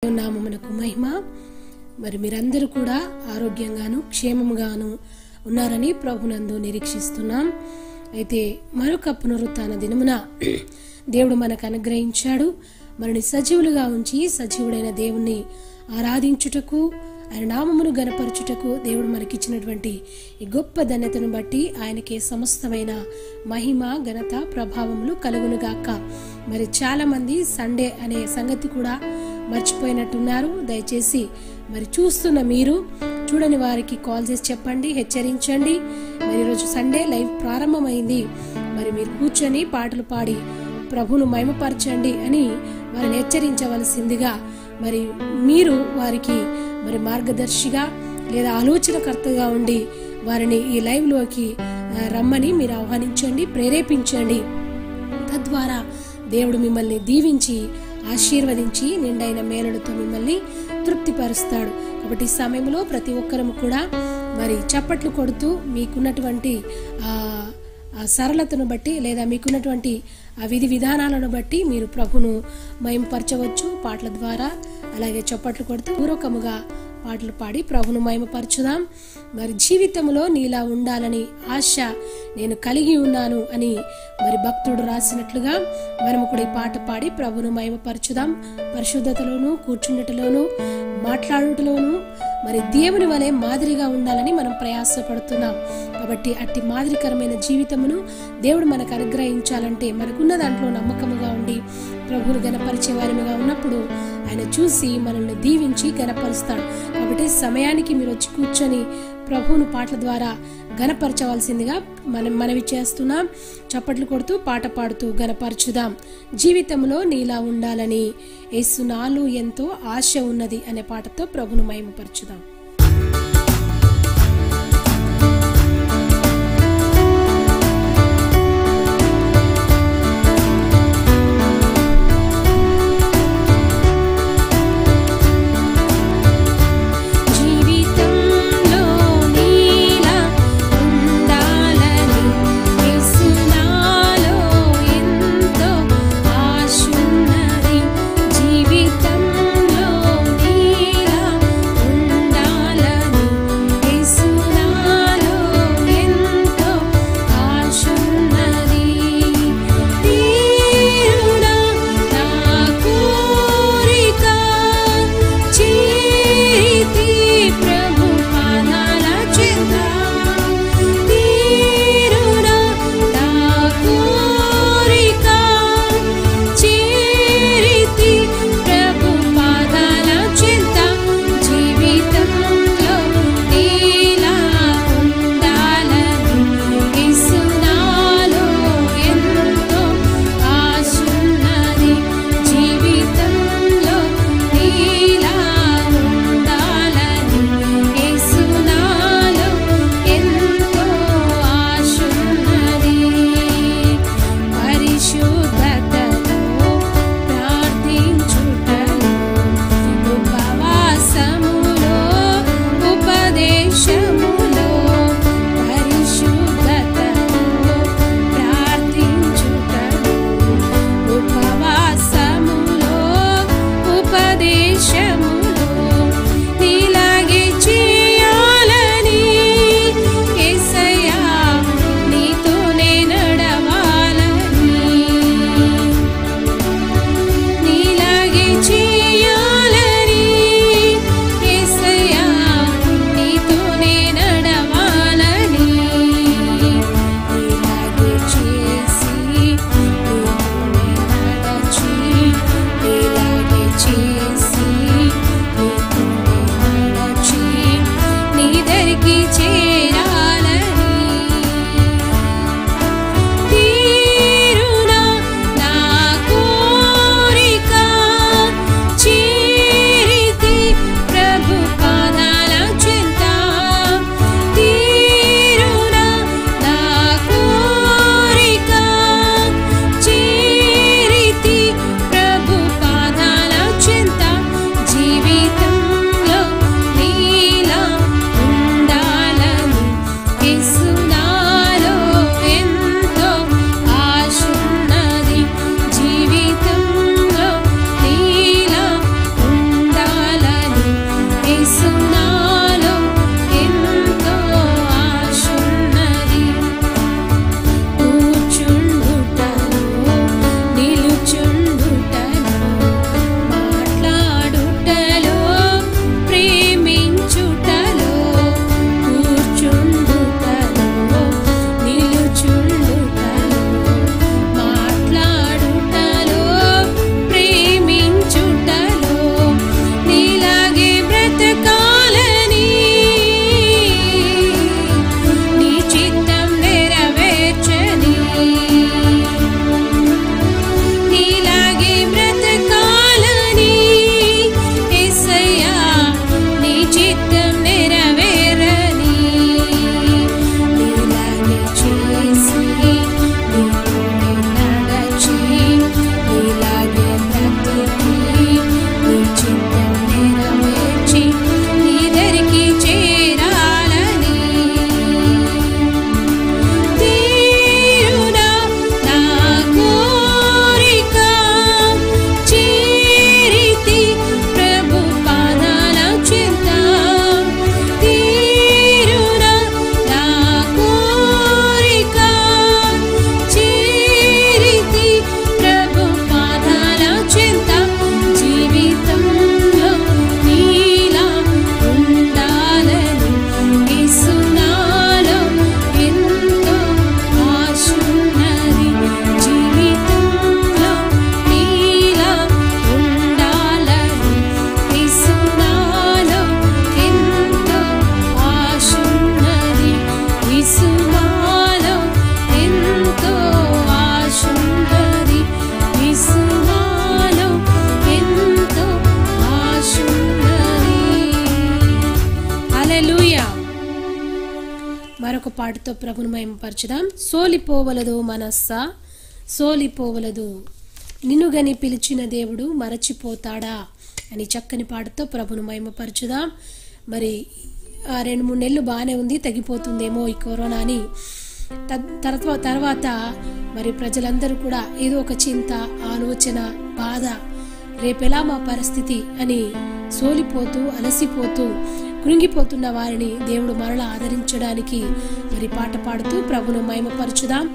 నామమునకు మహిమ మరి మీరందరూ కూడా ఆరోగ్యంగాను క్షేమంగాను ఉన్నారని ప్రభునందు నిరీక్షిస్తున్నాం అయితే మరొక పునరుత్న దినమున దేవుడు మనకు అనుగ్రహించాడు మనని సజీవులుగా ఉంచి సజీవుడైన దేవుణ్ణి ఆరాధించుటకు ఆయన నామమును గనపరచుటకు దేవుడు మనకిచ్చినటువంటి ఈ గొప్ప ధన్యతను బట్టి ఆయనకే సమస్తమైన మహిమ ఘనత ప్రభావములు కలుగునుగాక మరి చాలా మంది సండే అనే సంగతి కూడా మర్చిపోయినట్టున్నారు దయచేసి మరి చూస్తున్న మీరు చూడని వారికి కాల్ చేసి చెప్పండి హెచ్చరించండి మరి ఈరోజు సండే లైవ్ ప్రారంభమైంది మరి మీరు కూర్చొని పాటలు పాడి ప్రభును మహిమపరచండి అని వారిని హెచ్చరించవలసిందిగా మరి మీరు వారికి మరి మార్గదర్శిగా లేదా ఆలోచనకర్తగా ఉండి వారిని ఈ లైవ్లోకి ఆ, రమ్మని మీరు ఆహ్వానించండి ప్రేరేపించండి తద్వారా దేవుడు మిమ్మల్ని దీవించి ఆశీర్వదించి నిండైన మేలులతో మిమ్మల్ని తృప్తిపరుస్తాడు కాబట్టి ఈ సమయంలో ప్రతి ఒక్కరము కూడా మరి చప్పట్లు కొడుతూ మీకున్నటువంటి ఆ ఆ సరళతను బట్టి లేదా మీకున్నటువంటి ఆ విధి విధానాలను బట్టి మీరు ప్రభును మయంపరచవచ్చు పాటల ద్వారా అలాగే చప్పట్లు కొడుతూ పూర్వకముగా పాటలు పాడి ప్రభును మహిమపరచుదాం మరి జీవితంలో నీలా ఉండాలని ఆశ నేను కలిగి ఉన్నాను అని మరి భక్తుడు రాసినట్లుగా మనము కూడా ఈ పాట పాడి ప్రభును మహిమపరచుదాం పరిశుద్ధతలోను కూర్చుండటలోను మాట్లాడుటలోను మరి దేవుని వలె మాదిరిగా ఉండాలని మనం ప్రయాసపడుతున్నాం కాబట్టి అట్టి మాదిరికరమైన జీవితమును దేవుడు మనకు అనుగ్రహించాలంటే మనకున్న దాంట్లో నమ్మకముగా ఉండి ప్రభువును గనపరిచే వారిగా ఉన్నప్పుడు ఆయన చూసి మనల్ని దీవించి గనపరుస్తాడు కాబట్టి సమయానికి మీరు వచ్చి కూర్చొని ప్రభువును పాటల ద్వారా గనపరచవలసిందిగా మనం మనవి చేస్తున్నాం చప్పట్లు కొడుతూ పాట పాడుతూ గనపరచుదాం జీవితంలో నీలా ఉండాలని యేసు నాలో ఎంతో ఆశ ఉన్నది అనే పాటతో ప్రభును మహిమపరచుదాం జీవితంలో నీలా ఉండాలని యేసు నాలో ఎంతో ఆశున్నది జీవితంలో నీలా ఉండాలని మరొక పాటతో ప్రభును మహిమపరచుదాం సోలిపోవలదు మనస్సా సోలిపోవలదు నిన్ను గని పిలిచిన దేవుడు మరచిపోతాడా అని చక్కని పాటతో ప్రభును మహిమపరచుదాం మరి ఆ రెండు మూడు నెలలు బాగానే ఉంది తగ్గిపోతుందేమో ఈ కరోనా అని తద్- తర్వా- తర్వాత మరి ప్రజలందరూ కూడా ఏదో ఒక చింత ఆలోచన బాధ రేపెలా మా పరిస్థితి అని సోలిపోతూ అలసిపోతూ కృంగిపోతున్న వారిని దేవుడు మరలా ఆదరించడానికి మరి పాట పాడుతూ ప్రభును మహిమపరచుదాం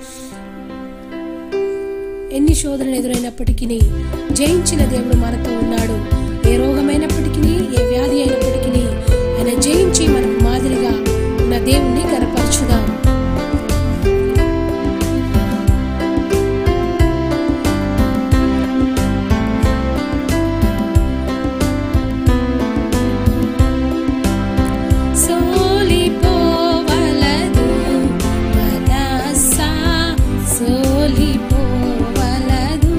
ఎన్ని శోధనలు ఎదురైనప్పటికీ జయించిన దేవుడు మనతో ఉన్నాడు ఏ రోగమైనప్పటికీ ఏ వ్యాధి అయినప్పటికీ ఆయన జయించి మనకు మాదిరిగా ఉన్న దేవుణ్ణి కనపరచుదాం సోలిపోవలదు మనసా సోలిపోవలదు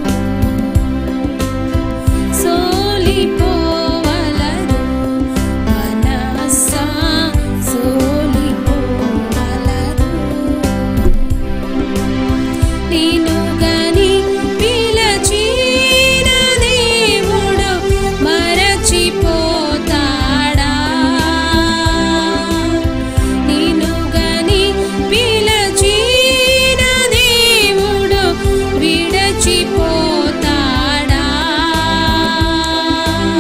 సోలిపోవలదు మనసా సోలిపోవలదు నిన్ను గని పిలచిన దేవుడు మరచిపోతాడా నిన్ను గని పిలచిన దేవుడు విడచిపోతాడా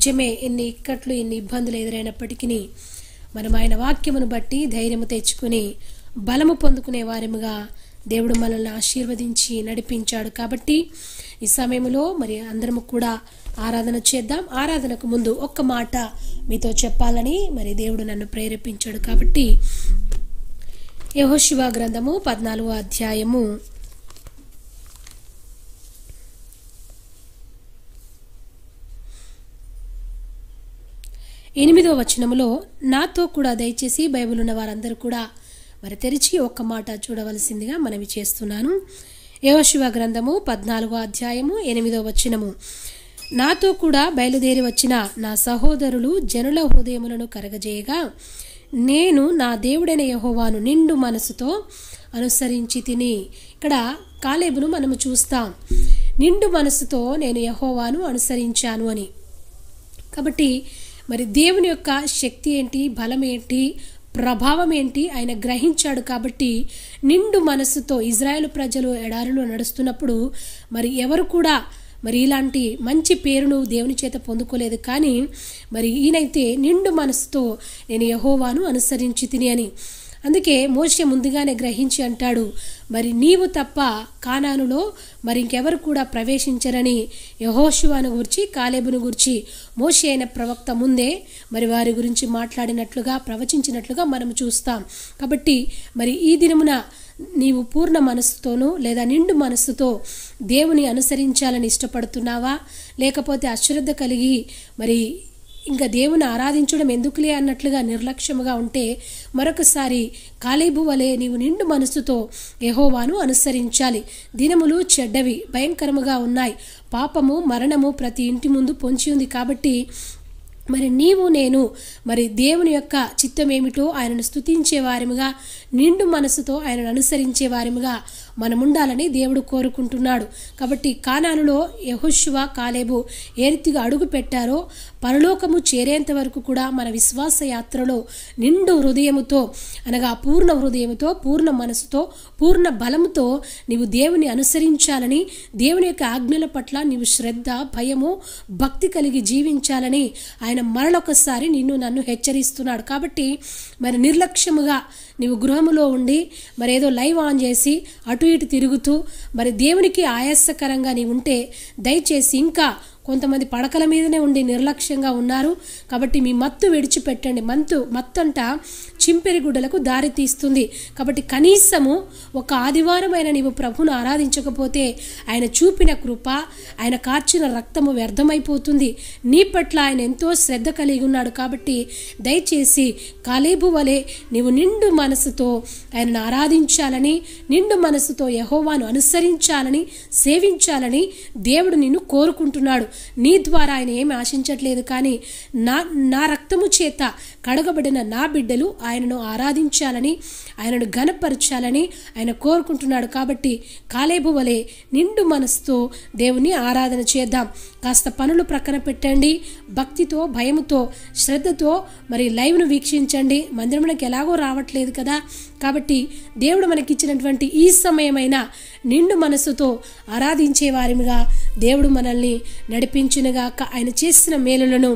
నిజమే ఎన్ని ఇక్కట్లు ఎన్ని ఇబ్బందులు ఎదురైనప్పటికీ మనం ఆయన వాక్యమును బట్టి ధైర్యము తెచ్చుకుని బలము పొందుకునే వారముగా దేవుడు మనల్ని ఆశీర్వదించి నడిపించాడు కాబట్టి ఈ సమయంలో మరి అందరము కూడా ఆరాధన చేద్దాం ఆరాధనకు ముందు ఒక్క మాట మీతో చెప్పాలని మరి దేవుడు నన్ను ప్రేరేపించాడు కాబట్టి యహోశివ గ్రంథము పద్నాలుగో అధ్యాయము ఎనిమిదో వచనములో నాతో కూడా దయచేసి బైబిల్ ఉన్న వారందరూ కూడా మరి తెరిచి ఒక్క మాట చూడవలసిందిగా మనవి చేస్తున్నాను యోశివ గ్రంథము పద్నాలుగో అధ్యాయము ఎనిమిదో వచనము నాతో కూడా బయలుదేరి వచ్చిన నా సహోదరులు జనుల హృదయములను కరగజేయగా నేను నా దేవుడైన యహోవాను నిండు మనసుతో అనుసరించి తిని ఇక్కడ కాలేబును మనము చూస్తాం నిండు మనసుతో నేను యహోవాను అనుసరించాను అని కాబట్టి మరి దేవుని యొక్క శక్తి ఏంటి బలం ఏంటి ప్రభావం ఏంటి ఆయన గ్రహించాడు కాబట్టి నిండు మనస్సుతో ఇజ్రాయెల్ ప్రజలు ఎడారిలో నడుస్తున్నప్పుడు మరి ఎవరు కూడా మరి ఇలాంటి మంచి పేరును దేవుని చేత పొందుకోలేదు కానీ మరి ఈయనైతే నిండు మనసుతో నేను యహోవాను అనుసరించి తిని అని అందుకే మోషే ముందుగానే గ్రహించి అంటాడు మరి నీవు తప్ప కానానులో మరి ఇంకెవరు కూడా ప్రవేశించరని యహోశివాను గురించి కాలేబును గురించి మోషే అయిన ప్రవక్త ముందే మరి వారి గురించి మాట్లాడినట్లుగా ప్రవచించినట్లుగా మనం చూస్తాం కాబట్టి మరి ఈ దినమున నీవు పూర్ణ మనస్సుతోనూ లేదా నిండు మనస్సుతో దేవుని అనుసరించాలని ఇష్టపడుతున్నావా లేకపోతే అశ్రద్ధ కలిగి మరి ఇంకా దేవుని ఆరాధించడం ఎందుకులే అన్నట్లుగా నిర్లక్ష్యముగా ఉంటే మరొకసారి కాలేబు వలె నీవు నిండు మనసుతో యహోవాను అనుసరించాలి దినములు చెడ్డవి భయంకరముగా ఉన్నాయి పాపము మరణము ప్రతి ఇంటి ముందు పొంచి ఉంది కాబట్టి మరి నీవు నేను మరి దేవుని యొక్క చిత్తం ఏమిటో ఆయనను స్తుతించే వారిముగా నిండు మనసుతో ఆయనను అనుసరించే వారిముగా మనం ఉండాలని దేవుడు కోరుకుంటున్నాడు కాబట్టి కానానులో యహోశువ కాలేబు ఏ రీతిగా అడుగు పెట్టారో పరలోకము చేరేంత వరకు కూడా మన విశ్వాస యాత్రలో నిండు హృదయముతో అనగా పూర్ణ హృదయముతో పూర్ణ మనసుతో పూర్ణ బలముతో నీవు దేవుని అనుసరించాలని దేవుని యొక్క ఆజ్ఞల పట్ల నీవు శ్రద్ధ భయము భక్తి కలిగి జీవించాలని ఆయన మరొకసారి నిన్ను నన్ను హెచ్చరిస్తున్నాడు కాబట్టి మరి నిర్లక్ష్యముగా నీవు గృహములో ఉండి మరి ఏదో లైవ్ ఆన్ చేసి అటు ఇటు తిరుగుతూ మరి దేవునికి ఆయాసకరంగా నీవు ఉంటే దయచేసి ఇంకా కొంతమంది పడకల మీదనే ఉండి నిర్లక్ష్యంగా ఉన్నారు కాబట్టి మీ మత్తు విడిచిపెట్టండి మంతు మత్తంట చింపెరి గుడ్డలకు దారి తీస్తుంది కాబట్టి కనీసము ఒక ఆదివారం అయిన నీవు ప్రభును ఆరాధించకపోతే ఆయన చూపిన కృప ఆయన కార్చిన రక్తము వ్యర్థమైపోతుంది నీ పట్ల ఆయన ఎంతో శ్రద్ధ కలిగి ఉన్నాడు కాబట్టి దయచేసి కాలేబు వలె నీవు నిండు మనసుతో ఆయనను ఆరాధించాలని నిండు మనసుతో యహోవాను అనుసరించాలని సేవించాలని దేవుడు నిన్ను కోరుకుంటున్నాడు నీ ద్వారా ఆయన ఏమి ఆశించట్లేదు కానీ నా నా రక్తము చేత కడగబడిన నా బిడ్డలు ఆయనను ఆరాధించాలని ఆయనను ఘనపరచాలని ఆయన కోరుకుంటున్నాడు కాబట్టి కాలేబు వలె నిండు మనసుతో దేవుని ఆరాధన చేద్దాం కాస్త పనులు ప్రక్కన పెట్టండి భక్తితో భయముతో శ్రద్ధతో మరి లైవ్ను వీక్షించండి మందిరంలోకి ఎలాగో రావట్లేదు కదా కాబట్టి దేవుడు మనకిచ్చినటువంటి ఈ సమయమైన నిండు మనసుతో ఆరాధించే వారిగా దేవుడు మనల్ని నడిపించునుగాక ఆయన చేసిన మేలులను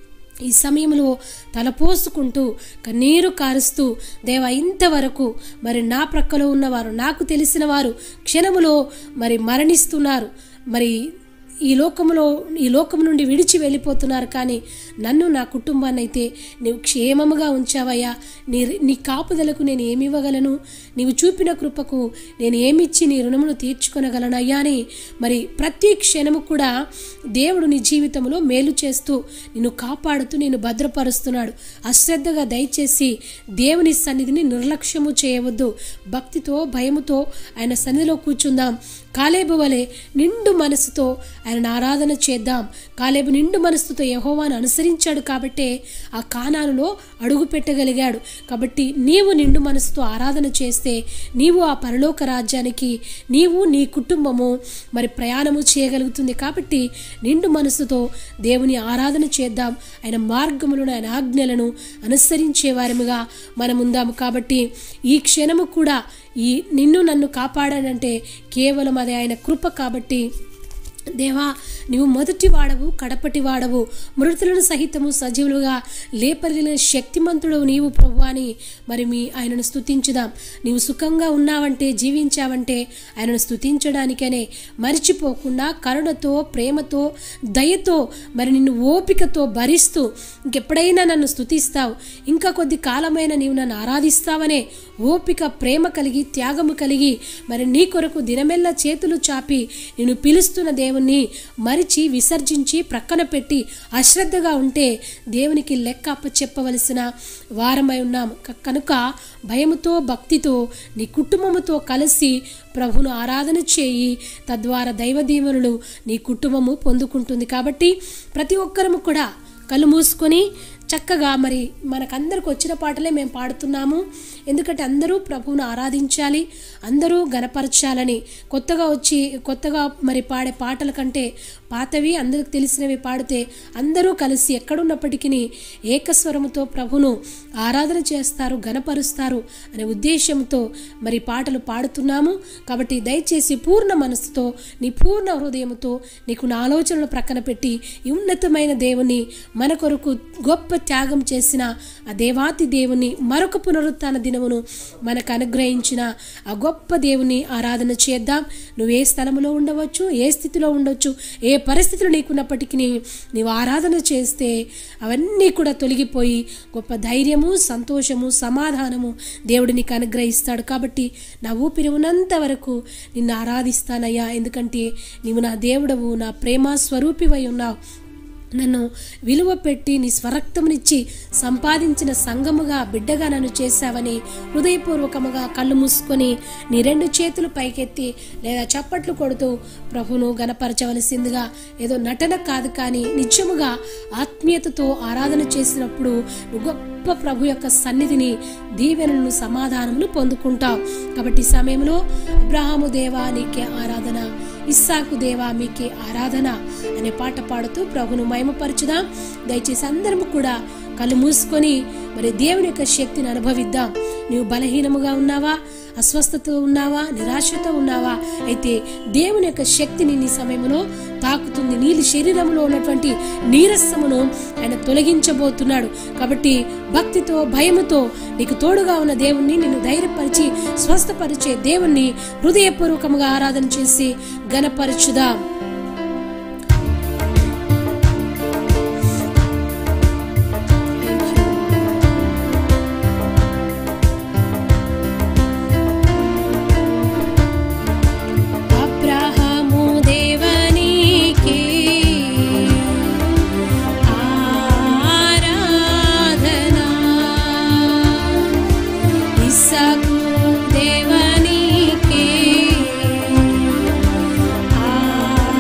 ఈ సమయంలో తలపోసుకుంటూ కన్నీరు కారుస్తూ దేవ ఇంతవరకు మరి నా ప్రక్కలో ఉన్నవారు నాకు తెలిసిన వారు క్షణములో మరి మరణిస్తున్నారు మరి ఈ లోకంలో ఈ లోకం నుండి విడిచి వెళ్ళిపోతున్నారు కానీ నన్ను నా కుటుంబాన్ని అయితే నీవు క్షేమముగా ఉంచావయ్యా నీ నీ కాపుదలకు నేను ఏమి ఇవ్వగలను నీవు చూపిన కృపకు నేను ఏమిచ్చి నీ రుణమును తీర్చుకొనగలనయ్యా అని మరి ప్రతి క్షణము కూడా దేవుడు నీ జీవితంలో మేలు చేస్తూ నిన్ను కాపాడుతూ నేను భద్రపరుస్తున్నాడు అశ్రద్ధగా దయచేసి దేవుని సన్నిధిని నిర్లక్ష్యము చేయవద్దు భక్తితో భయముతో ఆయన సన్నిధిలో కూర్చుందాం కాలేబు వలె నిండు మనసుతో ఆయన ఆరాధన చేద్దాం కాలేబు నిండు మనసుతో యహోవాను అనుసరించాడు కాబట్టే ఆ కానానులో అడుగు పెట్టగలిగాడు కాబట్టి నీవు నిండు మనసుతో ఆరాధన చేస్తే నీవు ఆ పరలోక రాజ్యానికి నీవు నీ కుటుంబము మరి ప్రయాణము చేయగలుగుతుంది కాబట్టి నిండు మనసుతో దేవుని ఆరాధన చేద్దాం ఆయన మార్గములను ఆయన ఆజ్ఞలను అనుసరించే వారముగా మనం ఉందాము కాబట్టి ఈ క్షణము కూడా ఈ నిన్ను నన్ను కాపాడాడంటే కేవలం అది ఆయన కృప కాబట్టి దేవా నీవు మొదటి వాడవు కడపటి వాడవు మృతులను సహితము సజీవులుగా లేపగలిగిన శక్తిమంతుడు నీవు ప్రభు అని మరి మీ ఆయనను స్తుతించుదాం నీవు సుఖంగా ఉన్నావంటే జీవించావంటే ఆయనను స్తుతించడానికనే మరిచిపోకుండా కరుణతో ప్రేమతో దయతో మరి నిన్ను ఓపికతో భరిస్తూ ఇంకెప్పుడైనా నన్ను స్తుతిస్తావు ఇంకా కొద్ది కాలమైన నీవు నన్ను ఆరాధిస్తావనే ఓపిక ప్రేమ కలిగి త్యాగము కలిగి మరి నీ కొరకు దినమెల్ల చేతులు చాపి నిన్ను పిలుస్తున్న దేవుణ్ణి మరిచి విసర్జించి ప్రక్కన పెట్టి అశ్రద్ధగా ఉంటే దేవునికి లెక్క అప్పచెప్పవలసిన వారమై ఉన్నాం క- కనుక భయముతో భక్తితో నీ కుటుంబముతో కలిసి ప్రభును ఆరాధన చేయి తద్వారా దైవ దీవెనలు నీ కుటుంబము పొందుకుంటుంది కాబట్టి ప్రతి ఒక్కరము కూడా కళ్ళు మూసుకొని చక్కగా మరి మనకందరికి వచ్చిన పాటలే మేము పాడుతున్నాము ఎందుకంటే అందరూ ప్రభువును ఆరాధించాలి అందరూ గనపరచాలని కొత్తగా వచ్చి కొత్తగా మరి పాడే పాటల కంటే పాతవి అందరికి తెలిసినవి పాడితే అందరూ కలిసి ఎక్కడున్నప్పటికీ ఏకస్వరముతో ప్రభును ఆరాధన చేస్తారు గనపరుస్తారు అనే ఉద్దేశంతో మరి పాటలు పాడుతున్నాము కాబట్టి దయచేసి పూర్ణ మనసుతో నీ పూర్ణ హృదయంతో నీకు నా ఆలోచనలు ప్రక్కన పెట్టి ఈ ఉన్నతమైన దేవుని మన కొరకు గొప్ప త్యాగం చేసిన ఆ దేవాతి దేవుని మరొక పునరుత్థాన దినమును మనకు అనుగ్రహించిన ఆ గొప్ప దేవుని ఆరాధన చేద్దాం నువ్వు ఏ స్థలంలో ఉండవచ్చు ఏ స్థితిలో ఉండొచ్చు ఏ పరిస్థితులు నీకున్నప్పటికీ నీవు ఆరాధన చేస్తే అవన్నీ కూడా తొలగిపోయి గొప్ప ధైర్యము సంతోషము సమాధానము దేవుడు నీకు అనుగ్రహిస్తాడు కాబట్టి నా ఊపిరి ఉన్నంత వరకు నిన్ను ఆరాధిస్తానయ్యా ఎందుకంటే నీవు నా దేవుడవు నా ప్రేమ స్వరూపివై ఉన్నావు నన్ను విలువ పెట్టి నీ స్వరక్తమునిచ్చి సంపాదించిన సంగముగా బిడ్డగా నన్ను చేశావని హృదయపూర్వకముగా కళ్ళు మూసుకొని నీ రెండు చేతులు పైకెత్తి లేదా చప్పట్లు కొడుతూ ప్రభును గనపరచవలసిందిగా ఏదో నటన కాదు కానీ నిత్యముగా ఆత్మీయతతో ఆరాధన చేసినప్పుడు నువ్వు గొప్ప ప్రభు యొక్క సన్నిధిని దీవెనలను సమాధానమును పొందుకుంటావు కాబట్టి ఈ సమయంలో అబ్రహాము దేవా నీకే ఆరాధన ఇస్సాకు దేవా మీకే ఆరాధన అనే పాట పాడుతూ ప్రభును మహిమపరచుదాం దయచేసి అందరము కూడా కళ్ళు మూసుకొని మరి దేవుని యొక్క శక్తిని అనుభవిద్దాం నీవు బలహీనముగా ఉన్నావా అస్వస్థతతో ఉన్నావా నిరాశతో ఉన్నావా అయితే దేవుని యొక్క శక్తిని నీ సమయంలో తాకుతుంది నీ శరీరంలో ఉన్నటువంటి నీరసమును ఆయన తొలగించబోతున్నాడు కాబట్టి భక్తితో భయముతో నీకు తోడుగా ఉన్న దేవుణ్ణి నిన్ను ధైర్యపరిచి స్వస్థపరిచే దేవుణ్ణి హృదయపూర్వకముగా ఆరాధన చేసి గణపరచుదాం అబ్రహాము దేవనికి ఆరాధన ఇస్సాకు దేవనికి ఆరాధన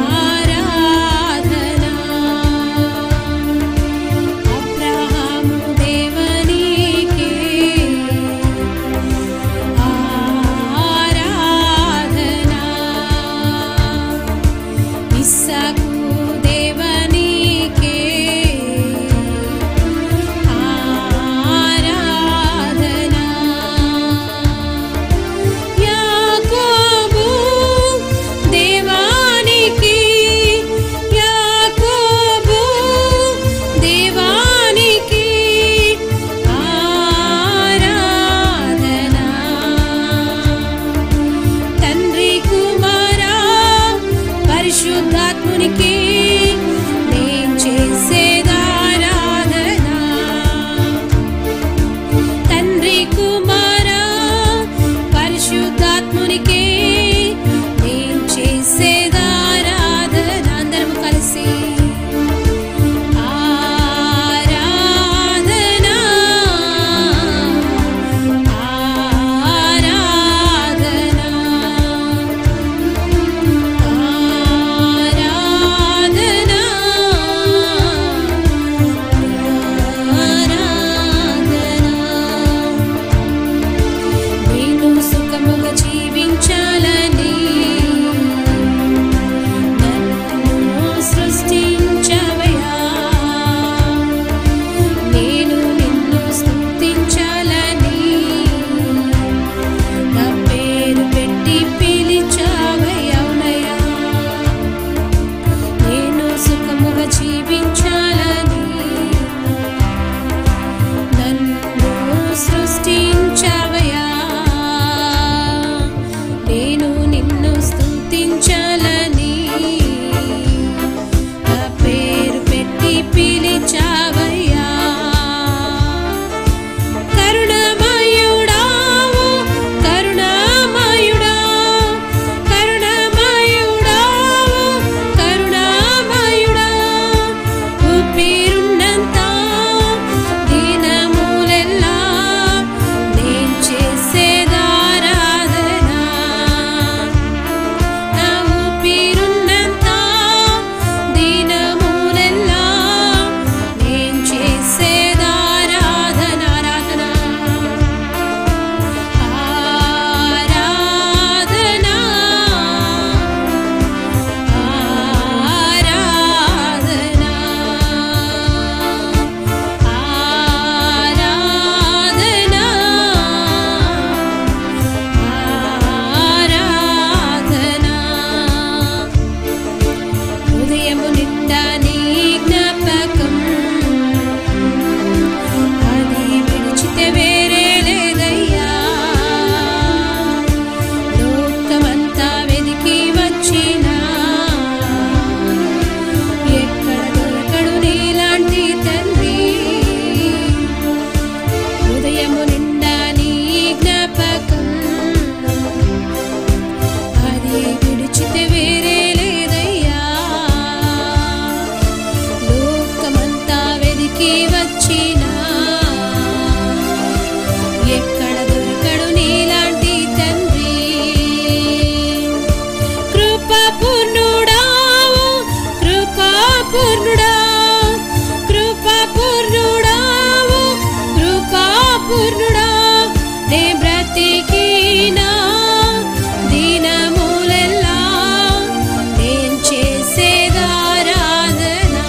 పూర్ణుడా నే బ్రతికినా దినములెల్లా నేను చేసేదారాధనా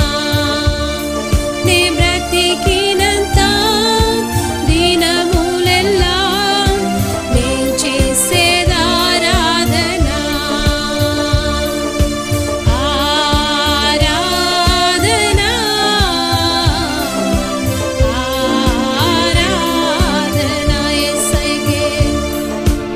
నే బ్రతికినంత దినములెల్లా నేను చేసేదారాధనా ఆరాధనా ఆరాధనా యేసయ్యకే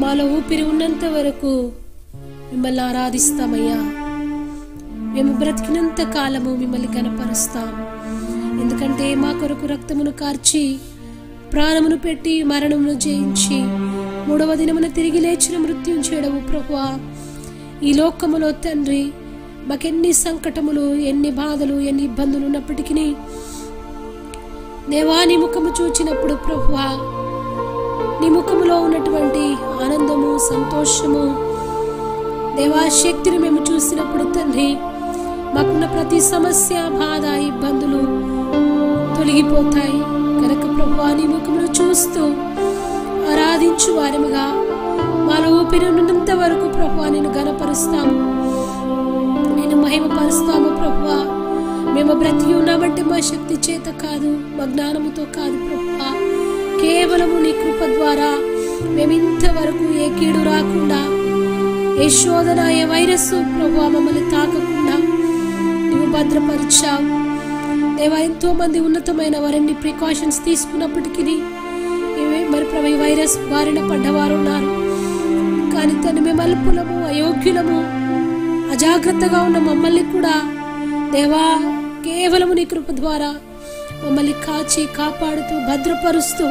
మాలో ఊపిరి ఉన్నంత వరకు మిమ్మల్ని ఆరాధిస్తామయ్యా మేము బ్రతికినంత కాలము మిమ్మల్ని కనపరుస్తాం ఎందుకంటే మా కొరకు రక్తమును కార్చి ప్రాణమును పెట్టి మరణమును జయించి మూడవ దినమున తిరిగి లేచిన మృత్యుం చేయడము ప్రభువా ఈ లోకములో తండ్రి మాకెన్ని సంకటములు ఎన్ని బాధలు ఎన్ని ఇబ్బందులు ఉన్నప్పటికీ దేవా నీ ముఖము చూచినప్పుడు ప్రభువా నీ ముఖములో ఉన్నటువంటి ఆనందము సంతోషము దేవా శక్తిని మేము చూసినప్పుడు తండ్రి మాకున్న ప్రతి సమస్య బాధ ఇబ్బందులు తొలగిపోతాయి కనుక ప్రభువా నీ ముఖమును చూస్తూ ఆరాధించు వారముగా మాలో ఊపిరి ఉన్నంత వరకు ప్రభువా నేను గనపరుస్తాము నేను మహిమపరుస్తాము ప్రభువా మేము బ్రతికి ఉన్నామంటే మా శక్తి చేత కాదు మా జ్ఞానముతో కాదు ప్రభువా కేవలము నీ కృప ద్వారా మేము ఇంతవరకు ఏ కీడు రాకుండా ఏ శోధన ఏ వైరస్ ప్రభువా మమ్మల్ని తాకకుండా నువ్వు భద్రపరిచావు దేవా ఎంతో మంది ఉన్నతమైన వారిని ప్రికాషన్స్ తీసుకున్నప్పటికీ ఇవి మరి ప్రభు ఈ వైరస్ బారిన పడ్డవారు ఉన్నారు కానీ తను మేము అల్పులము అయోగ్యులము అజాగ్రత్తగా ఉన్న మమ్మల్ని కూడా దేవా కేవలము నీ కృప ద్వారా మమ్మల్ని కాచి కాపాడుతూ భద్రపరుస్తూ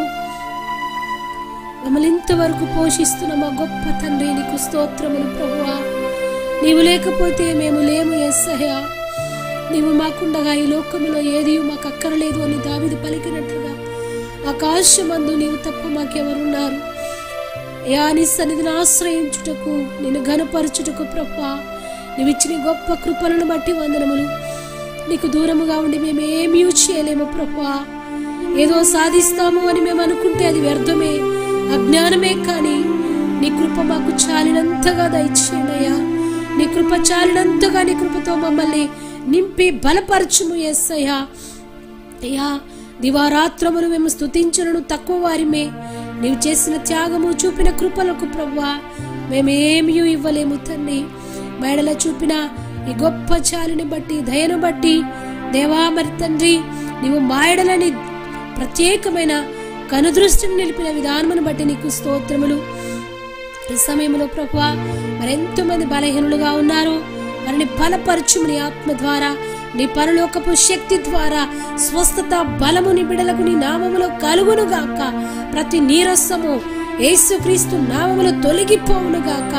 మమ్మల్ని ఇంతవరకు పోషిస్తున్న మా గొప్ప తండ్రి నీకు స్తోత్రములు ప్రభువా నీవు లేకపోతే మేము లేము ఎస్సహ్యా నీవు మాకుండగా ఈ లోకములో ఏది మాకు అక్కరలేదు అని దావిది పలికినట్లుగా ఆకాశమందు నీవు తప్ప మాకెవరున్నారు యా నీ సన్నిధిని ఆశ్రయించుటకు నేను ఘనపరచుటకు ప్రభా నీవిచ్చిన గొప్ప కృపలను బట్టి వందనములు నీకు దూరముగా ఉండి మేము ఏమీ చేయలేము ప్రభా ఏదో సాధిస్తాము అని మేము అనుకుంటే అది వ్యర్థమే అజ్ఞానమే కానీ నీ కృప మాకు చాలినంతగా దయచేయనయ్యా నీ కృప చాలినంతగా నీ కృపతో మమ్మల్ని నింపి బలపరచుము ఎస్సయ్యా అయ్యా దివారాత్రములు మేము స్తుతించను తక్కువ వారిమే నీవు చేసిన త్యాగము చూపిన కృపలకు ప్రవ్వా మేమేమీ ఇవ్వలేము తండ్రి మేడల చూపిన ఈ గొప్ప చాలిని బట్టి దయను బట్టి దేవా మరి తండ్రి నీవు మాయడలని ప్రత్యేకమైన కనుదృష్టిని నిలిపిన విధానమును బట్టి నీకు స్తోత్రములు ఈ సమయంలో ప్రభువా మరెంతో మంది బలహీనులుగా ఉన్నారు వారిని బలపరచుము నీ ఆత్మ ద్వారా నీ పరలోకపు శక్తి ద్వారా స్వస్థత బలము నీ బిడలకు నీ నామములో కలుగును గాక ప్రతి నీరసము యేసుక్రీస్తు నామములో తొలగిపోవును గాక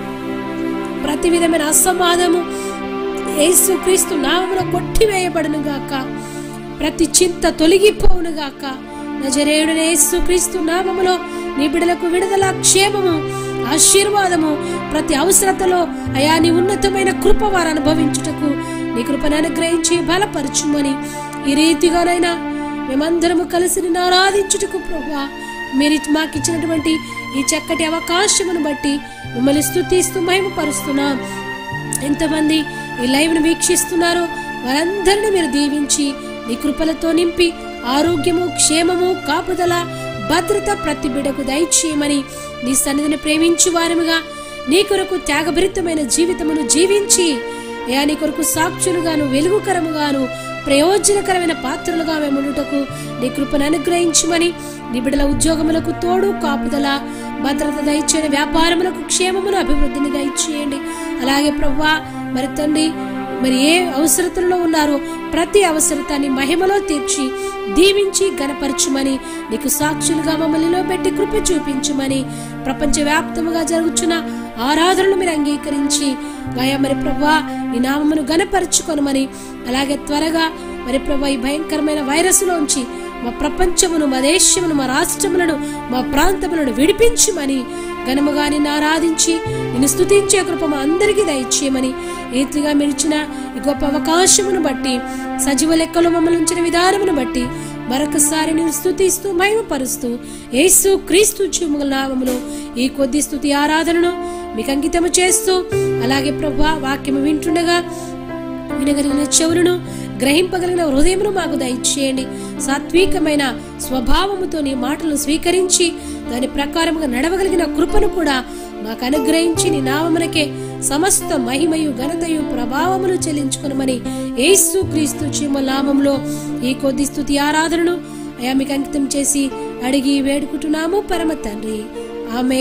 ప్రతి విధమైన అసమాధము యేసుక్రీస్తు నామములో కొట్టివేయబడును గాక ప్రతి చింత తొలగిపోవును గాక నజరేయుడైన యేసుక్రీస్తు నామములో నీ బిడలకు విడుదల క్షేమము ఆశీర్వాదము ప్రతి అవసరతలో అయా నీ ఉన్నతమైన కృప వారు అనుభవించుటకు నీ కృపను అనుగ్రహించి బలపరచుమని ఈ రీతిగానైనా మేమందరము కలిసి నిన్ను ఆరాధించుటకు ప్రభా మీరు మాకిచ్చినటువంటి ఈ చక్కటి అవకాశమును బట్టి మిమ్మల్ని స్తుతిస్తూ మహిమపరుస్తున్నాం ఎంతమంది ఈ లైవ్ ను వీక్షిస్తున్నారో వారందరిని మీరు దీవించి నీ కృపలతో నింపి ఆరోగ్యము క్షేమము కాపుదల భద్రత ప్రతి బిడకు దయచేయమని నీ సన్నిధిని ప్రేమించు వారముగా నీ కొరకు త్యాగభరితమైన జీవితమును జీవించి అయా నీ కొరకు సాక్షులుగాను వెలుగుకరముగాను ప్రయోజనకరమైన పాత్రలుగా మేముండుటకు నీ కృపను అనుగ్రహించమని నీ బిడల ఉద్యోగములకు తోడు కాపుదల భద్రత దయచేయని వ్యాపారములకు క్షేమమును అభివృద్ధిని దయచేయండి అలాగే ప్రవ్వా మరి తండ్రి మరి ఏ అవసరతలలో ఉన్నారో ప్రతి అవసరతాన్ని మహిమలో తీర్చి దీవించి గనపరచుమని నీకు సాక్షులుగా మమ్మల్ని పెట్టి కృప చూపించుమని ప్రపంచవ్యాప్తముగా జరుగుతున్న ఆరాధనలు మీరు అంగీకరించి గాయా మరి ప్రభా ఈ నామమును గనపరచుకొనమని అలాగే త్వరగా మరి ప్రభా ఈ భయంకరమైన వైరస్లోంచి మా ప్రపంచమును మా దేశమును మా రాష్ట్రములను మా ప్రాంతములను విడిపించుమని ఘనముగా నిన్ను ఆరాధించి నిన్ను స్తుతించే కృప మా అందరికీ దయచేయమని రీతిగా మిరిచిన ఈ గొప్ప అవకాశమును బట్టి సజీవ లెక్కలో మమ్మల్ని ఉంచిన విధానమును బట్టి మరొకసారి నేను స్తుతిస్తూ మహిమపరుస్తూ యేసు క్రీస్తు జీవముల నామములో ఈ కొద్ది స్తుతి ఆరాధనను మీకు అంకితము చేస్తూ అలాగే ప్రభా వాక్యము వింటుండగా వినగలిగిన చెవులను గ్రహింపగలిగిన హృదయమును మాకు దయచేయండి సాత్వికమైన స్వభావముతో నీ మాటలు స్వీకరించి దాని ప్రకారముగా నడవగలిగిన కృపను కూడా మాకు అనుగ్రహించి నీ నామమునకే సమస్త మహిమయు ఘనతయు ప్రభావమును చెల్లించుకునమని యేసు క్రీస్తు చీమ నామంలో ఈ కొద్ది స్థుతి ఆరాధనను అయా మీకు అంకితం చేసి అడిగి వేడుకుంటున్నాము పరమ తండ్రి ఆమెన్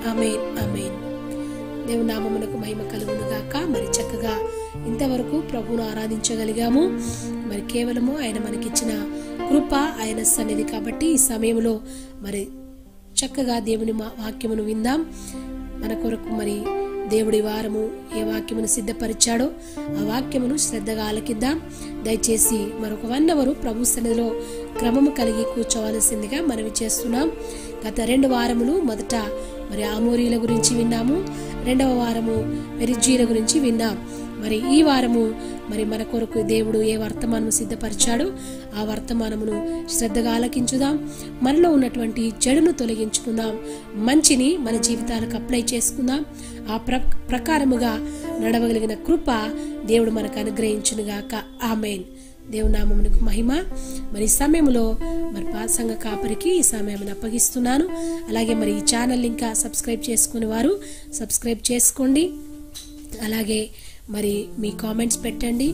అమేన్ అమేన్ దేవుని నామమునకు మహిమ కలుగును గాక మరి చక్కగా ఇంతవరకు ప్రభువును ఆరాధించగలిగాము మరి కేవలము ఆయన మనకిచ్చిన కృప ఆయన సన్నిధి కాబట్టి ఈ సమయంలో మరి చక్కగా దేవుని మా- వాక్యమును విందాం మన కొరకు మరి దేవుడి వారము ఏ వాక్యమును సిద్ధపరిచాడో ఆ వాక్యమును శ్రద్ధగా ఆలకిద్దాం దయచేసి మరొక వన్ అవరు ప్రభు సన్నిధిలో క్రమము కలిగి కూర్చోవలసిందిగా మనవి చేస్తున్నాం గత రెండు వారములు మొదట మరి ఆమోరీల గురించి విన్నాము రెండవ వారము మెరిజీల గురించి విన్నాం మరి ఈ వారము మరి మన కొరకు దేవుడు ఏ వర్తమానము సిద్ధపరిచాడో ఆ వర్తమానమును శ్రద్ధగా ఆలకించుదాం మనలో ఉన్నటువంటి చెడును తొలగించుకుందాం మంచిని మన జీవితాలకు అప్లై చేసుకుందాం ఆ ప్ర ప్రకారముగా నడవగలిగిన కృప దేవుడు మనకు అనుగ్రహించునుగాక ఆమెన్ దేవునామమునకు మహిమ మరి ఈ సమయంలో మరి పాసంగ కాపరికి ఈ సమయం అప్పగిస్తున్నాను అలాగే మరి ఈ ఛానల్ ఇంకా సబ్స్క్రైబ్ చేసుకునే వారు సబ్స్క్రైబ్ చేసుకోండి అలాగే మరి మీ కామెంట్స్ పెట్టండి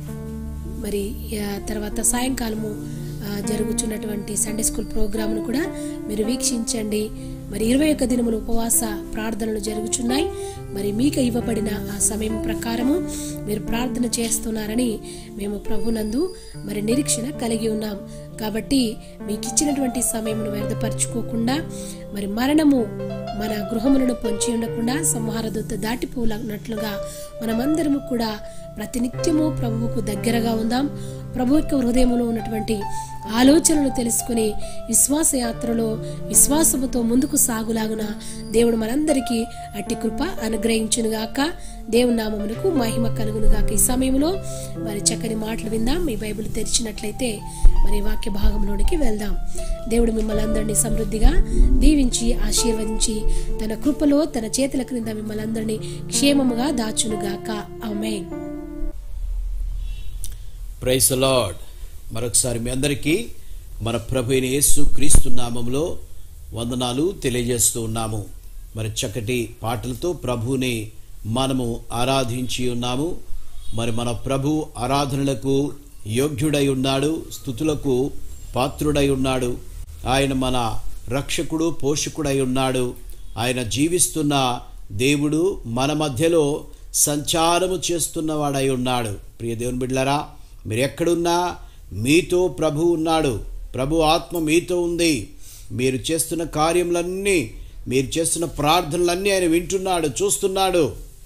మరి ఆ, తర్వాత సాయంకాలము ఆ, జరుగుతున్నటువంటి సండే స్కూల్ ప్రోగ్రామ్ను కూడా మీరు వీక్షించండి మరి ఇరవై ఒక్క దినములు ఉపవాస ప్రార్థనలు జరుగుచున్నాయి మరి మీకు ఇవ్వబడిన ఆ సమయం ప్రకారము మీరు ప్రార్థన చేస్తున్నారని మేము ప్రభునందు మరి నిరీక్షణ కలిగి ఉన్నాం కాబట్టి మీకు ఇచ్చినటువంటి సమయమును వ్యర్థపరచుకోకుండా మరి మరణము మన గృహములను పొంచి ఉండకుండా సంహారదూత దాటిపోనట్లుగా మనమందరము కూడా ప్రతినిత్యము ప్రభువుకు దగ్గరగా ఉందాం ప్రభు యొక్క హృదయంలో ఉన్నటువంటి ఆలోచనలు తెలుసుకుని విశ్వాస యాత్రలో విశ్వాసముతో ముందుకు సాగులాగున దేవుడు మనందరికీ అట్టి కృప అనుగ్రహించునుగాక దేవుని నామమునకు మహిమ కలుగునుగాక ఈ సమయంలో మరి చక్కని మాటలు విందాం మీ బైబిల్ తెరిచినట్లయితే మరి వాక్య భాగంలోనికి వెళ్దాం దేవుడు మిమ్మల్ని అందరినీ సమృద్ధిగా దీవించి ఆశీర్వదించి తన కృపలో తన చేతుల క్రింద మిమ్మల్ని అందరినీ క్షేమముగా దాచునుగాక ఆమేన్ ప్రైస్ లార్డ్ మరొకసారి మీ అందరికీ మన ప్రభు అయిన యేసు క్రీస్తు నామంలో వందనాలు తెలియజేస్తూ ఉన్నాము మరి చక్కటి పాటలతో ప్రభువుని మనము ఆరాధించి ఉన్నాము మరి మన ప్రభు ఆరాధనలకు యోగ్యుడై ఉన్నాడు స్థుతులకు పాత్రుడై ఉన్నాడు ఆయన మన రక్షకుడు పోషకుడై ఉన్నాడు ఆయన జీవిస్తున్న దేవుడు మన మధ్యలో సంచారము చేస్తున్నవాడై ఉన్నాడు ప్రియ దేవుని బిడ్డలారా మీరు ఎక్కడున్నా మీతో ప్రభు ఉన్నాడు ప్రభు ఆత్మ మీతో ఉంది మీరు చేస్తున్న కార్యములన్నీ మీరు చేస్తున్న ప్రార్థనలన్నీ ఆయన వింటున్నాడు చూస్తున్నాడు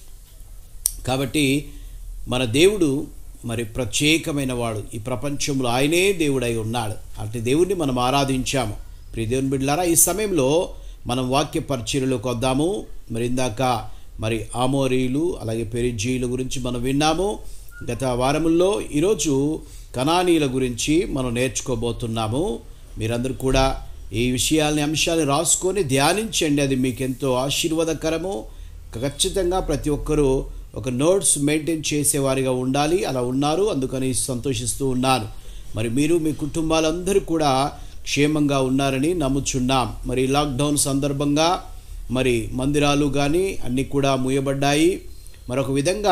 కాబట్టి మన దేవుడు మరి ప్రత్యేకమైన వాడు ఈ ప్రపంచంలో ఆయనే దేవుడై ఉన్నాడు అటు దేవుడిని మనం ఆరాధించాము ప్రియ దేవుని బిడ్డలారా ఈ సమయంలో మనం వాక్య పరిచర్యలోకి వద్దాము మరి ఇందాక మరి ఆమోరీలు అలాగే పెరిజీల గురించి మనం విన్నాము గత వారముల్లో ఈరోజు కనానీల గురించి మనం నేర్చుకోబోతున్నాము మీరందరూ కూడా ఈ విషయాల్ని అంశాన్ని రాసుకొని ధ్యానించండి అది మీకు ఎంతో ఆశీర్వాదకరము ఖచ్చితంగా ప్రతి ఒక్కరూ ఒక నోట్స్ మెయింటైన్ చేసేవారిగా ఉండాలి అలా ఉన్నారు అందుకని సంతోషిస్తూ ఉన్నాను మరి మీరు మీ కుటుంబాలందరూ కూడా క్షేమంగా ఉన్నారని నమ్ముచున్నాం మరి లాక్డౌన్ సందర్భంగా మరి మందిరాలు కానీ అన్నీ కూడా మూయబడ్డాయి మరొక విధంగా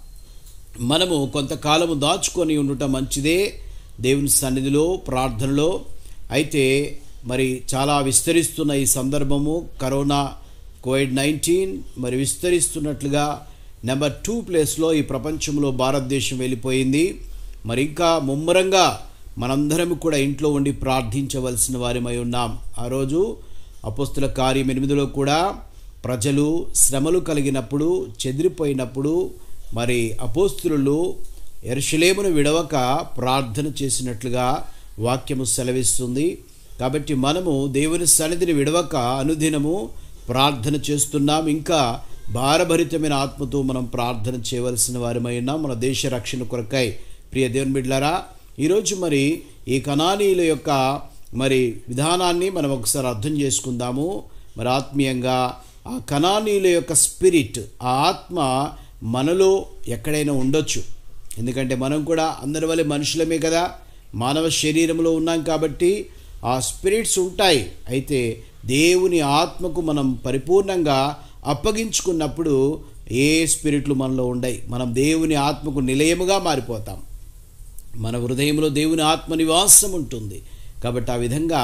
మనము కొంతకాలము దాచుకొని ఉండటం మంచిదే దేవుని సన్నిధిలో ప్రార్థనలో అయితే మరి చాలా విస్తరిస్తున్న ఈ సందర్భము కరోనా కోవిడ్ నైన్టీన్ మరి విస్తరిస్తున్నట్లుగా నెంబర్ టూ ప్లేస్లో ఈ ప్రపంచంలో భారతదేశం వెళ్ళిపోయింది మరి ఇంకా ముమ్మరంగా మనందరం కూడా ఇంట్లో ఉండి ప్రార్థించవలసిన వారిమై ఉన్నాం ఆ రోజు అపోస్తుల కార్యం ఎనిమిదిలో కూడా ప్రజలు శ్రమలు కలిగినప్పుడు చెదిరిపోయినప్పుడు మరి అపోస్తులు ఎరుషలేమును విడవక ప్రార్థన చేసినట్లుగా వాక్యము సెలవిస్తుంది కాబట్టి మనము దేవుని సన్నిధిని విడవక అనుదినము ప్రార్థన చేస్తున్నాం ఇంకా భారభరితమైన ఆత్మతో మనం ప్రార్థన చేయవలసిన వారిమై ఉన్నాం మన దేశ రక్షణ కొరకై ప్రియ దేవుని బిడ్డలారా ఈరోజు మరి ఈ కణానీయుల యొక్క మరి విధానాన్ని మనం ఒకసారి అర్థం చేసుకుందాము మరి ఆత్మీయంగా ఆ కణానీయుల యొక్క స్పిరిట్ ఆ ఆత్మ మనలో ఎక్కడైనా ఉండొచ్చు ఎందుకంటే మనం కూడా అందరి వల్ల మనుషులమే కదా మానవ శరీరంలో ఉన్నాం కాబట్టి ఆ స్పిరిట్స్ ఉంటాయి అయితే దేవుని ఆత్మకు మనం పరిపూర్ణంగా అప్పగించుకున్నప్పుడు ఏ స్పిరిట్లు మనలో ఉండయి మనం దేవుని ఆత్మకు నిలయముగా మారిపోతాం మన హృదయంలో దేవుని ఆత్మ నివాసం ఉంటుంది కాబట్టి ఆ విధంగా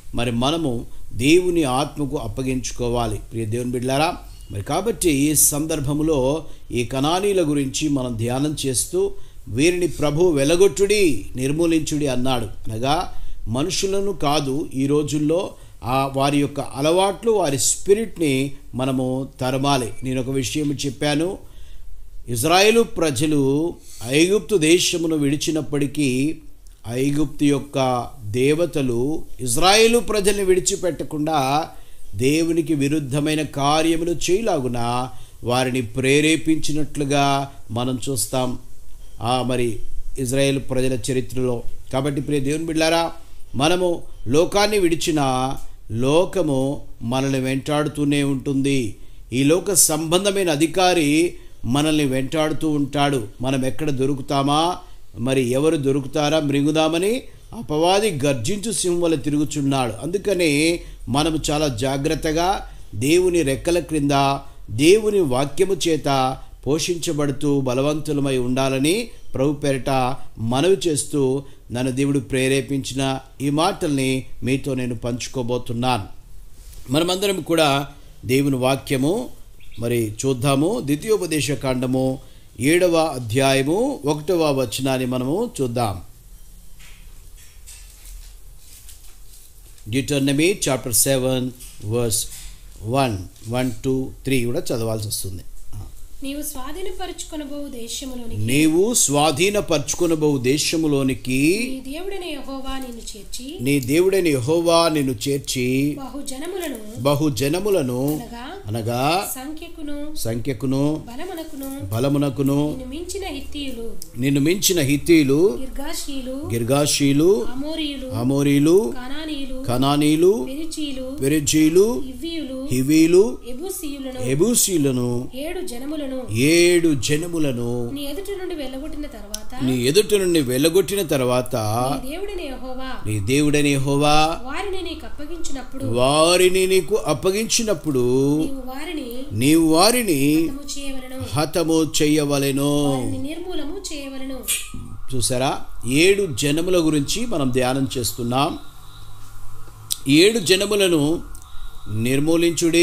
మరి మనము దేవుని ఆత్మకు అప్పగించుకోవాలి ప్రియ దేవుని బిడ్డారా మరి కాబట్టి ఈ సందర్భంలో ఈ కణానీల గురించి మనం ధ్యానం చేస్తూ వీరిని ప్రభు వెలగొట్టుడి నిర్మూలించుడి అన్నాడు అనగా మనుషులను కాదు ఈ రోజుల్లో ఆ వారి యొక్క అలవాట్లు వారి స్పిరిట్ని మనము తరమాలి నేను ఒక విషయం చెప్పాను ఇజ్రాయేలు ప్రజలు ఐగుప్తు దేశమును విడిచినప్పటికీ ఐగుప్తు యొక్క దేవతలు ఇజ్రాయేలు ప్రజల్ని విడిచిపెట్టకుండా దేవునికి విరుద్ధమైన కార్యములు చేయలాగున వారిని ప్రేరేపించినట్లుగా మనం చూస్తాం ఆ మరి ఇజ్రాయేల్ ప్రజల చరిత్రలో కాబట్టి ప్రియ దేవుని బిడ్డారా మనము లోకాన్ని విడిచిన లోకము మనల్ని వెంటాడుతూనే ఉంటుంది ఈ లోక సంబంధమైన అధికారి మనల్ని వెంటాడుతూ ఉంటాడు మనం ఎక్కడ దొరుకుతామా మరి ఎవరు దొరుకుతారా మృంగుదామని అపవాది గర్జించు సింహల తిరుగుచున్నాడు అందుకని మనము చాలా జాగ్రత్తగా దేవుని రెక్కల క్రింద దేవుని వాక్యము చేత పోషించబడుతూ బలవంతులమై ఉండాలని ప్రభు పేరిట మనవి చేస్తూ నన్ను దేవుడు ప్రేరేపించిన ఈ మాటల్ని మీతో నేను పంచుకోబోతున్నాను మనమందరం కూడా దేవుని వాక్యము మరి చూద్దాము ద్వితీయోపదేశ కాండము ఏడవ అధ్యాయము ఒకటవ వచనాన్ని మనము చూద్దాం Deuteronomy chapter seven verse one one two three కూడా చదవాల్సి వస్తుంది నీవు స్వాధీనపరుచుకొనబోవు దేశములోనికి నీవు స్వాధీనపరచుకునబోవు దేశములోనికి నీ దేవుడైన యెహోవా నిన్ను చేర్చి నీ దేవుడైన యెహోవా నిన్ను చేర్చి బహు జనములను బహు జనములను అనగా అనగా సంఖ్యకును సంఖ్యకును బలమునకును బలమునకును నిన్ను మించిన హిత్తీయులు నిన్ను మించిన హిత్తీలు గిర్గాషీలు గిర్గాషీలు అమోరీయులు అమోరీలు కనానీయులు కనానీలు పెరిచీలు పెరిజీలు ఇవ్వీయులు హివీలు ఎబూసీయులను ఎబూసీలను ఏడు జనములను ఏడు జనములను నీ ఎదుటి నుండి వెళ్ళగొట్టిన తర్వాత నీ ఎదుట నుండి వెళ్ళగొట్టిన తర్వాత నీ దేవుడిని యెహోవా నీ దేవుడని హోవా వారిని నీకు అప్పగించినప్పుడు వారిని నీకు అప్పగించినప్పుడు నీవు వారిని నీవు వారిని హతము చేయవలను హతము చెయ్యవలెను వారిని నిర్మూలము చేయవలను చూసారా ఏడు జనముల గురించి మనం ధ్యానం చేస్తున్నాం ఏడు జనములను నిర్మూలించుడి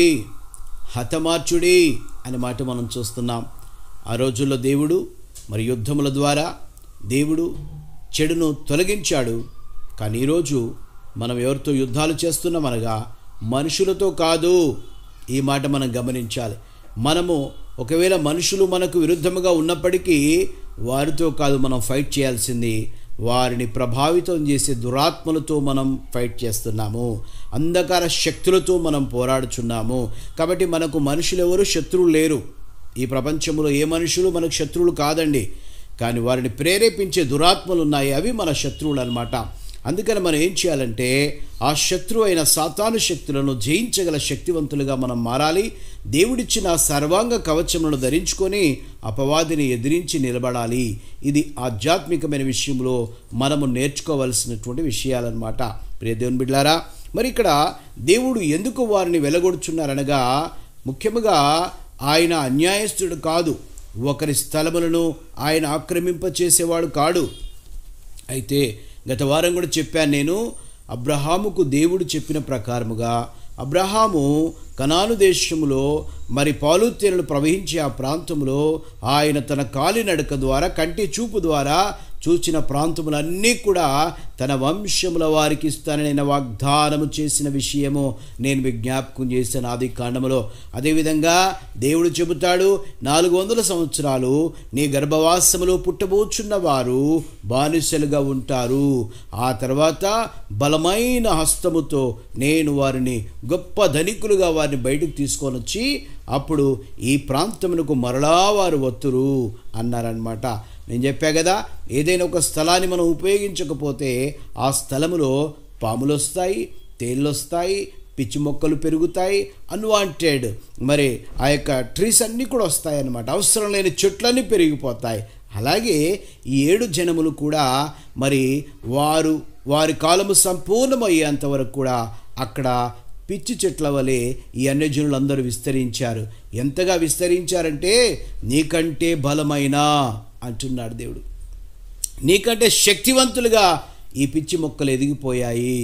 హతమార్చుడి అనే మాట మనం చూస్తున్నాం ఆ రోజుల్లో దేవుడు మరి యుద్ధముల ద్వారా దేవుడు చెడును తొలగించాడు కానీ ఈరోజు మనం ఎవరితో యుద్ధాలు చేస్తున్నాం అనగా మనుషులతో కాదు ఈ మాట మనం గమనించాలి మనము ఒకవేళ మనుషులు మనకు విరుద్ధముగా ఉన్నప్పటికీ వారితో కాదు మనం ఫైట్ చేయాల్సింది వారిని ప్రభావితం చేసే దురాత్మలతో మనం ఫైట్ చేస్తున్నాము అంధకార శక్తులతో మనం పోరాడుచున్నాము కాబట్టి మనకు మనుషులు ఎవరు శత్రువులు లేరు ఈ ప్రపంచంలో ఏ మనుషులు మనకు శత్రువులు కాదండి కానీ వారిని ప్రేరేపించే దురాత్మలు ఉన్నాయి అవి మన శత్రువులు అనమాట అందుకని మనం ఏం చేయాలంటే ఆ శత్రువు అయిన సాతాను శక్తులను జయించగల శక్తివంతులుగా మనం మారాలి దేవుడిచ్చిన సర్వాంగ కవచములను ధరించుకొని అపవాదిని ఎదిరించి నిలబడాలి ఇది ఆధ్యాత్మికమైన విషయంలో మనము నేర్చుకోవలసినటువంటి విషయాలన్నమాట ప్రియ దేవుని బిడ్లారా మరి ఇక్కడ దేవుడు ఎందుకు వారిని వెలగొడుచున్నారనగా ముఖ్యముగా ఆయన అన్యాయస్తుడు కాదు ఒకరి స్థలములను ఆయన ఆక్రమింపచేసేవాడు కాడు అయితే గత వారం కూడా చెప్పాను నేను అబ్రహాముకు దేవుడు చెప్పిన ప్రకారముగా అబ్రహాము కనాను దేశములో మరి పాలుతేనలు ప్రవహించే ఆ ప్రాంతంలో ఆయన తన కాలినడక ద్వారా కంటి చూపు ద్వారా చూచిన ప్రాంతములన్నీ కూడా తన వంశముల వారికి ఇస్తానని నేను వాగ్దానము చేసిన విషయము నేను విజ్ఞాపకం చేశాను ఆది కాండములో అదేవిధంగా దేవుడు చెబుతాడు నాలుగు వందల సంవత్సరాలు నీ గర్భవాసములో పుట్టబోచున్న వారు బానిసలుగా ఉంటారు ఆ తర్వాత బలమైన హస్తముతో నేను వారిని గొప్ప ధనికులుగా వారిని బయటకు తీసుకొని వచ్చి అప్పుడు ఈ ప్రాంతమునకు మరలా వారు వత్తురు అన్నారనమాట నేను చెప్పా కదా ఏదైనా ఒక స్థలాన్ని మనం ఉపయోగించకపోతే ఆ స్థలములో పాములు వస్తాయి తేళ్ళు వస్తాయి పిచ్చి మొక్కలు పెరుగుతాయి అన్వాంటెడ్ మరి ఆ యొక్క ట్రీస్ అన్నీ కూడా వస్తాయి అన్నమాట అవసరం లేని చెట్లన్నీ పెరిగిపోతాయి అలాగే ఈ ఏడు జనములు కూడా మరి వారు వారి కాలము సంపూర్ణమయ్యేంత వరకు కూడా అక్కడ పిచ్చి చెట్ల వలె ఈ అన్యజనులందరూ విస్తరించారు ఎంతగా విస్తరించారంటే నీకంటే బలమైన అంటున్నాడు దేవుడు నీకంటే శక్తివంతులుగా ఈ పిచ్చి మొక్కలు ఎదిగిపోయాయి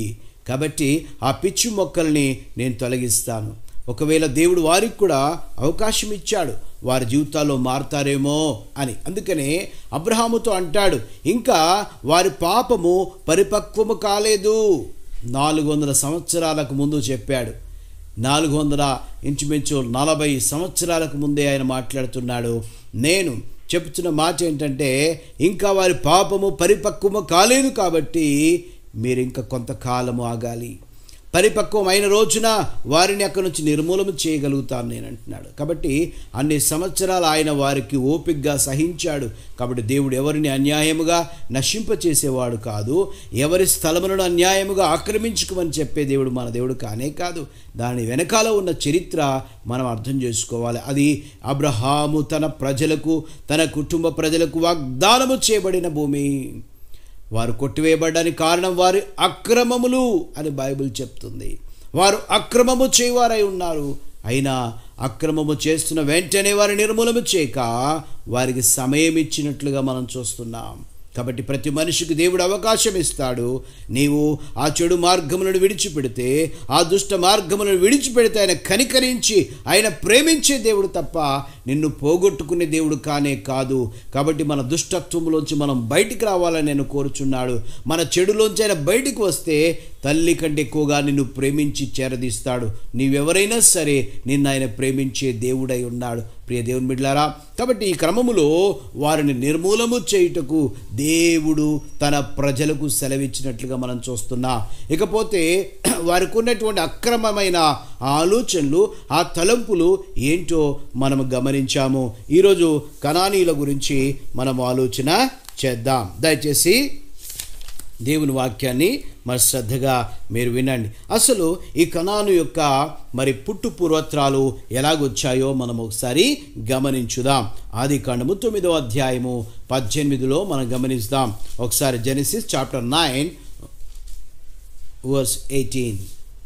కాబట్టి ఆ పిచ్చి మొక్కల్ని నేను తొలగిస్తాను ఒకవేళ దేవుడు వారికి కూడా అవకాశం ఇచ్చాడు వారి జీవితాల్లో మారతారేమో అని అందుకనే అబ్రహాముతో అంటాడు ఇంకా వారి పాపము పరిపక్వము కాలేదు నాలుగు వందల సంవత్సరాలకు ముందు చెప్పాడు నాలుగు వందల ఇంచుమించు నలభై సంవత్సరాలకు ముందే ఆయన మాట్లాడుతున్నాడు నేను చెప్తున్న మాట ఏంటంటే ఇంకా వారి పాపము పరిపక్వము కాలేదు కాబట్టి మీరు ఇంకా కొంతకాలము ఆగాలి పరిపక్వం అయిన రోజున వారిని అక్కడి నుంచి నిర్మూలన చేయగలుగుతాను నేను అంటున్నాడు కాబట్టి అన్ని సంవత్సరాలు ఆయన వారికి ఓపికగా సహించాడు కాబట్టి దేవుడు ఎవరిని అన్యాయముగా నశింపచేసేవాడు కాదు ఎవరి స్థలములను అన్యాయముగా ఆక్రమించుకోమని చెప్పే దేవుడు మన దేవుడు కానే కాదు దాని వెనకాల ఉన్న చరిత్ర మనం అర్థం చేసుకోవాలి అది అబ్రహాము తన ప్రజలకు తన కుటుంబ ప్రజలకు వాగ్దానము చేయబడిన భూమి వారు కొట్టివేయబడడానికి కారణం వారి అక్రమములు అని బైబిల్ చెప్తుంది వారు అక్రమము చేయవారై ఉన్నారు అయినా అక్రమము చేస్తున్న వెంటనే వారి నిర్మూలన చేయక వారికి సమయం ఇచ్చినట్లుగా మనం చూస్తున్నాం కాబట్టి ప్రతి మనిషికి దేవుడు అవకాశం ఇస్తాడు నీవు ఆ చెడు మార్గములను విడిచిపెడితే ఆ దుష్ట మార్గములను విడిచిపెడితే ఆయన కనికరించి ఆయన ప్రేమించే దేవుడు తప్ప నిన్ను పోగొట్టుకునే దేవుడు కానే కాదు కాబట్టి మన దుష్టత్వంలోంచి మనం బయటికి రావాలని నేను కోరుచున్నాడు మన చెడులోంచి ఆయన బయటికి వస్తే తల్లి కంటే ఎక్కువగా నిన్ను ప్రేమించి చేరదీస్తాడు నీవెవరైనా సరే నిన్ను ఆయన ప్రేమించే దేవుడై ఉన్నాడు ప్రియ దేవుని బిడ్లారా కాబట్టి ఈ క్రమములో వారిని నిర్మూలము చేయుటకు దేవుడు తన ప్రజలకు సెలవిచ్చినట్లుగా మనం చూస్తున్నా ఇకపోతే వారికి ఉన్నటువంటి అక్రమమైన ఆలోచనలు ఆ తలంపులు ఏంటో మనం గమనించాము ఈరోజు కణానీల గురించి మనం ఆలోచన చేద్దాం దయచేసి దేవుని వాక్యాన్ని మరి శ్రద్ధగా మీరు వినండి అసలు ఈ కణాను యొక్క మరి పుట్టు పూర్వత్రాలు ఎలాగొచ్చాయో మనం ఒకసారి గమనించుదాం ఆది కాండము తొమ్మిదో అధ్యాయము పద్దెనిమిదిలో మనం గమనిస్తాం ఒకసారి Genesis chapter nine verse eighteen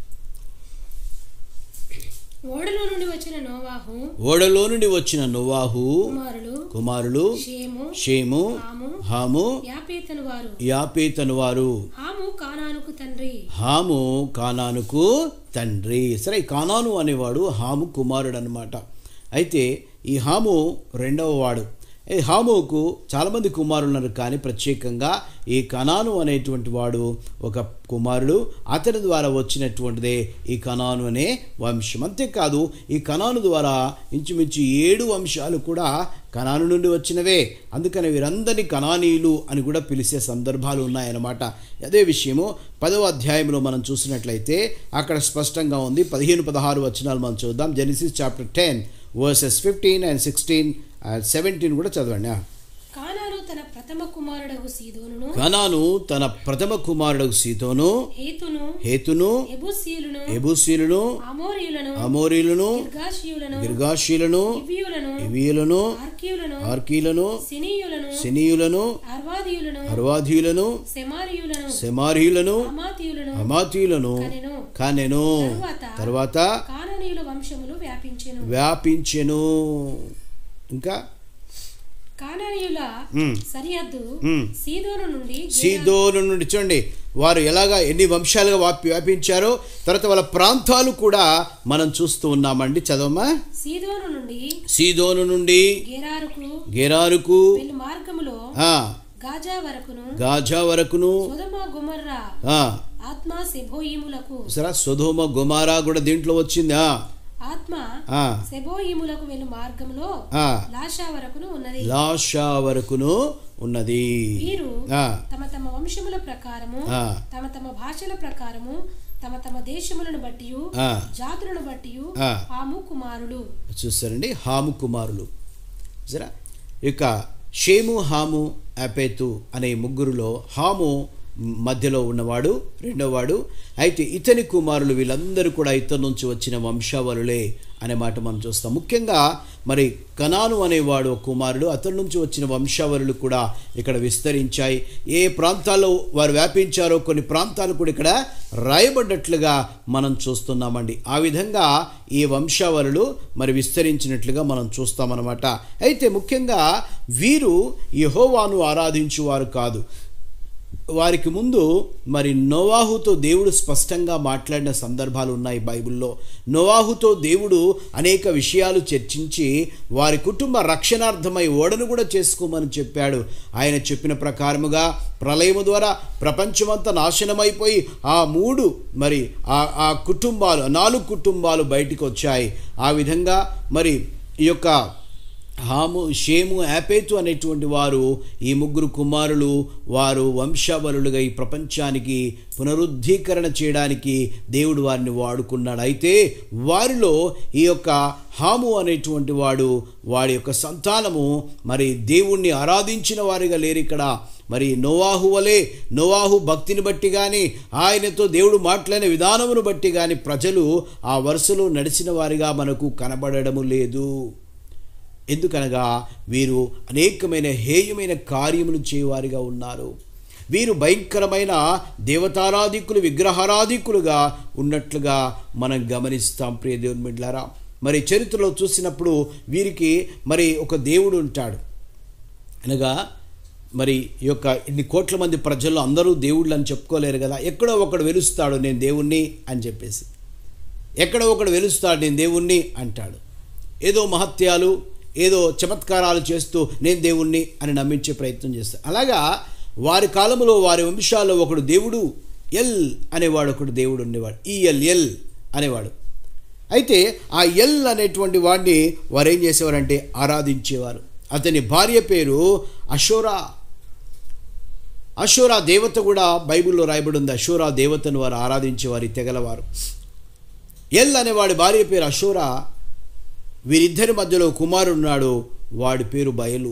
ఓడలో నుండి వచ్చిన నోవాహు ఓడలో నుండి వచ్చిన నోవాహు కుమారులు కుమారులు షేము షేము హాము హాము యాపేతను వారు యాపేతను వారు హాము కానానుకు తండ్రి హాము కానానుకు తండ్రి సరే ఈ కానాను అనేవాడు హాము కుమారుడు అనమాట అయితే ఈ హాము రెండవ వాడు ఈ హాముకు చాలామంది కుమారులు ఉన్నారు కానీ ప్రత్యేకంగా ఈ కనాను అనేటువంటి వాడు ఒక కుమారుడు అతని ద్వారా వచ్చినటువంటిదే ఈ కనాను అనే వంశం అంతేకాదు ఈ కనాను ద్వారా ఇంచుమించు ఏడు వంశాలు కూడా కనాను నుండి వచ్చినవే అందుకని వీరందరినీ కనానీయులు అని కూడా పిలిచే సందర్భాలు ఉన్నాయన్నమాట అదే విషయము పదవ అధ్యాయంలో మనం చూసినట్లయితే అక్కడ స్పష్టంగా ఉంది పదిహేను పదహారు వచనాలు మనం చూద్దాం Genesis chapter ten verses fifteen and sixteen and seventeen కూడా చదవండి ఆ. కానాను తన ప్రథమ కుమారుడగు సీదోనును కనాను తన ప్రథమ కుమారుడు సీతోను హేతును హేతును ఎబుసీయులను ఎబూసీలను అమోరియులను అమోరీలను గిర్గాషియులను గిర్గాషీలను ఇవ్యులను ఇవియులను ఆర్కీయులను ఆర్కీలను సినీయులను సినీయులను అర్వాదీయులను అర్వాధీయులను సెమారియులను సెమారీయులను అమాతీయులను అమాతీయులను కనెను కానెను తరువాత తర్వాత కాననీయుల వంశములు వ్యాపించెను వ్యాపించెను ఇంకా కాననీయుల మ్. సరిహద్దు మ్. సీదోను నుండి గే- సీదోను నుండి చూడండి వారు ఎలాగా ఎన్ని వంశాలుగా వ్యాపి వ్యాపించారో తర్వాత వాళ్ళ ప్రాంతాలు కూడా మనం చూస్తూ ఉన్నామండి చదవమ్మా సీదోను నుండి సీదోను నుండి గెరారుకు గెరారుకు వెళ్ళు మార్గములో ఆ, గాజా వరకును గాజా వరకును సొదమ గుమర్రా ఆ, ఆత్మ సెబోయిములకు సరే సుధోమ గుమారా కూడా దీంట్లో వచ్చిందా ఆత్మ ఆ, సెబోయిములకు వెళ్ళు మార్గంలో ఆ, లాషా వరకును ఉన్నది లాషా వరకును ఉన్నది వీరు ఆ, తమ తమ వంశముల ప్రకారము ఆ, తమ తమ భాషల ప్రకారము తమ తమ దేశములను బట్టి ఆ. జాతులను బట్టి ఆ. ఆము కుమారులు చూసారండి చూస్తారండి హాము కుమారులు సరే ఇక షేము హాము అపేతు అనే ముగ్గురులో హాము మధ్యలో ఉన్నవాడు రెండోవాడు అయితే ఇతని కుమారులు వీళ్ళందరూ కూడా ఇతని నుంచి వచ్చిన వంశావళులే అనే మాట మనం చూస్తాం ముఖ్యంగా మరి కనాను అనేవాడు ఒక కుమారుడు అతని నుంచి వచ్చిన వంశావళులు కూడా ఇక్కడ విస్తరించాయి ఏ ప్రాంతాల్లో వారు వ్యాపించారో కొన్ని ప్రాంతాలు కూడా ఇక్కడ రాయబడ్డట్లుగా మనం చూస్తున్నామండి ఆ విధంగా ఈ వంశావళులు మరి విస్తరించినట్లుగా మనం చూస్తామన్నమాట అయితే ముఖ్యంగా వీరు యెహోవాను ఆరాధించువారు కాదు వారికి ముందు మరి నోవాహుతో దేవుడు స్పష్టంగా మాట్లాడిన సందర్భాలు ఉన్నాయి బైబిల్లో నోవాహుతో దేవుడు అనేక విషయాలు చర్చించి వారి కుటుంబ రక్షణార్థమై ఓడను కూడా చేసుకోమని చెప్పాడు ఆయన చెప్పిన ప్రకారముగా ప్రళయము ద్వారా ప్రపంచమంతా నాశనమైపోయి ఆ మూడు మరి ఆ ఆ కుటుంబాలు నాలుగు కుటుంబాలు బయటికి వచ్చాయి ఆ విధంగా మరి ఈ యొక్క హాము షేము యాపేతు అనేటువంటి వారు ఈ ముగ్గురు కుమారులు వారు వంశావలులుగా ఈ ప్రపంచానికి పునరుద్ధీకరణ చేయడానికి దేవుడు వారిని వాడుకున్నాడు అయితే వారిలో ఈ యొక్క హాము అనేటువంటి వాడు వాడి యొక్క సంతానము మరి దేవుణ్ణి ఆరాధించిన వారిగా లేరు ఇక్కడ మరి నోవాహు వలె నోవాహు భక్తిని బట్టి కానీ ఆయనతో దేవుడు మాట్లాడిన విధానమును బట్టి కానీ ప్రజలు ఆ వరుసలో నడిచిన వారిగా మనకు కనబడము లేదు ఎందుకనగా వీరు అనేకమైన హేయమైన కార్యములు చేయవారిగా ఉన్నారు వీరు భయంకరమైన దేవతారాధికులు విగ్రహారాధికులుగా ఉన్నట్లుగా మనం గమనిస్తాం ప్రియ దేవుని మిడ్లారా మరి చరిత్రలో చూసినప్పుడు వీరికి మరి ఒక దేవుడు ఉంటాడు అనగా మరి ఈ యొక్క ఇన్ని కోట్ల మంది ప్రజల్లో అందరూ దేవుళ్ళు అని చెప్పుకోలేరు కదా ఎక్కడో ఒకడు వెలుస్తాడు నేను దేవుణ్ణి అని చెప్పేసి ఎక్కడో ఒకడు వెలుస్తాడు నేను దేవుణ్ణి అంటాడు ఏదో మహత్యాలు ఏదో చమత్కారాలు చేస్తూ నేను దేవుణ్ణి అని నమ్మించే ప్రయత్నం చేస్తాడు అలాగా వారి కాలంలో వారి వంశాల్లో ఒకడు దేవుడు ఎల్ అనేవాడు ఒకడు దేవుడు ఉండేవాడు ఈ ఎల్ ఎల్ అనేవాడు అయితే ఆ ఎల్ అనేటువంటి వాడిని వారు ఏం చేసేవారంటే ఆరాధించేవారు అతని భార్య పేరు అశోరా అశోరా దేవత కూడా బైబిల్లో రాయబడి ఉంది అశోరా దేవతను వారు ఆరాధించేవారు ఈ తెగలవారు ఎల్ అనేవాడి భార్య పేరు అశోరా వీరిద్దరి మధ్యలో కుమారుడున్నాడు వాడి పేరు బయలు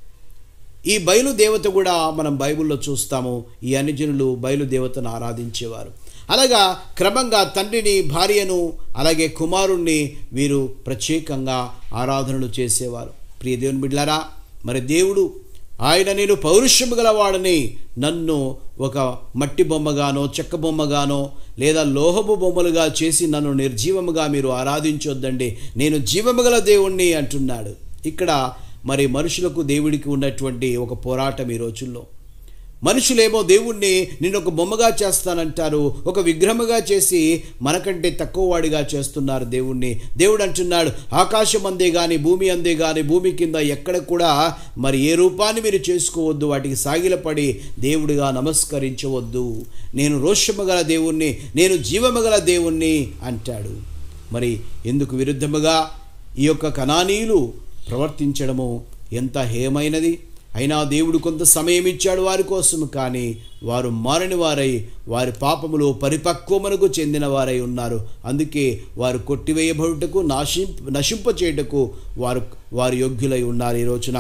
ఈ బయలు దేవత కూడా మనం బైబిల్లో చూస్తాము ఈ అన్యజనులు బయలు దేవతను ఆరాధించేవారు అలాగా క్రమంగా తండ్రిని భార్యను అలాగే కుమారుణ్ణి వీరు ప్రత్యేకంగా ఆరాధనలు చేసేవారు ప్రియ దేవుని బిడ్లారా మరి దేవుడు ఆయన నేను పౌరుషము గలవాడని నన్ను ఒక మట్టి బొమ్మగానో చెక్క బొమ్మగానో లేదా లోహపు బొమ్మలుగా చేసి నన్ను నిర్జీవముగా మీరు ఆరాధించొద్దండి నేను జీవము గల దేవుణ్ణి అంటున్నాడు ఇక్కడ మరి మనుషులకు దేవుడికి ఉన్నటువంటి ఒక పోరాటం ఈ రోజుల్లో మనుషులేమో దేవుణ్ణి నేను ఒక బొమ్మగా చేస్తానంటారు ఒక విగ్రహముగా చేసి మనకంటే తక్కువ వాడిగా చేస్తున్నారు దేవుణ్ణి దేవుడు అంటున్నాడు ఆకాశం అందే కానీ భూమి అందే కానీ భూమి కింద ఎక్కడ కూడా మరి ఏ రూపాన్ని మీరు చేసుకోవద్దు వాటికి సాగిలపడి దేవుడిగా నమస్కరించవద్దు నేను రోషము గల దేవుణ్ణి నేను జీవము గల దేవుణ్ణి అంటాడు మరి ఎందుకు విరుద్ధముగా ఈ యొక్క కణానీయులు ప్రవర్తించడము ఎంత హేమైనది అయినా దేవుడు కొంత సమయం ఇచ్చాడు వారి కోసం కానీ వారు మారని వారై వారి పాపములో పరిపక్వమునకు చెందిన వారై ఉన్నారు అందుకే వారు కొట్టివేయబడుటకు నాశిం నశింపచేయుటకు వారు వారు యోగ్యులై ఉన్నారు ఈ రోజున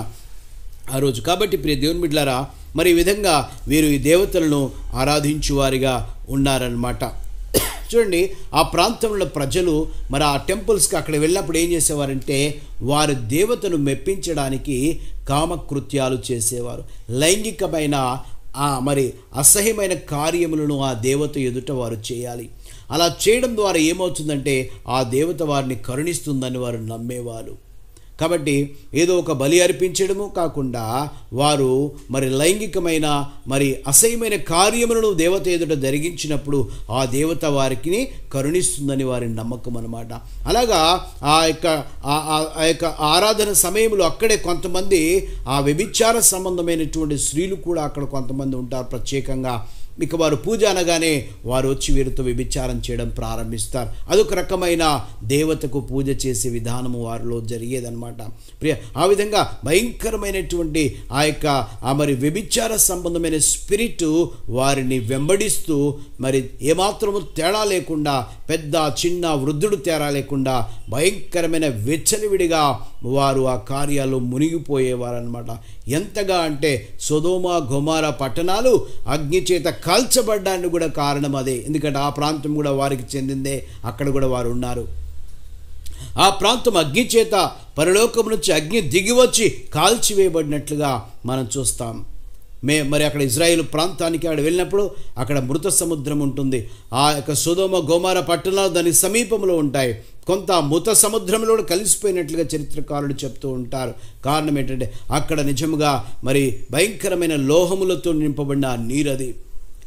ఆ రోజు కాబట్టి ప్రియ దేవుని బిడ్లారా మరి ఈ విధంగా వీరు ఈ దేవతలను ఆరాధించువారిగా ఉన్నారనమాట చూడండి ఆ ప్రాంతంలో ప్రజలు మరి ఆ టెంపుల్స్కి అక్కడ వెళ్ళినప్పుడు ఏం చేసేవారంటే వారి దేవతను మెప్పించడానికి కామకృత్యాలు చేసేవారు లైంగికమైన ఆ మరి అసహ్యమైన కార్యములను ఆ దేవత ఎదుట వారు చేయాలి అలా చేయడం ద్వారా ఏమవుతుందంటే ఆ దేవత వారిని కరుణిస్తుందని వారు నమ్మేవారు కాబట్టి ఏదో ఒక బలి అర్పించడము కాకుండా వారు మరి లైంగికమైన మరి అసహ్యమైన కార్యములను దేవత ఎదుట జరిగించినప్పుడు ఆ దేవత వారికి కరుణిస్తుందని వారి నమ్మకం అనమాట అలాగా ఆ యొక్క ఆ- ఆ ఆ యొక్క ఆరాధన సమయంలో అక్కడే కొంతమంది ఆ వ్యభిచార సంబంధమైనటువంటి స్త్రీలు కూడా అక్కడ కొంతమంది ఉంటారు ప్రత్యేకంగా ఇక వారు పూజ అనగానే వారు వచ్చి వీరితో వ్యభిచారం చేయడం ప్రారంభిస్తారు అదొక రకమైన దేవతకు పూజ చేసే విధానము వారిలో జరిగేదన్నమాట ప్రియ ఆ విధంగా భయంకరమైనటువంటి ఆ యొక్క ఆ మరి వ్యభిచార సంబంధమైన స్పిరిట్ వారిని వెంబడిస్తూ మరి ఏమాత్రము తేడా లేకుండా పెద్ద చిన్న వృద్ధుడు తేడా లేకుండా భయంకరమైన వెచ్చలివిడిగా వారు ఆ కార్యాలు మునిగిపోయేవారనమాట ఎంతగా అంటే సొదోమ గొమార పట్టణాలు అగ్ని చేత కాల్చబడ్డానికి కూడా కారణం అదే ఎందుకంటే ఆ ప్రాంతం కూడా వారికి చెందిందే అక్కడ కూడా వారు ఉన్నారు ఆ ప్రాంతం అగ్ని చేత పరలోకం నుంచి అగ్ని దిగివచ్చి కాల్చివేయబడినట్లుగా మనం చూస్తాం మే మరి అక్కడ ఇజ్రాయిల్ ప్రాంతానికి అక్కడ వెళ్ళినప్పుడు అక్కడ మృత సముద్రం ఉంటుంది ఆ యొక్క సుధోమ గోమార పట్టణాలు దాని సమీపంలో ఉంటాయి కొంత మృత సముద్రంలో కూడా కలిసిపోయినట్లుగా చరిత్రకారులు చెప్తూ ఉంటారు కారణం ఏంటంటే అక్కడ నిజముగా మరి భయంకరమైన లోహములతో నింపబడిన ఆ నీరు అది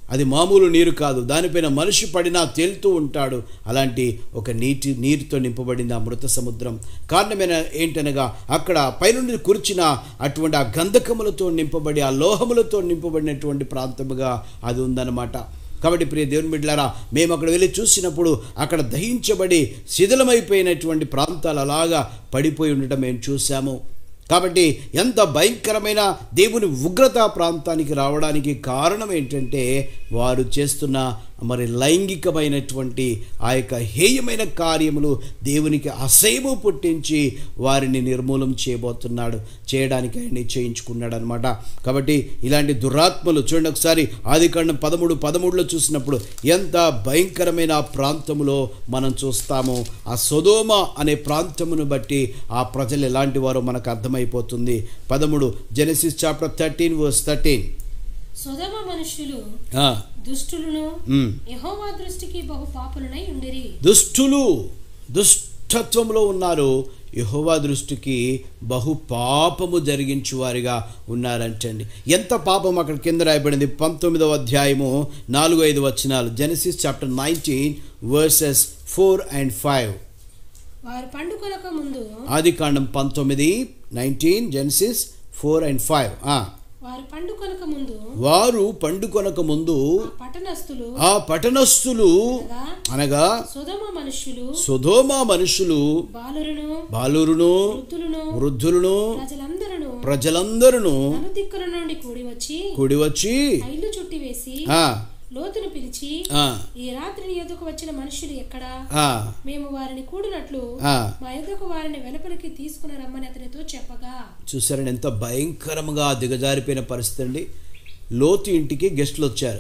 అది మామూలు నీరు కాదు దానిపైన మనిషి పడినా తేలుతూ ఉంటాడు అలాంటి ఒక నీటి నీరుతో నింపబడింది ఆ మృత సముద్రం కారణమైన ఏంటనగా అక్కడ పైనుండి కురిచిన అటువంటి ఆ గంధకములతో నింపబడి ఆ లోహములతో నింపబడినటువంటి ప్రాంతముగా అది ఉందన్నమాట కాబట్టి ప్రియ దేవుని బిడ్డలారా మేము అక్కడ వెళ్ళి చూసినప్పుడు అక్కడ దహించబడి శిథిలమైపోయినటువంటి ప్రాంతాలు అలాగా పడిపోయి ఉండటం మేము చూసాము కాబట్టి ఎంత భయంకరమైన దేవుని ఉగ్రత ప్రాంతానికి రావడానికి కారణం ఏంటంటే వారు చేస్తున్న మరి లైంగికమైనటువంటి ఆ యొక్క హేయమైన కార్యములు దేవునికి అసహ్యము పుట్టించి వారిని నిర్మూలం చేయబోతున్నాడు చేయడానికి ఆయన నిశ్చయించుకున్నాడు అనమాట కాబట్టి ఇలాంటి దురాత్మలు చూడండి ఒకసారి ఆది కాండం పదమూడు పదమూడులో చూసినప్పుడు ఎంత భయంకరమైన ఆ ప్రాంతములో మనం చూస్తాము ఆ సొదోమ అనే ప్రాంతమును బట్టి ఆ ప్రజలు ఎలాంటి వారో మనకు అర్థమైపోతుంది పదమూడు Genesis chapter thirteen verse thirteen సుధమ మనుష్యులు దుష్టులను యెహోవా దృష్టికి బహు పాపులనై ఉండిరి దుష్టులు దుష్టత్వంలో ఉన్నారు యహోవా దృష్టికి బహు పాపము జరిగించువారిగా ఉన్నారంటండి ఎంత పాపం అక్కడ కింద రాయబడింది పంతొమ్మిదవ అధ్యాయము నాలుగు ఐదు వచనాలు Genesis chapter nineteen verses four and five వారు పండుకొనక ముందు ఆది కాండం పంతొమ్మిది nineteen Genesis four and five వారు పండుకొనక ముందు వారు పండుకొనక ముందు ఆ పట్టణస్థులు ఆ పట్టణస్థులు అనగా అనగా సుధమ మనుష్యులు సుధోమ మనుషులు బాలురును బాలురును వృద్ధులను వృద్ధులను ప్రజలందరూ ప్రజలందరూ నలుదిక్కుల నుండి కూడి వచ్చి కూడి వచ్చి ఆ ఇల్లు చుట్టి వేసి ఆ, లోతును పిలిచి ఆ, ఈ రాత్రి నీ ఎదుకు వచ్చిన మనుషులు ఎక్కడా ఆ, మేము వారిని కూడినట్లు ఆ. మా ఎదుకు వారిని వెలుపలికి తీసుకుని రమ్మని అతనితో చెప్పగా చూసారండి ఎంత భయంకరంగా దిగజారిపోయిన పరిస్థితి అండి లోతు ఇంటికి గెస్టులు వచ్చారు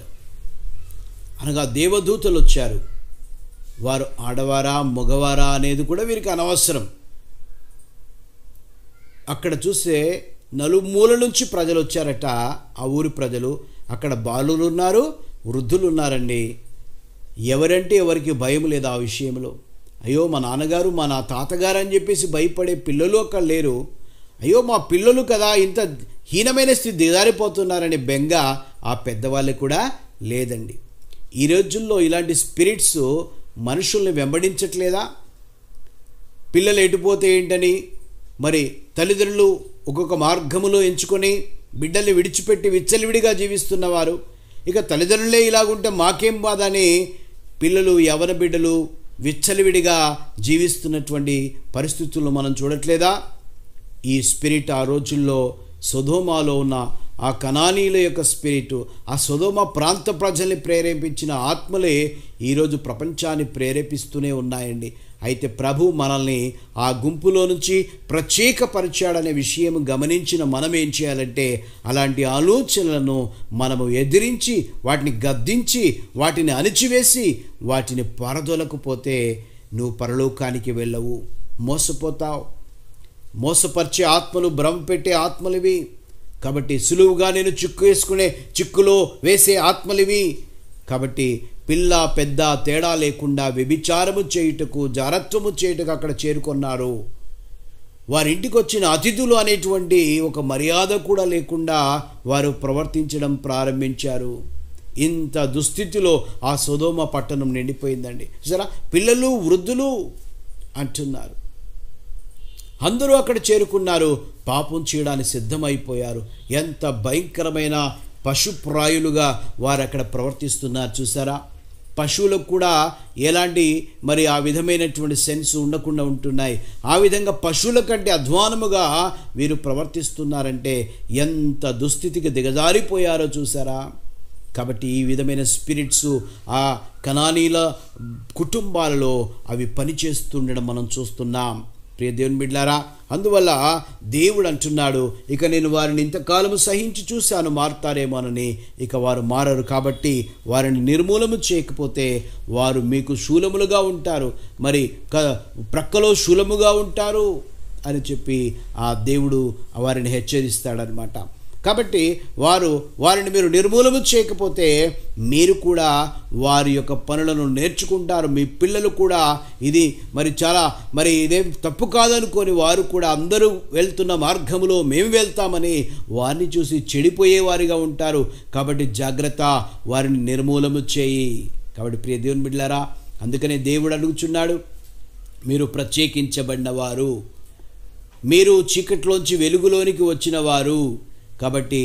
అనగా దేవదూతలు వచ్చారు వారు ఆడవారా మగవారా అనేది కూడా వీరికి అనవసరం అక్కడ చూస్తే నలుమూల నుంచి ప్రజలు వచ్చారట ఆ ఊరి ప్రజలు అక్కడ బాలులు ఉన్నారు వృద్ధులు ఉన్నారండి ఎవరంటే ఎవరికి భయం లేదు ఆ విషయంలో అయ్యో మా నాన్నగారు మా నా తాతగారు అని చెప్పేసి భయపడే పిల్లలు అక్కడ లేరు అయ్యో మా పిల్లలు కదా ఇంత హీనమైన స్థితి దిగారిపోతున్నారనే బెంగ ఆ పెద్దవాళ్ళకి కూడా లేదండి ఈ రోజుల్లో ఇలాంటి స్పిరిట్స్ మనుషుల్ని వెంబడించట్లేదా పిల్లలు ఎటుపోతే ఏంటని మరి తల్లిదండ్రులు ఒక్కొక్క మార్గములో ఎంచుకొని బిడ్డల్ని విడిచిపెట్టి విచ్చలవిడిగా జీవిస్తున్నవారు ఇక తల్లిదండ్రులే ఇలాగుంటే మాకేం బాధ అని పిల్లలు యవన బిడ్డలు విచ్చలవిడిగా జీవిస్తున్నటువంటి పరిస్థితులను మనం చూడట్లేదా ఈ స్పిరిట్ ఆ రోజుల్లో సొదోమాలో ఉన్న ఆ కణానీల యొక్క స్పిరిట్ ఆ సొదోమ ప్రాంత ప్రజల్ని ప్రేరేపించిన ఆత్మలే ఈరోజు ప్రపంచాన్ని ప్రేరేపిస్తూనే ఉన్నాయండి అయితే ప్రభు మనల్ని ఆ గుంపులో నుంచి ప్రత్యేకపరిచాడనే విషయం గమనించిన మనం ఏం చేయాలంటే అలాంటి ఆలోచనలను మనము ఎదిరించి వాటిని గద్దించి వాటిని అణిచివేసి వాటిని పరదొలకపోతే నువ్వు పరలోకానికి వెళ్ళవు మోసపోతావు మోసపరిచే ఆత్మలు భ్రమ పెట్టే ఆత్మలివి కాబట్టి సులువుగా నేను చిక్కు వేసుకునే చిక్కులో వేసే ఆత్మలివి కాబట్టి పిల్ల పెద్ద తేడా లేకుండా వ్యభిచారము చేయుటకు జారత్వము చేయుటకు అక్కడ చేరుకున్నారు వారింటికి వచ్చిన అతిథులు అనేటువంటి ఒక మర్యాద కూడా లేకుండా వారు ప్రవర్తించడం ప్రారంభించారు ఇంత దుస్థితిలో ఆ సుధోమ పట్టణం నిండిపోయిందండి సరే పిల్లలు వృద్ధులు అంటున్నారు అందరూ అక్కడ చేరుకున్నారు పాపం చేయడానికి సిద్ధమైపోయారు ఎంత భయంకరమైన పశుప్రాయులుగా వారు అక్కడ ప్రవర్తిస్తున్నారు చూసారా పశువులకు కూడా ఎలాంటి మరి ఆ విధమైనటువంటి సెన్స్ ఉండకుండా ఉంటున్నాయి ఆ విధంగా పశువుల కంటే అధ్వానముగా వీరు ప్రవర్తిస్తున్నారంటే ఎంత దుస్థితికి దిగజారిపోయారో చూసారా కాబట్టి ఈ విధమైన స్పిరిట్స్ ఆ కణానీల కుటుంబాలలో అవి పనిచేస్తుండడం మనం చూస్తున్నాం ప్రియ దేవుని బిడ్లారా అందువల్ల దేవుడు అంటున్నాడు ఇక నేను వారిని ఇంతకాలము సహించి చూశాను మారుతారేమోనని ఇక వారు మారరు కాబట్టి వారిని నిర్మూలము చేయకపోతే వారు మీకు శూలములుగా ఉంటారు మరి క ప్రక్కలో శూలముగా ఉంటారు అని చెప్పి ఆ దేవుడు వారిని హెచ్చరిస్తాడనమాట కాబట్టి వారు వారిని మీరు నిర్మూలన చేయకపోతే మీరు కూడా వారి యొక్క పనులను నేర్చుకుంటారు మీ పిల్లలు కూడా ఇది మరి చాలా మరి ఇదేం తప్పు కాదనుకొని వారు కూడా అందరూ వెళ్తున్న మార్గంలో మేము వెళ్తామని వారిని చూసి చెడిపోయేవారిగా ఉంటారు కాబట్టి జాగ్రత్త వారిని నిర్మూలన చేయి కాబట్టి ప్రియ దేవుని బిడ్డలారా అందుకనే దేవుడు అడుగుచున్నాడు మీరు ప్రత్యేకించబడినవారు మీరు చీకట్లోంచి వెలుగులోనికి వచ్చిన వారు కాబట్టి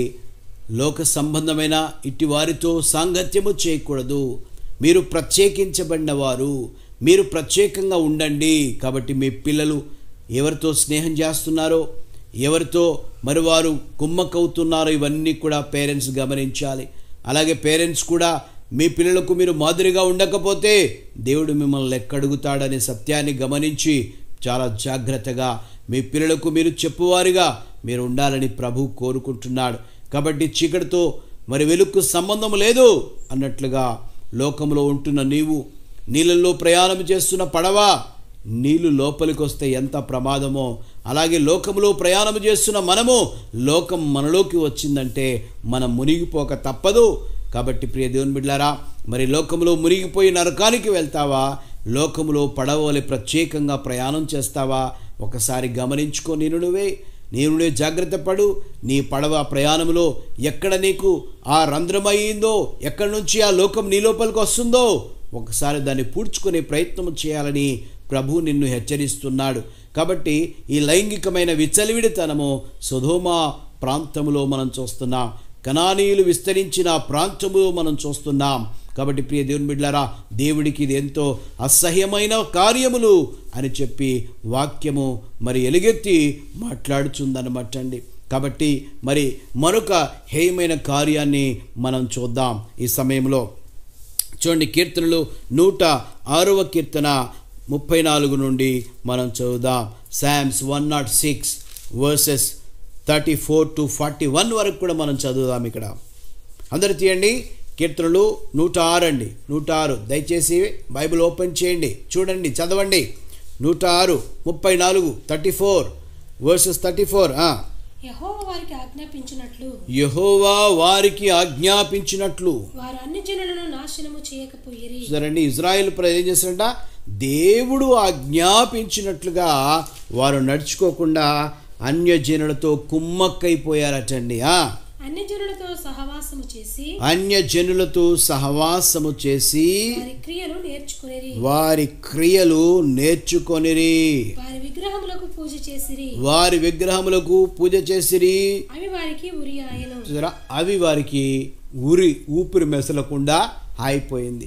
లోక సంబంధమైన ఇట్టి వారితో సాంగత్యము చేయకూడదు మీరు ప్రత్యేకించబడిన వారు మీరు ప్రత్యేకంగా ఉండండి కాబట్టి మీ పిల్లలు ఎవరితో స్నేహం చేస్తున్నారో ఎవరితో మరి వారు కుమ్మక్కవుతున్నారో ఇవన్నీ కూడా పేరెంట్స్ గమనించాలి అలాగే పేరెంట్స్ కూడా మీ పిల్లలకు మీరు మాదిరిగా ఉండకపోతే దేవుడు మిమ్మల్ని ఎక్కడుగుతాడనే సత్యాన్ని గమనించి చాలా జాగ్రత్తగా మీ పిల్లలకు మీరు చెప్పువారిగా మీరు ఉండాలని ప్రభు కోరుకుంటున్నాడు కాబట్టి చీకటితో మరి వెలుక్కు సంబంధం లేదు అన్నట్లుగా లోకంలో ఉంటున్న నీవు నీళ్ళల్లో ప్రయాణం చేస్తున్న పడవ నీళ్లు లోపలికి వస్తే ఎంత ప్రమాదమో అలాగే లోకంలో ప్రయాణం చేస్తున్న మనము లోకం మనలోకి వచ్చిందంటే మనం మునిగిపోక తప్పదు కాబట్టి ప్రియ దేవుని బిడ్డారా మరి లోకంలో మునిగిపోయి నరకానికి వెళ్తావా లోకంలో పడవలి ప్రత్యేకంగా ప్రయాణం చేస్తావా ఒకసారి గమనించుకో నేను నువ్వే నేను నువ్వే జాగ్రత్త పడు నీ పడవ ప్రయాణంలో ఎక్కడ నీకు ఆ రంధ్రమయ్యిందో ఎక్కడి నుంచి ఆ లోకం నీ లోపలికి వస్తుందో ఒకసారి దాన్ని పూడ్చుకునే ప్రయత్నం చేయాలని ప్రభు నిన్ను హెచ్చరిస్తున్నాడు కాబట్టి ఈ లైంగికమైన విచ్చలవిడితనము సుధోమా ప్రాంతంలో మనం చూస్తున్నాం కణానీయులు విస్తరించిన ప్రాంతములో మనం చూస్తున్నాం కాబట్టి ప్రియ దేవుని బిడ్డారా దేవుడికి ఇది ఎంతో అసహ్యమైన కార్యములు అని చెప్పి వాక్యము మరి ఎలుగెత్తి మాట్లాడుచుందనమాట అండి కాబట్టి మరి మరొక హేయమైన కార్యాన్ని మనం చూద్దాం ఈ సమయంలో చూడండి కీర్తనలు నూట ఆరవ కీర్తన ముప్పై నాలుగు నుండి మనం చదువుదాం Psalms one nought six verses thirty four to forty one వరకు కూడా మనం చదువుదాం ఇక్కడ అందరు తీయండి కీర్తనలు నూట ఆరు అండి నూట ఆరు దయచేసి బైబిల్ ఓపెన్ చేయండి చూడండి చదవండి నూట ఆరు ముప్పై నాలుగు thirty four verses thirty four యహోవ వారికి ఆజ్ఞాపించినట్లు యహోవా వారికి ఆజ్ఞాపించినట్లు వారు అన్ని జనులను నాశనము చేయకపోయిరి సరండి ఇజ్రాయెల్ ప్రజలు ఏం చేస్తారంట దేవుడు ఆజ్ఞాపించినట్లుగా వారు నడుచుకోకుండా అన్యజనులతో కుమ్మక్కైపోయారటండి ఆ అన్ని జనులతో సహవాసము చేసి అన్యజనులతో సహవాసము చేసి వారి క్రియలు నేర్చుకునేరి వారి క్రియలు నేర్చుకొనిరి వారి విగ్రహములకు పూజ చేసిరి వారి విగ్రహములకు పూజ చేసిరి అవి వారికి ఉరి ఆయను చూసారా అవి వారికి ఊరి ఊపిరి మెసలకుండా ఆగిపోయింది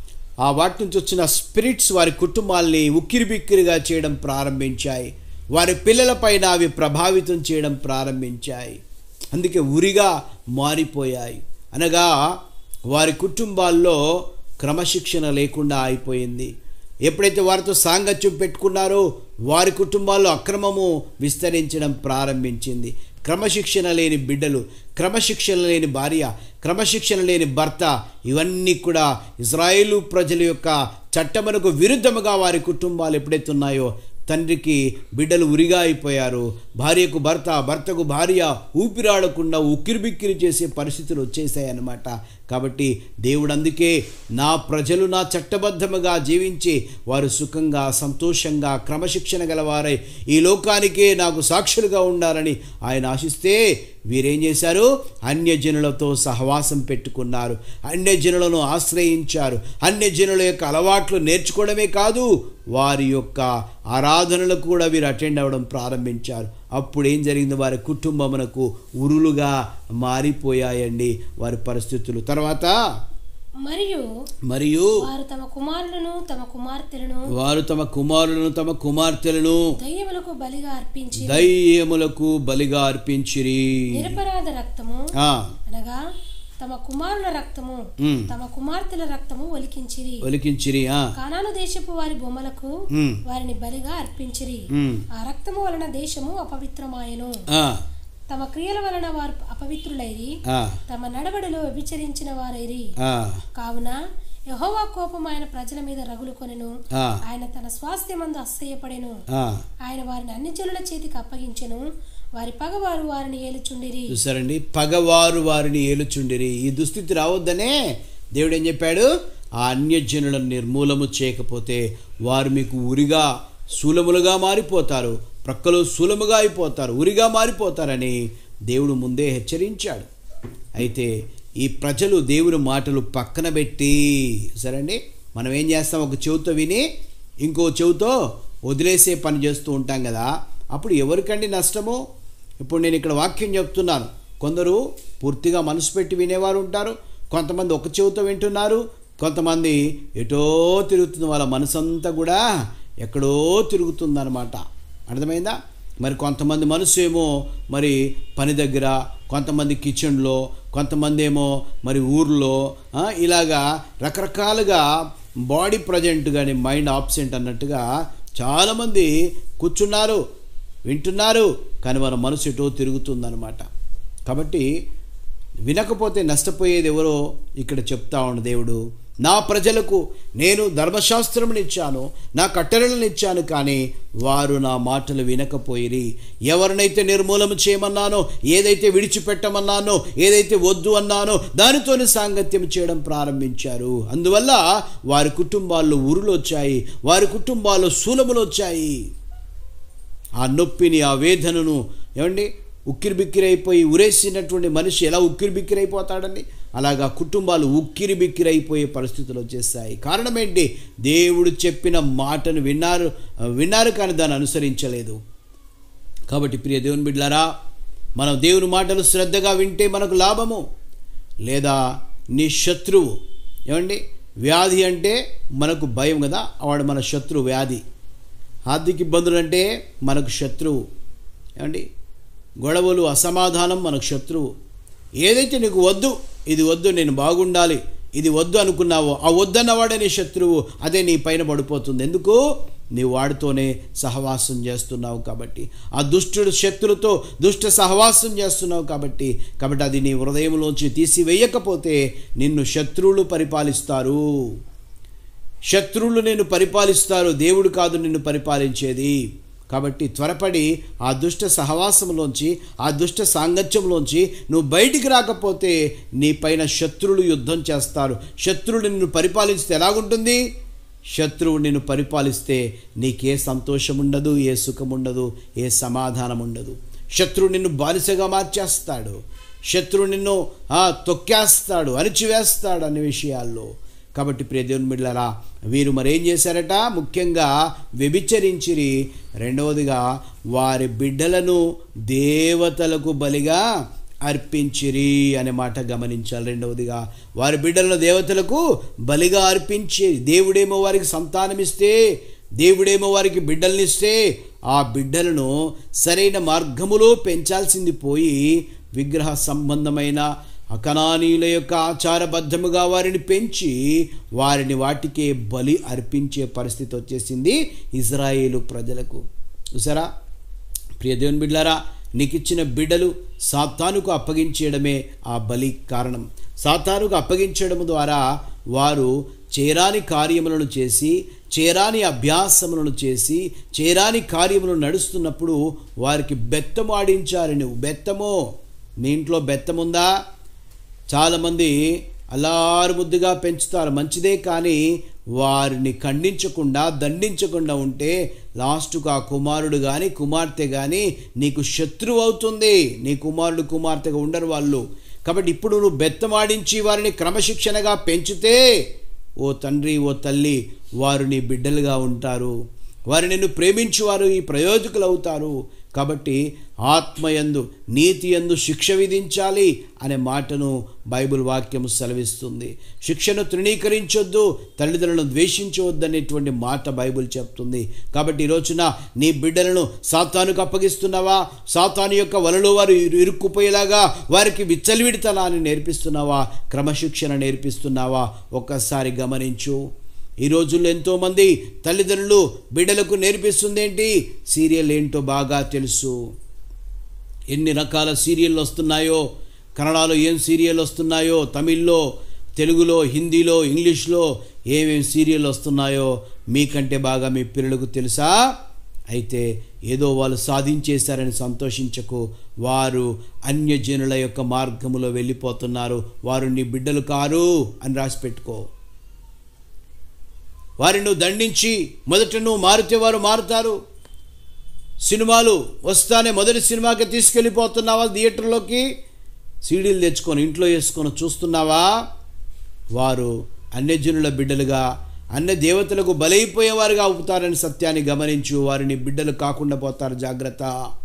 ఆ వాటి నుంచి వచ్చిన స్పిరిట్స్ వారి కుటుంబాల్ని ఉక్కిరి బిక్కిరిగా చేయడం ప్రారంభించాయి వారి పిల్లలపైన అవి ప్రభావితం చేయడం ప్రారంభించాయి అందుకే ఉరిగా మారిపోయాయి అనగా వారి కుటుంబాల్లో క్రమశిక్షణ లేకుండా అయిపోయింది ఎప్పుడైతే వారితో సాంగత్యం పెట్టుకున్నారో వారి కుటుంబాల్లో అక్రమము విస్తరించడం ప్రారంభించింది క్రమశిక్షణ లేని బిడ్డలు క్రమశిక్షణ లేని భార్య క్రమశిక్షణ లేని భర్త ఇవన్నీ కూడా ఇజ్రాయేలు ప్రజల యొక్క చట్టమునకు విరుద్ధముగా వారి కుటుంబాలు ఎప్పుడైతే ఉన్నాయో తండ్రికి బిడ్డలు ఉరిగా అయిపోయారు భార్యకు భర్త భర్తకు భార్య ఊపిరాడకుండా ఉక్కిరిబిక్కిరి చేసే పరిస్థితులు వచ్చేసాయి అన్నమాట కాబట్టి దేవుడు అందుకే నా ప్రజలు నా చట్టబద్ధముగా జీవించి వారు సుఖంగా సంతోషంగా క్రమశిక్షణ గలవారై ఈ లోకానికే నాకు సాక్షులుగా ఉండాలని ఆయన ఆశిస్తే వీరేం చేశారు అన్యజనులతో సహవాసం పెట్టుకున్నారు అన్యజనులను ఆశ్రయించారు అన్యజనుల యొక్క అలవాట్లు నేర్చుకోవడమే కాదు వారి యొక్క ఆరాధనలకు కూడా వీరు అటెండ్ అవ్వడం ప్రారంభించారు అప్పుడు ఏం జరిగింది వారి కుటుంబమునకు ఉరులుగా మారిపోయాయండి వారి పరిస్థితులు తర్వాత మరియు మరియు వారు తమ కుమారులను తమ కుమార్తెలను వారు తమ కుమారులను తమ కుమార్తెలను దయ్యములకు బలిగా అర్పించి దయ్యములకు బలిగా అర్పించిరి నిరపరాధ రక్తము ఆ, అనగా తమ కుమారుల రక్తము ఉమ్, తమ కుమార్తెల రక్తము ఒలికించిరి ఒలికించిరి ఆ, కానాను దేశపు వారి బొమ్మలకు ఉమ్, వారిని బలిగా అర్పించిరి ఉమ్, ఆ రక్తము వలన దేశము అపవిత్రమాయను ఆ, తమ క్రియల వలన వారు అపవిత్రులైరి ఆ, తమ నడవడిలో వ్యభిచరించిన వారైరి ఆ, కావున యెహోవా కోపం ఆయన ప్రజల మీద రగులు కొనెను ఆ, ఆయన తన స్వాస్థ్యమందు అసహ్యపడెను ఆ, ఆయన వారిని అన్ని జనుల చేతికి అప్పగించెను వారి పగవారు వారిని ఏలుచుండిరి చూసారండి పగవారు వారిని ఏలుచుండిరి ఈ దుస్థితి రావద్దనే దేవుడు ఏం చెప్పాడు ఆ అన్యజనులను నిర్మూలము చేయకపోతే వారు మీకు ఉరిగా శూలములుగా మారిపోతారు ప్రక్కలో శూలముగా అయిపోతారు ఉరిగా మారిపోతారని దేవుడు ముందే హెచ్చరించాడు అయితే ఈ ప్రజలు దేవుని మాటలు పక్కన పెట్టి సరేండి మనం ఏం చేస్తాం ఒక చెవుతో విని ఇంకో చెవుతో వదిలేసే పని చేస్తూ ఉంటాం కదా అప్పుడు ఎవరికండి నష్టము ఇప్పుడు నేను ఇక్కడ వాక్యం చెప్తున్నాను కొందరు పూర్తిగా మనసు పెట్టి వినేవారు ఉంటారు కొంతమంది ఒక చెవితో వింటున్నారు కొంతమంది ఎటో తిరుగుతుంది వాళ్ళ మనసంతా కూడా ఎక్కడో తిరుగుతుందన్నమాట అర్థమైందా మరి కొంతమంది మనసు ఏమో మరి పని దగ్గర కొంతమంది కిచెన్లో కొంతమంది ఏమో మరి ఊర్లో ఆ, ఇలాగా రకరకాలుగా బాడీ ప్రజెంట్ కానీ మైండ్ ఆబ్సెంట్ అన్నట్టుగా చాలామంది కూర్చున్నారు వింటున్నారు కానీ మన మనసు ఎటో తిరుగుతుందన్నమాట కాబట్టి వినకపోతే నష్టపోయేది ఎవరో ఇక్కడ చెప్తా ఉన్న దేవుడు నా ప్రజలకు నేను ధర్మశాస్త్రమును ఇచ్చాను నా కట్టడలను ఇచ్చాను కానీ వారు నా మాటలు వినకపోయిరి ఎవరినైతే నిర్మూలన చేయమన్నానో ఏదైతే విడిచిపెట్టమన్నానో ఏదైతే వద్దు అన్నానో దానితోనే సాంగత్యం చేయడం ప్రారంభించారు అందువల్ల వారి కుటుంబాల్లో ఉరులు వచ్చాయి వారి కుటుంబాల్లో శూలములు వచ్చాయి ఆ నొప్పిని ఆ వేదనను ఏమండి ఉక్కిరి బిక్కిరైపోయి ఉరేసినటువంటి మనిషి ఎలా ఉక్కిరి బిక్కిరైపోతాడండి అలాగా కుటుంబాలు ఉక్కిరి బిక్కిరైపోయే పరిస్థితులు వచ్చేస్తాయి కారణం ఏంటి దేవుడు చెప్పిన మాటను విన్నారు విన్నారు కానీ దాన్ని అనుసరించలేదు కాబట్టి ప్రియ దేవుని బిడ్లారా మనం దేవుని మాటలు శ్రద్ధగా వింటే మనకు లాభము లేదా నీ శత్రువు ఏమండి వ్యాధి అంటే మనకు భయం కదా వాడు మన శత్రువు వ్యాధి ఆర్థిక ఇబ్బందులు అంటే మనకు శత్రువు ఏమండి గొడవలు అసమాధానం మనకు శత్రువు ఏదైతే నీకు వద్దు ఇది వద్దు నేను బాగుండాలి ఇది వద్దు అనుకున్నావో ఆ వద్దన్నవాడే నీ శత్రువు అదే నీ పైన పడిపోతుంది ఎందుకు నీ వాడితోనే సహవాసం చేస్తున్నావు కాబట్టి ఆ దుష్టుడు శక్తులతో దుష్ట సహవాసం చేస్తున్నావు కాబట్టి కాబట్టి అది నీ హృదయంలోంచి తీసివేయకపోతే నిన్ను శత్రువులు పరిపాలిస్తారు శత్రువులు నిన్ను పరిపాలిస్తారు దేవుడు కాదు నిన్ను పరిపాలించేది కాబట్టి త్వరపడి ఆ దుష్ట సహవాసంలోంచి ఆ దుష్ట సాంగత్యంలోంచి నువ్వు బయటికి రాకపోతే నీ పైన శత్రువులు యుద్ధం చేస్తారు శత్రువులు నిన్ను పరిపాలిస్తే ఎలాగుంటుంది శత్రువు నిన్ను పరిపాలిస్తే నీకే సంతోషం ఉండదు ఏ సుఖం ఉండదు ఏ సమాధానం ఉండదు శత్రువు నిన్ను బానిసగా మార్చేస్తాడు శత్రువు నిన్ను ఆ, తొక్కేస్తాడు అణిచివేస్తాడు అనే విషయాల్లో కాబట్టి ప్రియ దేవుని బిడ్డలారా వీరు మరేం చేశారట ముఖ్యంగా వ్యభిచరించిరి రెండవదిగా వారి బిడ్డలను దేవతలకు బలిగా అర్పించిరి అనే మాట గమనించాలి రెండవదిగా వారి బిడ్డలను దేవతలకు బలిగా అర్పించి దేవుడేమో వారికి సంతానమిస్తే దేవుడేమో వారికి బిడ్డలనిస్తే ఆ బిడ్డలను సరైన మార్గములో పెంచాల్సింది పోయి విగ్రహ సంబంధమైన అకనానీయుల యొక్క ఆచారబద్ధముగా వారిని పెంచి వారిని వాటికే బలి అర్పించే పరిస్థితి వచ్చేసింది ఇజ్రాయేలు ప్రజలకు చూసారా ప్రియ దేవుని బిడ్డారా నీకు ఇచ్చిన బిడ్డలు సాతానుకు అప్పగించేయడమే ఆ బలి కారణం సాతానుకు అప్పగించడం ద్వారా వారు చేరాని కార్యములను చేసి చేరాని అభ్యాసములను చేసి చేరాని కార్యములను నడుస్తున్నప్పుడు వారికి బెత్తము ఆడించాలి నువ్వు బెత్తము మీ ఇంట్లో బెత్తముందా చాలామంది అల్లారు ముద్దుగా పెంచుతారు మంచిదే కానీ వారిని ఖండించకుండా దండించకుండా ఉంటే లాస్ట్కు ఆ కుమారుడు కానీ కుమార్తె కానీ నీకు శత్రువు అవుతుంది నీ కుమారుడు కుమార్తెగా ఉండరు వాళ్ళు కాబట్టి ఇప్పుడు నువ్వు బెత్తమాడించి వారిని క్రమశిక్షణగా పెంచితే ఓ తండ్రి ఓ తల్లి వారు నీ బిడ్డలుగా ఉంటారు వారు నిన్ను ప్రేమించువారు ఈ ప్రయోజకులు అవుతారు కాబట్టి ఆత్మయందు నీతి యందు శిక్ష విధించాలి అనే మాటను బైబిల్ వాక్యం సెలవిస్తుంది శిక్షను తృణీకరించొద్దు తల్లిదండ్రులను ద్వేషించవద్దు అనేటువంటి మాట బైబిల్ చెప్తుంది కాబట్టి ఈ రోజున నీ బిడ్డలను సాతానుకు అప్పగిస్తున్నావా సాతాను యొక్క వలలో వారు ఇరు- ఇరుక్కుపోయేలాగా వారికి విచ్చలవిడితనాన్ని నేర్పిస్తున్నావా క్రమశిక్షణ నేర్పిస్తున్నావా ఒక్కసారి గమనించు ఈ రోజుల్లో ఎంతోమంది తల్లిదండ్రులు బిడ్డలకు నేర్పిస్తుంది ఏంటి సీరియల్ ఏంటో బాగా తెలుసు ఎన్ని రకాల సీరియళ్ళు వస్తున్నాయో కన్నడలో ఏం సీరియల్ వస్తున్నాయో తమిళ్లో తెలుగులో హిందీలో ఇంగ్లీష్లో ఏమేమి సీరియల్ వస్తున్నాయో మీకంటే బాగా మీ పిల్లలకు తెలుసా అయితే ఏదో వాళ్ళు సాధించేశారని సంతోషించకు వారు అన్యజనుల యొక్క మార్గములో వెళ్ళిపోతున్నారు వారు నీ బిడ్డలు కారు అని రాసి పెట్టుకో వారిని నువ్వు దండించి మొదట నువ్వు మారితే వారు మారుతారు సినిమాలు వస్తానే మొదటి సినిమాకి తీసుకెళ్ళిపోతున్నావా థియేటర్లోకి సీడీలు తెచ్చుకొని ఇంట్లో వేసుకొని చూస్తున్నావా వారు అన్యజనుల బిడ్డలుగా అన్య దేవతలకు బలైపోయేవారుగా అవుతారని సత్యాన్ని గమనించు వారిని బిడ్డలు కాకుండా పోతారు జాగ్రత్త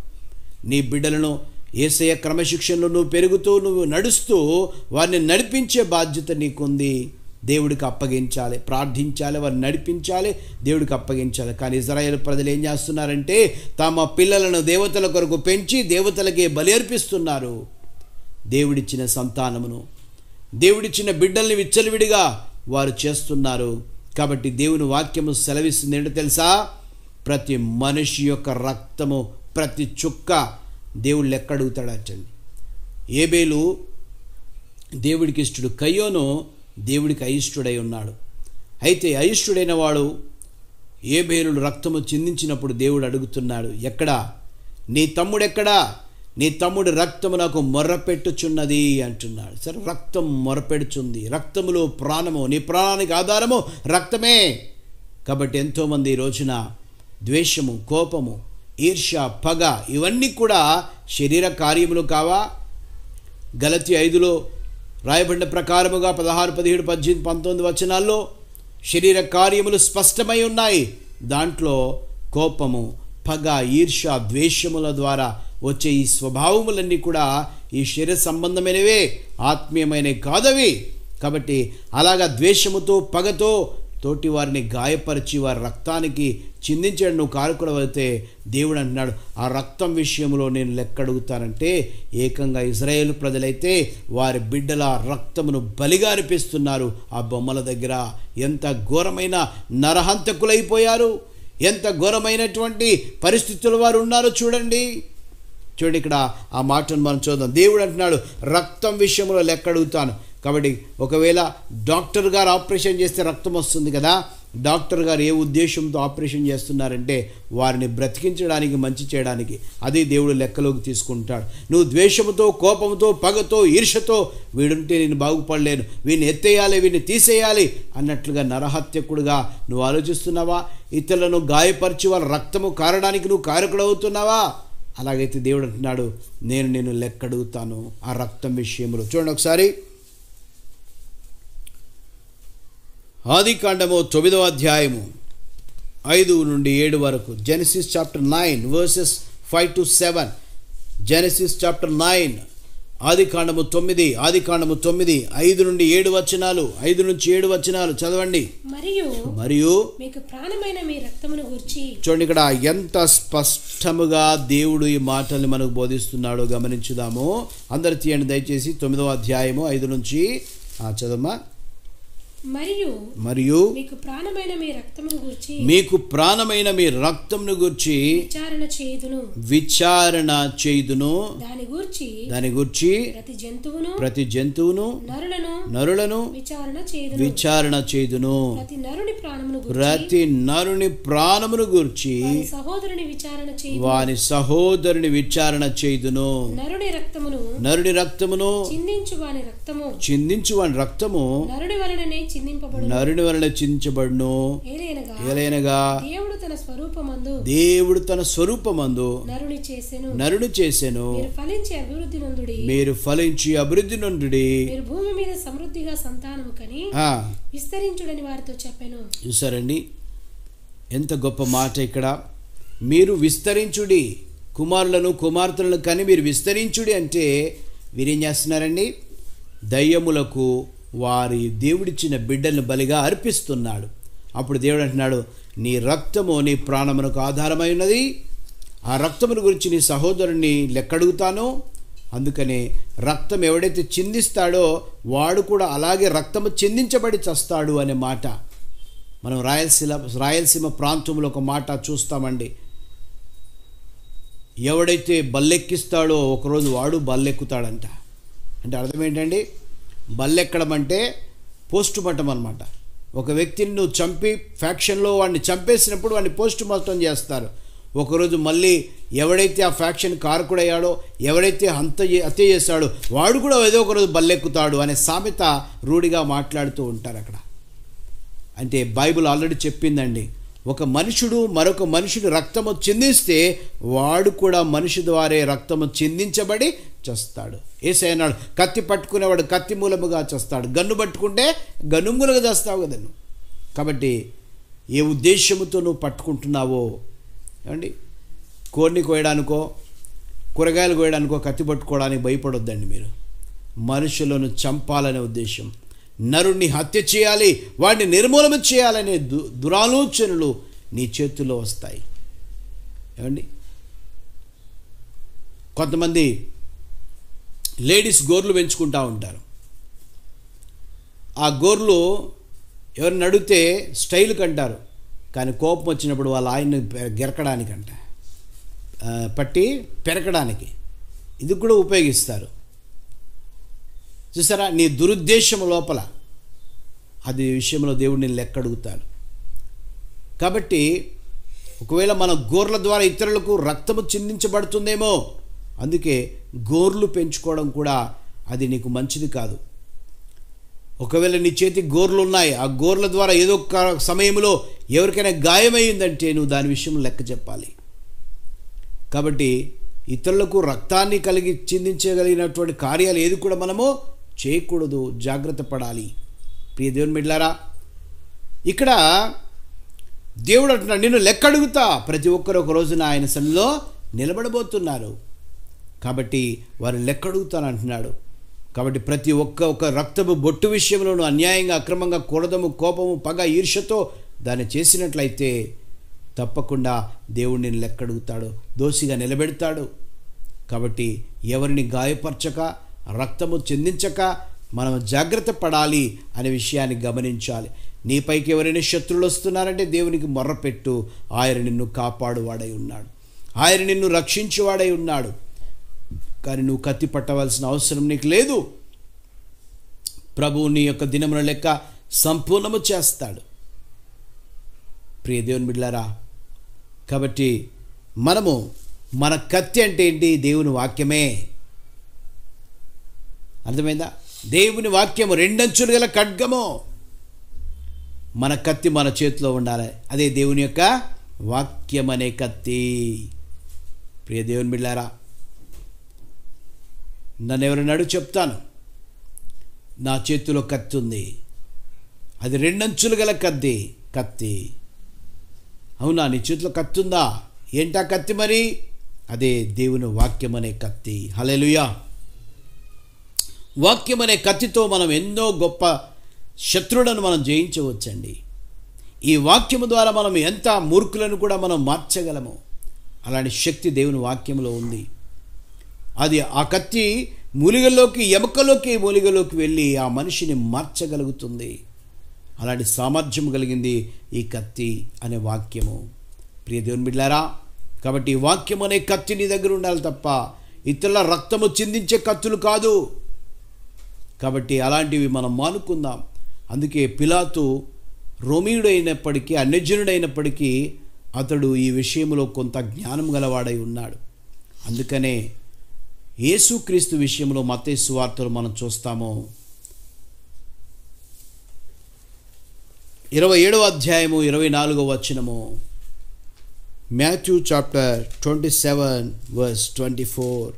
నీ బిడ్డలను ఏసయ క్రమశిక్షణలో నువ్వు పెరుగుతూ నువ్వు నడుస్తూ వారిని నడిపించే బాధ్యత నీకుంది దేవుడికి అప్పగించాలి ప్రార్థించాలి వారిని నడిపించాలి దేవుడికి అప్పగించాలి కానీ ఇజ్రాయేల్ ప్రజలు ఏం చేస్తున్నారంటే తమ పిల్లలను దేవతల కొరకు పెంచి దేవతలకే బలి అర్పిస్తున్నారు దేవుడిచ్చిన సంతానమును దేవుడిచ్చిన బిడ్డల్ని విచ్చలవిడిగా వారు చేస్తున్నారు కాబట్టి దేవుని వాక్యము సెలవిస్తుంది ఏంటో తెలుసా ప్రతి మనిషి యొక్క రక్తము ప్రతి చుక్క దేవుడు లెక్క అడుగుతాడటండి ఏబేలు దేవుడికి ఇష్టడు కయ్యోను దేవుడికి అయిష్టుడై ఉన్నాడు అయితే అయిష్టుడైన వాడు ఏబేలుడు రక్తము చిందించినప్పుడు దేవుడు అడుగుతున్నాడు ఎక్కడా నీ తమ్ముడెక్కడా నీ తమ్ముడి రక్తము నాకు మొర్రపెట్టుచున్నది అంటున్నాడు సరే రక్తం మొరపెడుచుంది రక్తములో ప్రాణము నీ ప్రాణానికి ఆధారము రక్తమే కాబట్టి ఎంతోమంది ఈ రోజున ద్వేషము కోపము ఈర్ష్య పగ ఇవన్నీ కూడా శరీర కార్యములు కావా గలతి ఐదులో రాయబడిన ప్రకారముగా పదహారు పదిహేడు పద్దెనిమిది పంతొమ్మిది వచనాల్లో శరీర కార్యములు స్పష్టమై ఉన్నాయి దాంట్లో కోపము పగ ఈర్ష ద్వేషముల ద్వారా వచ్చే ఈ స్వభావములన్నీ కూడా ఈ శరీర సంబంధమైనవే ఆత్మీయమైనవి కాదవి కాబట్టి అలాగా ద్వేషముతో పగతో తోటి వారిని గాయపరిచి వారి రక్తానికి చిందించాడు నువ్వు కారుకుడవైతే దేవుడు అంటున్నాడు ఆ రక్తం విషయంలో నేను లెక్కడుగుతానంటే ఏకంగా ఇజ్రాయేల్ ప్రజలైతే వారి బిడ్డల రక్తమును బలిగా అనిపిస్తున్నారు ఆ బొమ్మల దగ్గర ఎంత ఘోరమైన నరహంతకులైపోయారు ఎంత ఘోరమైనటువంటి పరిస్థితులు వారు ఉన్నారో చూడండి చూడండి ఇక్కడ ఆ మాటను మనం చూద్దాం దేవుడు అంటున్నాడు రక్తం విషయంలో లెక్క అడుగుతాను కాబట్టి ఒకవేళ డాక్టర్ గారు ఆపరేషన్ చేస్తే రక్తం వస్తుంది కదా డాక్టర్ గారు ఏ ఉద్దేశంతో ఆపరేషన్ చేస్తున్నారంటే వారిని బ్రతికించడానికి మంచి చేయడానికి అది దేవుడు లెక్కలోకి తీసుకుంటాడు నువ్వు ద్వేషముతో కోపంతో పగతో ఈర్షతో వీడుంటే నేను బాగుపడలేను వీడిని ఎత్తేయాలి వీడిని తీసేయాలి అన్నట్లుగా నరహత్యకుడుగా నువ్వు ఆలోచిస్తున్నావా ఇతరులను గాయపరిచి వాళ్ళ రక్తము కారడానికి నువ్వు కారకుడవుతున్నావా అలాగైతే దేవుడు అంటున్నాడు నేను నేను లెక్కడుగుతాను ఆ రక్తం విషయంలో చూడండి ఒకసారి ఆది కాండము తొమ్మిదవ అధ్యాయము ఐదు నుండి ఏడు వరకు Genesis chapter nine verses five to seven Genesis chapter nine ఆది కాండము తొమ్మిది ఆది కాండము తొమ్మిది ఐదు నుండి ఏడు వచనాలు ఐదు నుంచి ఏడు వచనాలు చదవండి మరియు మరియు మీకు ప్రాణమైన మీ రక్తమును గూర్చి చూడండి ఇక్కడ ఎంత స్పష్టముగా దేవుడు ఈ మాటల్ని మనకు బోధిస్తున్నాడో గమనించుదాము అందరు తీయండి దయచేసి తొమ్మిదవ అధ్యాయము ఐదు నుంచి ఆ, చదవమ్మా మరియు మరియు మీకు ప్రాణమైన మీ రక్తమును గూర్చి మీకు ప్రాణమైన మీ రక్తంను గుర్చి విచారణ చేయుదును విచారణ చేయుదును దాని గూర్చి దాని గుర్చి ప్రతి జంతువును ప్రతి జంతువును నరులను నరులను విచారణ చేయుదును విచారణ చేయుదును ప్రతి నరుని ప్రాణమును గూర్చి ప్రతి నరుని ప్రాణమును గుర్చి వాని సహోదరుని విచారణ చేయుదు వాని సహోదరుని విచారణ చేయుదును నరుని రక్తమును నరుని రక్తమును చిందించు వాని రక్తము చిందించు వాని రక్తము నరుని వలననే చిందింపబడు నరుని వలన చిందించబడును ఏలైనగా ఏలైనగా దేవుడు తన స్వరూపమందు దేవుడు తన స్వరూపమందు నరుని చేసెను నరుని చేసెను మీరు ఫలించి అభివృద్ధి నందుడి మీరు ఫలించి అభివృద్ధి నుండి మీరు భూమి మీద సమృద్ధిగా సంతానము కని ఆ, విస్తరించుడని వారితో చెప్పాను చూసారండి ఎంత గొప్ప మాట ఇక్కడ మీరు విస్తరించుడి కుమారులను కుమార్తెలను కానీ మీరు విస్తరించుడి అంటే వీరేం చేస్తున్నారండి దయ్యములకు వారి దేవుడిచ్చిన బిడ్డలను బలిగా అర్పిస్తున్నాడు అప్పుడు దేవుడు అంటున్నాడు నీ రక్తము నీ ప్రాణమునకు ఆధారమై ఉన్నది ఆ రక్తమును గురించి నీ సహోదరుని లెక్కడుగుతాను అందుకనే రక్తం ఎవడైతే చిందిస్తాడో వాడు కూడా అలాగే రక్తము చిందించబడి చస్తాడు అనే మాట మనం రాయలసీమ రాయలసీమ ప్రాంతంలో ఒక మాట చూస్తామండి ఎవడైతే బల్లెక్కిస్తాడో ఒకరోజు వాడు బల్లెక్కుతాడంట అంటే అర్థం ఏంటండి బల్లెక్కడం అంటే పోస్ట్ మార్టం అనమాట ఒక వ్యక్తిని నువ్వు చంపి ఫ్యాక్షన్లో వాడిని చంపేసినప్పుడు వాడిని పోస్ట్ మార్టం చేస్తారు ఒకరోజు మళ్ళీ ఎవడైతే ఆ ఫ్యాక్షన్ కారకుడయ్యాడో ఎవడైతే హంత చే- హత్య చేస్తాడో వాడు కూడా ఏదో ఒకరోజు బల్లెక్కుతాడు అనే సామెత రూఢిగా మాట్లాడుతూ ఉంటారు అక్కడ అంటే బైబిల్ ఆల్రెడీ చెప్పిందండి ఒక మనుషుడు మరొక మనుషుడు రక్తము చిందిస్తే వాడు కూడా మనిషి ద్వారే రక్తము చిందించబడి చస్తాడు ఏసై అన్నాడు కత్తి పట్టుకునేవాడు కత్తి మూలముగా చస్తాడు గన్ను పట్టుకుంటే గన్ను మూలగా చేస్తావు కదా నువ్వు కాబట్టి ఏ ఉద్దేశముతో నువ్వు పట్టుకుంటున్నావో ఏమండి కోడిని కోయడానికో కూరగాయలు కోయడానికో కత్తి పట్టుకోవడానికి భయపడొద్దండి మీరు మనుషులను చంపాలనే ఉద్దేశం నరుణ్ణి హత్య చేయాలి వాడిని నిర్మూలన చేయాలనే దు దురాలోచనలు నీ చేతుల్లో వస్తాయి ఏమండి కొంతమంది లేడీస్ గోర్లు పెంచుకుంటూ ఉంటారు ఆ గోర్లు ఎవరిని అడిగితే స్టైల్కి అంటారు కానీ కోపం వచ్చినప్పుడు వాళ్ళ ఆయన్ని పె- గెరకడానికంట ఆ, పట్టి పెరకడానికి ఇది కూడా ఉపయోగిస్తారు చూసారా నీ దురుద్దేశం లోపల అది విషయంలో దేవుడు నేను లెక్క అడుగుతాడు కాబట్టి ఒకవేళ మన గోర్ల ద్వారా ఇతరులకు రక్తము చిందించబడుతుందేమో అందుకే గోర్లు పెంచుకోవడం కూడా అది నీకు మంచిది కాదు ఒకవేళ నీ చేతి గోర్లు ఉన్నాయి ఆ గోర్ల ద్వారా ఏదో ఒక సమయంలో ఎవరికైనా గాయమైందంటే నువ్వు దాని విషయంలో లెక్క చెప్పాలి కాబట్టి ఇతరులకు రక్తాన్ని కలిగి చిందించగలిగినటువంటి కార్యాలు ఏది కూడా మనము చేయకూడదు జాగ్రత్త పడాలి ప్రియ దేవుని మిడ్లారా ఇక్కడ దేవుడు అంటున్నాడు నిన్ను లెక్క అడుగుతా ప్రతి ఒక్కరు ఒక రోజున ఆయన సన్నిలో నిలబడబోతున్నారు కాబట్టి వారు లెక్క అడుగుతాను అంటున్నాడు కాబట్టి ప్రతి ఒక్క ఒక రక్తపు బొట్టు విషయంలోనూ అన్యాయంగా అక్రమంగా కూడదము కోపము పగ ఈర్ష్యతో దాన్ని చేసినట్లయితే తప్పకుండా దేవుడు నేను లెక్కడుగుతాడు దోషిగా నిలబెడతాడు కాబట్టి ఎవరిని గాయపరచక రక్తము చెందించక మనం జాగ్రత్త పడాలి అనే విషయాన్ని గమనించాలి నీపైకి ఎవరైనా శత్రువులు వస్తున్నారంటే దేవునికి మొర్రపెట్టు ఆయన నిన్ను కాపాడువాడై ఉన్నాడు ఆయన నిన్ను రక్షించువాడై ఉన్నాడు కానీ నువ్వు కత్తి పట్టవలసిన అవసరం నీకు లేదు ప్రభువు నీ యొక్క దినముల లెక్క సంపూర్ణము చేస్తాడు ప్రియ దేవుని బిడ్లారా కాబట్టి మనము మన కత్తి అంటే ఏంటి దేవుని వాక్యమే అర్థమైందా దేవుని వాక్యము రెండంచులు గల ఖడ్గము మన కత్తి మన చేతిలో ఉండాలి అదే దేవుని యొక్క వాక్యం అనే కత్తి ప్రియ దేవుని బిళ్ళారా నన్ను ఎవరైనా అడుగు చెప్తాను నా చేతిలో కత్తి ఉంది అది రెండంచులు గల కత్తి కత్తి అవునా నీ చేతిలో కత్తి ఉందా ఏంటా కత్తి మరి అదే దేవుని వాక్యం అనే కత్తి హలెలుయా వాక్యం అనే కత్తితో మనం ఎన్నో గొప్ప శత్రువులను మనం జయించవచ్చండి ఈ వాక్యము ద్వారా మనం ఎంత మూర్ఖులను కూడా మనం మార్చగలము అలాంటి శక్తి దేవుని వాక్యంలో ఉంది అది ఆ కత్తి మూలిగలోకి ఎముకలోకి మూలిగలోకి వెళ్ళి ఆ మనిషిని మార్చగలుగుతుంది అలాంటి సామర్థ్యం కలిగింది ఈ కత్తి అనే వాక్యము ప్రియ దేవుని బిడ్డారా కాబట్టి ఈ వాక్యం అనే కత్తి నీ దగ్గర ఉండాలి తప్ప ఇతరుల రక్తము చిందించే కత్తులు కాదు కాబట్టి అలాంటివి మనం మానుకుందాం అందుకే పిలాతు రోమీయుడైనప్పటికీ అన్యజనుడైనప్పటికీ అతడు ఈ విషయంలో కొంత జ్ఞానం గలవాడై ఉన్నాడు అందుకనే యేసుక్రీస్తు విషయంలో మతేసు వార్తలు మనం చూస్తాము ఇరవై ఏడవ అధ్యాయము ఇరవై నాలుగవ వచనము Matthew chapter twenty seven verse twenty four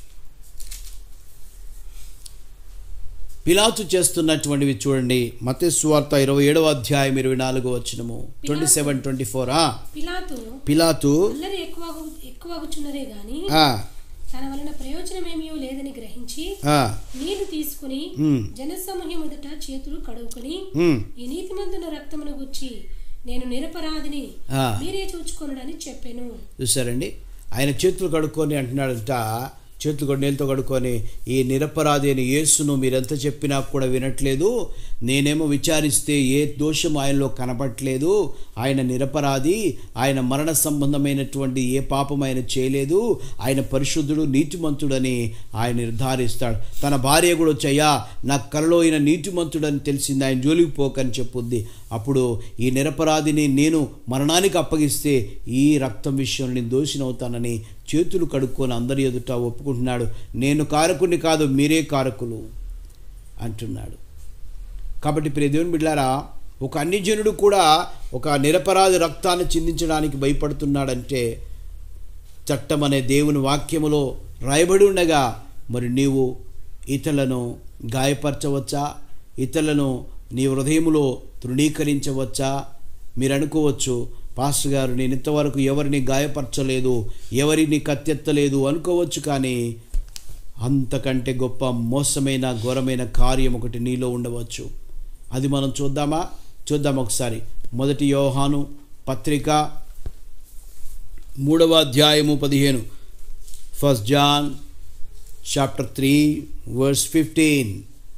పిలాతు చేస్తున్నటువంటివి చూడండి మతే సువార్త ఇరవై ఏడవ అధ్యాయం ఇరవై నాలుగో వచ్చినము ట్వంటీ సెవెన్ ట్వంటీ ఫోర్ పిలాతు పిలాతు అల్లరి ఎక్కువ ఎక్కువగుచున్నదే గాని ఆ, తన వలన ప్రయోజనమేమీ లేదని గ్రహించి ఆ, నీళ్లు తీసుకుని ఉమ్, జనసమూహం ఎదుట చేతులు కడుగుకొని ఉమ్, ఈ నీతిమంతుల రక్తమును గుచ్చి నేను నిరపరాధిని ఆ. మీరే చూచుకొనుడని చెప్పాను చూసారండి ఆయన చేతులు కడుక్కొని అంటున్నాడంట చేతులు కూడా నీళ్ళతో కడుక్కొని ఈ నిరపరాధి అయిన యేసును మీరెంత చెప్పినా కూడా వినట్లేదు నేనేమో విచారిస్తే ఏ దోషం ఆయనలో కనపట్లేదు ఆయన నిరపరాధి ఆయన మరణ సంబంధమైనటువంటి ఏ పాపం ఆయన చేయలేదు ఆయన పరిశుద్ధుడు నీతిమంతుడని ఆయన నిర్ధారిస్తాడు తన భార్య కూడా వచ్చయ్యా నా కలలో ఈయన నీతిమంతుడని తెలిసింది ఆయన జోలికి పోకని చెప్పుద్ది అప్పుడు ఈ నిరపరాధిని నేను మరణానికి అప్పగిస్తే ఈ రక్తం విషయంలో నేను దోషినవుతానని చేతులు కడుక్కొని అందరి ఎదుట ఒప్పుకుంటున్నాడు నేను కారకుని కాదు మీరే కారకులు అంటున్నాడు కాబట్టి ప్రియ దేవుని బిడ్డారా ఒక అన్యజనుడు కూడా ఒక నిరపరాధి రక్తాన్ని చిందించడానికి భయపడుతున్నాడంటే చట్టం అనే దేవుని వాక్యములో రాయబడి ఉండగా మరి నీవు ఇతరులను గాయపరచవచ్చా ఇతరులను నీ హృదయములో తృణీకరించవచ్చా మీరు అనుకోవచ్చు పాస్టర్ గారు నేను ఇంతవరకు ఎవరిని గాయపరచలేదు ఎవరిని కత్తెత్తలేదు అనుకోవచ్చు కానీ అంతకంటే గొప్ప మోసమైన ఘోరమైన కార్యం ఒకటి నీలో ఉండవచ్చు అది మనం చూద్దామా చూద్దాం ఒకసారి మొదటి యోహాను పత్రిక మూడవ అధ్యాయము పదిహేను first John chapter three verse fifteen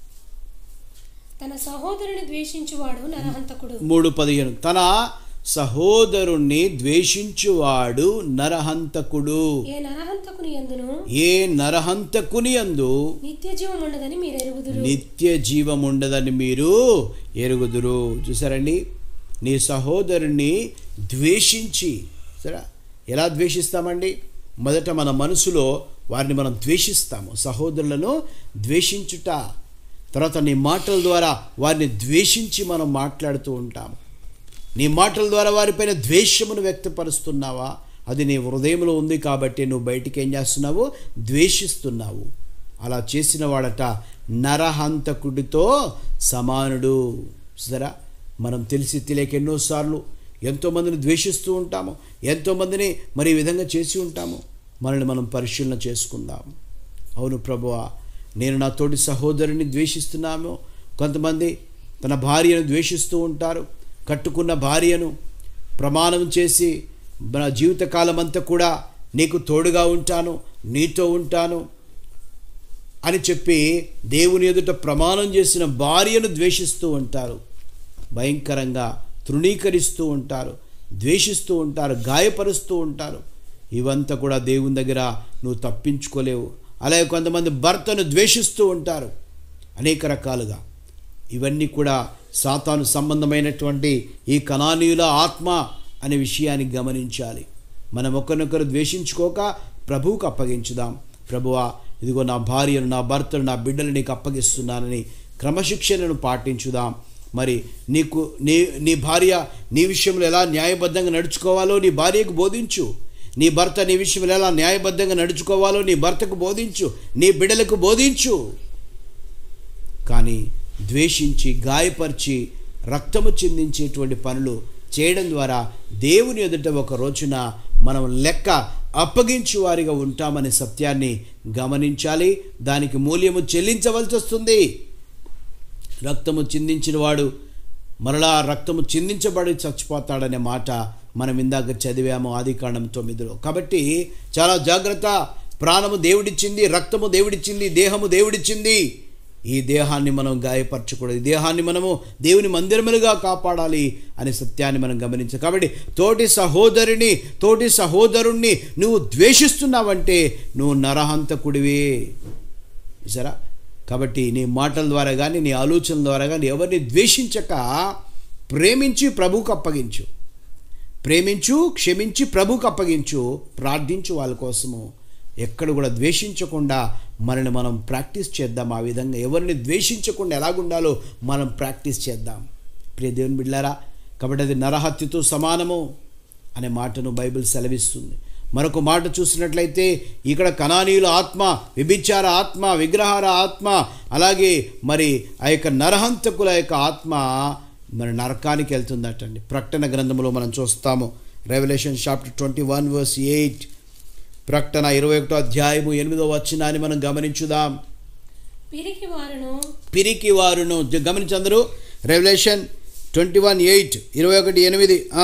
తన సహోదరుని ద్వేషించువాడు నరహంతకుడు మూడు పదిహేను తన సహోదరుణ్ణి ద్వేషించువాడు నరహంతకుడు ఏ నరహంతకుని ఎందును ఏ నరహంతకుని అందు నిత్య జీవం ఉండదని మీరు ఎరుగుదురు నిత్య జీవం ఉండదని మీరు ఎరుగుదురు చూసారండి నీ సహోదరుని ద్వేషించి సరే ఎలా ద్వేషిస్తామండి మొదట మన మనసులో వారిని మనం ద్వేషిస్తాము సహోదరులను ద్వేషించుట తర్వాత నీ మాటల ద్వారా వారిని ద్వేషించి మనం మాట్లాడుతూ ఉంటాము నీ మాటల ద్వారా వారిపైన ద్వేషమును వ్యక్తపరుస్తున్నావా అది నీ హృదయంలో ఉంది కాబట్టి నువ్వు బయటికి ఏం చేస్తున్నావు ద్వేషిస్తున్నావు అలా చేసిన వాడట నరహంతకుడితో సమానుడు సరా మనం తెలిసి తెలియక ఎన్నోసార్లు ఎంతోమందిని ద్వేషిస్తూ ఉంటాము ఎంతోమందిని మరి ఈ విధంగా చేసి ఉంటాము మనల్ని మనం పరిశీలన చేసుకుందాం అవును ప్రభువా నేను నా తోటి సహోదరుని ద్వేషిస్తున్నాము కొంతమంది తన భార్యను ద్వేషిస్తూ ఉంటారు కట్టుకున్న భార్యను ప్రమాణం చేసి మన జీవితకాలం అంతా కూడా నీకు తోడుగా ఉంటాను నీతో ఉంటాను అని చెప్పి దేవుని ఎదుట ప్రమాణం చేసిన భార్యను ద్వేషిస్తూ ఉంటారు భయంకరంగా తృణీకరిస్తూ ఉంటారు ద్వేషిస్తూ ఉంటారు గాయపరుస్తూ ఉంటారు ఇవంతా కూడా దేవుని దగ్గర నువ్వు తప్పించుకోలేవు అలాగే కొంతమంది భర్తను ద్వేషిస్తూ ఉంటారు అనేక రకాలుగా ఇవన్నీ కూడా సాతాను సంబంధమైనటువంటి ఈ కణానీయుల ఆత్మ అనే విషయాన్ని గమనించాలి మనం ఒకరినొకరు ద్వేషించుకోక ప్రభువుకు అప్పగించుదాం ప్రభువా ఇదిగో నా భార్యను నా భర్తను నా బిడ్డలు నీకు అప్పగిస్తున్నానని క్రమశిక్షణను పాటించుదాం మరి నీకు నీ నీ భార్య నీ విషయంలో ఎలా న్యాయబద్ధంగా నడుచుకోవాలో నీ భార్యకు బోధించు నీ భర్త నీ విషయంలో ఎలా న్యాయబద్ధంగా నడుచుకోవాలో నీ భర్తకు బోధించు నీ బిడ్డలకు బోధించు కానీ ద్వేషించి గాయపరిచి రక్తము చిందించేటువంటి పనులు చేయడం ద్వారా దేవుని ఎదుట ఒక రోజున మనం లెక్క అప్పగించు వారిగా ఉంటామనే సత్యాన్ని గమనించాలి దానికి మూల్యము చెల్లించవలసి వస్తుంది రక్తము చిందించిన వాడు మరలా రక్తము చిందించబడి చచ్చిపోతాడనే మాట మనం ఇందాక చదివాము ఆది కాండం తొమ్మిదిలో కాబట్టి చాలా జాగ్రత్త ప్రాణము దేవుడిచ్చింది రక్తము దేవుడిచ్చింది దేహము దేవుడిచ్చింది ఈ దేహాన్ని మనం గాయపరచకూడదు ఈ దేహాన్ని మనము దేవుని మందిరములుగా కాపాడాలి అనే సత్యాన్ని మనం గమనించాలి కాబట్టి తోటి సహోదరిని తోటి సహోదరుణ్ణి నువ్వు ద్వేషిస్తున్నావంటే నువ్వు నరహంతకుడివే సరా కాబట్టి నీ మాటల ద్వారా కానీ నీ ఆలోచనల ద్వారా కానీ ఎవరిని ద్వేషించక ప్రేమించి ప్రభువుకు అప్పగించు ప్రేమించు క్షమించి ప్రభువుకు అప్పగించు ప్రార్థించు వాళ్ళ కోసము ఎక్కడ కూడా ద్వేషించకుండా మనల్ని మనం ప్రాక్టీస్ చేద్దాం ఆ విధంగా ఎవరిని ద్వేషించకుండా ఎలాగుండాలో మనం ప్రాక్టీస్ చేద్దాం ప్రియ దేవుని బిడ్డారా కాబట్టి అది నరహత్యతో సమానము అనే మాటను బైబిల్ సెలవిస్తుంది మరొక మాట చూసినట్లయితే ఇక్కడ కణానీయుల ఆత్మ విభిచార ఆత్మ విగ్రహార ఆత్మ అలాగే మరి ఆ యొక్క నరహంతకుల యొక్క ఆత్మ మరి నరకానికి వెళ్తుందటండి ప్రకటన గ్రంథంలో మనం చూస్తాము Revelation chapter twenty one verse eight ప్రకటన ఇరవై ఒకటో అధ్యాయము ఎనిమిదో వచ్చినాన్ని మనం గమనించుదాం పిరికి వారును పిరికి వారును గమనించందరు రెవల్యూషన్ ట్వంటీ వన్ ఎయిట్ ఇరవై ఒకటి ఎనిమిది ఆ.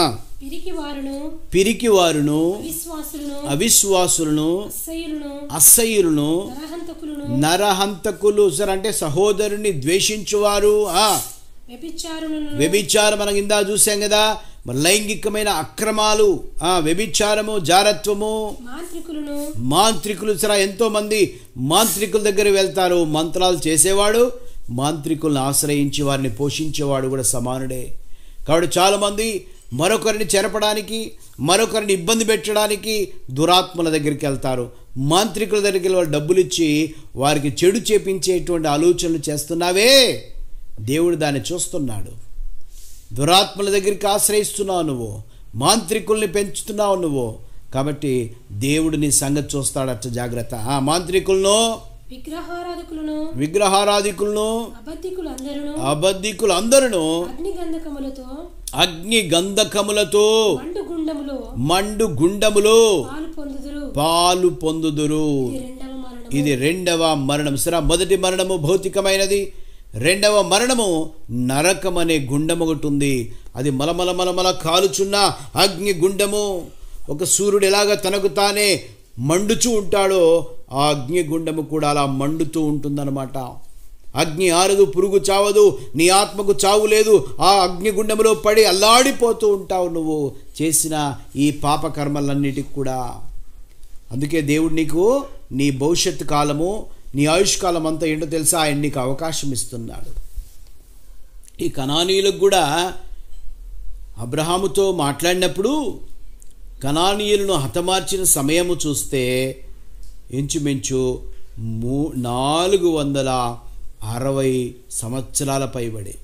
పిరికి వారును పిరికి వారును విశ్వాసులను అవిశ్వాసులను అసహ్యులను అసహ్యులను నరహంతకులను నరహంతకులు సరే అంటే సహోదరుని ద్వేషించువారు ఆ వ్యభిచారులను వ్యభిచారం మనం ఇందా చూసాం కదా మరి లైంగికమైన అక్రమాలు ఆ వ్యభిచారము జారత్వము మాంత్రికులను మాంత్రికులు సరే ఎంతో మంది మాంత్రికుల దగ్గర వెళ్తారు మంత్రాలు చేసేవాడు మాంత్రికులను ఆశ్రయించి వారిని పోషించేవాడు కూడా సమానుడే కాబట్టి చాలామంది మరొకరిని చెరపడానికి మరొకరిని ఇబ్బంది పెట్టడానికి దురాత్మల దగ్గరికి వెళ్తారు మాంత్రికుల దగ్గరికి వెళ్ళి వాళ్ళు డబ్బులు ఇచ్చి వారికి చెడు చేపించేటువంటి ఆలోచనలు చేస్తున్నావే దేవుడు దాన్ని చూస్తున్నాడు దురాత్మల దగ్గరికి ఆశ్రయిస్తున్నావు నువ్వు మాంత్రికుల్ని పెంచుతున్నావు నువ్వు కాబట్టి దేవుడు నీ సంగతి చూస్తాడట జాగ్రత్త ఆ మాంత్రికులను విగ్రహారాధకులను విగ్రహారాధికులను అబద్ధికులు అందరూ అబద్ధికులు అందరూ అగ్ని గంధకములతో అగ్ని గంధకములతో మండు గుండములో మండు గుండములో పాలు పొందుదురు పాలు పొందుదురు ఇది రెండవ మరణం ఇది రెండవ మరణం సరే మొదటి మరణము భౌతికమైనది రెండవ మరణము నరకం అనే గుండం ఒకటి ఉంది అది మలమల మలమల కాలుచున్న అగ్ని గుండము ఒక సూర్యుడు ఎలాగ తనకు తానే మండుచూ ఉంటాడో ఆ అగ్ని గుండము కూడా అలా మండుతూ ఉంటుందన్నమాట అగ్ని ఆరదు పురుగు చావదు నీ ఆత్మకు చావు లేదు ఆ అగ్నిగుండంలో పడి అల్లాడిపోతూ ఉంటావు నువ్వు చేసిన ఈ పాపకర్మలన్నిటికి కూడా అందుకే దేవుడు నీకు నీ భవిష్యత్తు కాలము నీ ఆయుష్కాలం అంతా ఏంటో తెలుసా ఆయన నీకు అవకాశం ఇస్తున్నాడు ఈ కణానీయులకు కూడా అబ్రహాముతో మాట్లాడినప్పుడు కణానీయులను హతమార్చిన సమయము చూస్తే ఇంచుమించు మూ నాలుగు వందల అరవై సంవత్సరాల పైబడి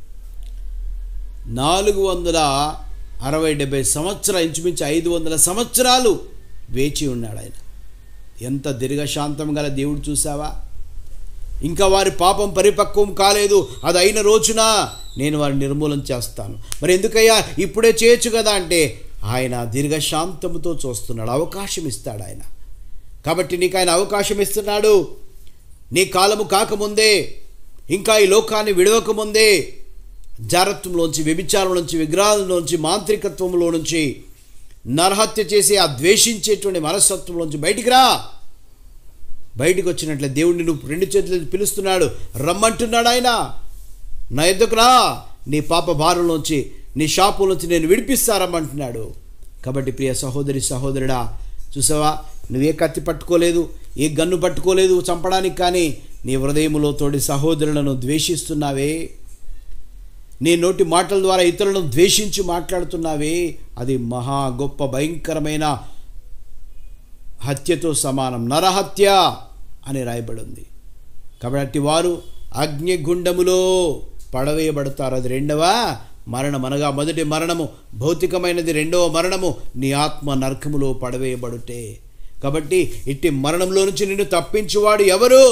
నాలుగు వందల అరవై డెబ్బై సంవత్సరాలు ఇంచుమించు ఐదు వందల సంవత్సరాలు వేచి ఉన్నాడు ఆయన ఎంత దీర్ఘశాంతం గల దేవుడు చూసావా ఇంకా వారి పాపం పరిపక్వం కాలేదు అది అయిన రోజున నేను వారిని నిర్మూలన చేస్తాను మరి ఎందుకయ్యా ఇప్పుడే చేయొచ్చు కదా అంటే ఆయన దీర్ఘశాంతముతో చూస్తున్నాడు అవకాశం ఇస్తాడు ఆయన కాబట్టి నీకు ఆయన అవకాశం ఇస్తున్నాడు నీ కాలము కాకముందే ఇంకా ఈ లోకాన్ని విడవకముందే జారత్వంలోంచి వ్యభిచారంలోంచి విగ్రహాలలోంచి మాంత్రికత్వంలో నుంచి నరహత్య చేసి ఆ ద్వేషించేటువంటి మనస్తత్వంలోంచి బయటికి రా బయటికి వచ్చినట్లే దేవుడిని నువ్వు రెండు చేతులు పిలుస్తున్నాడు రమ్మంటున్నాడు ఆయన నా ఎద్దుకు రా నీ పాప భారంలోంచి నీ షాపుల నుంచి నేను విడిపిస్తారమ్మంటున్నాడు కాబట్టి ప్రియ సహోదరి సహోదరుడా చూసావా నువ్వే కత్తి పట్టుకోలేదు ఏ గన్ను పట్టుకోలేదు చంపడానికి కానీ నీ హృదయములో తోడి సహోదరులను ద్వేషిస్తున్నావే నీ నోటి మాటల ద్వారా ఇతరులను ద్వేషించి మాట్లాడుతున్నావే అది మహా గొప్ప భయంకరమైన హత్యతో సమానం నరహత్య అని రాయబడి ఉంది కాబట్టి వారు అగ్నిగుండములో పడవేయబడతారు అది రెండవ మరణం అనగా మొదటి మరణము భౌతికమైనది రెండవ మరణము నీ ఆత్మ నరకములో పడవేయబడుటే కాబట్టి ఇట్టి మరణంలో నుంచి నిన్ను తప్పించువాడు ఎవరు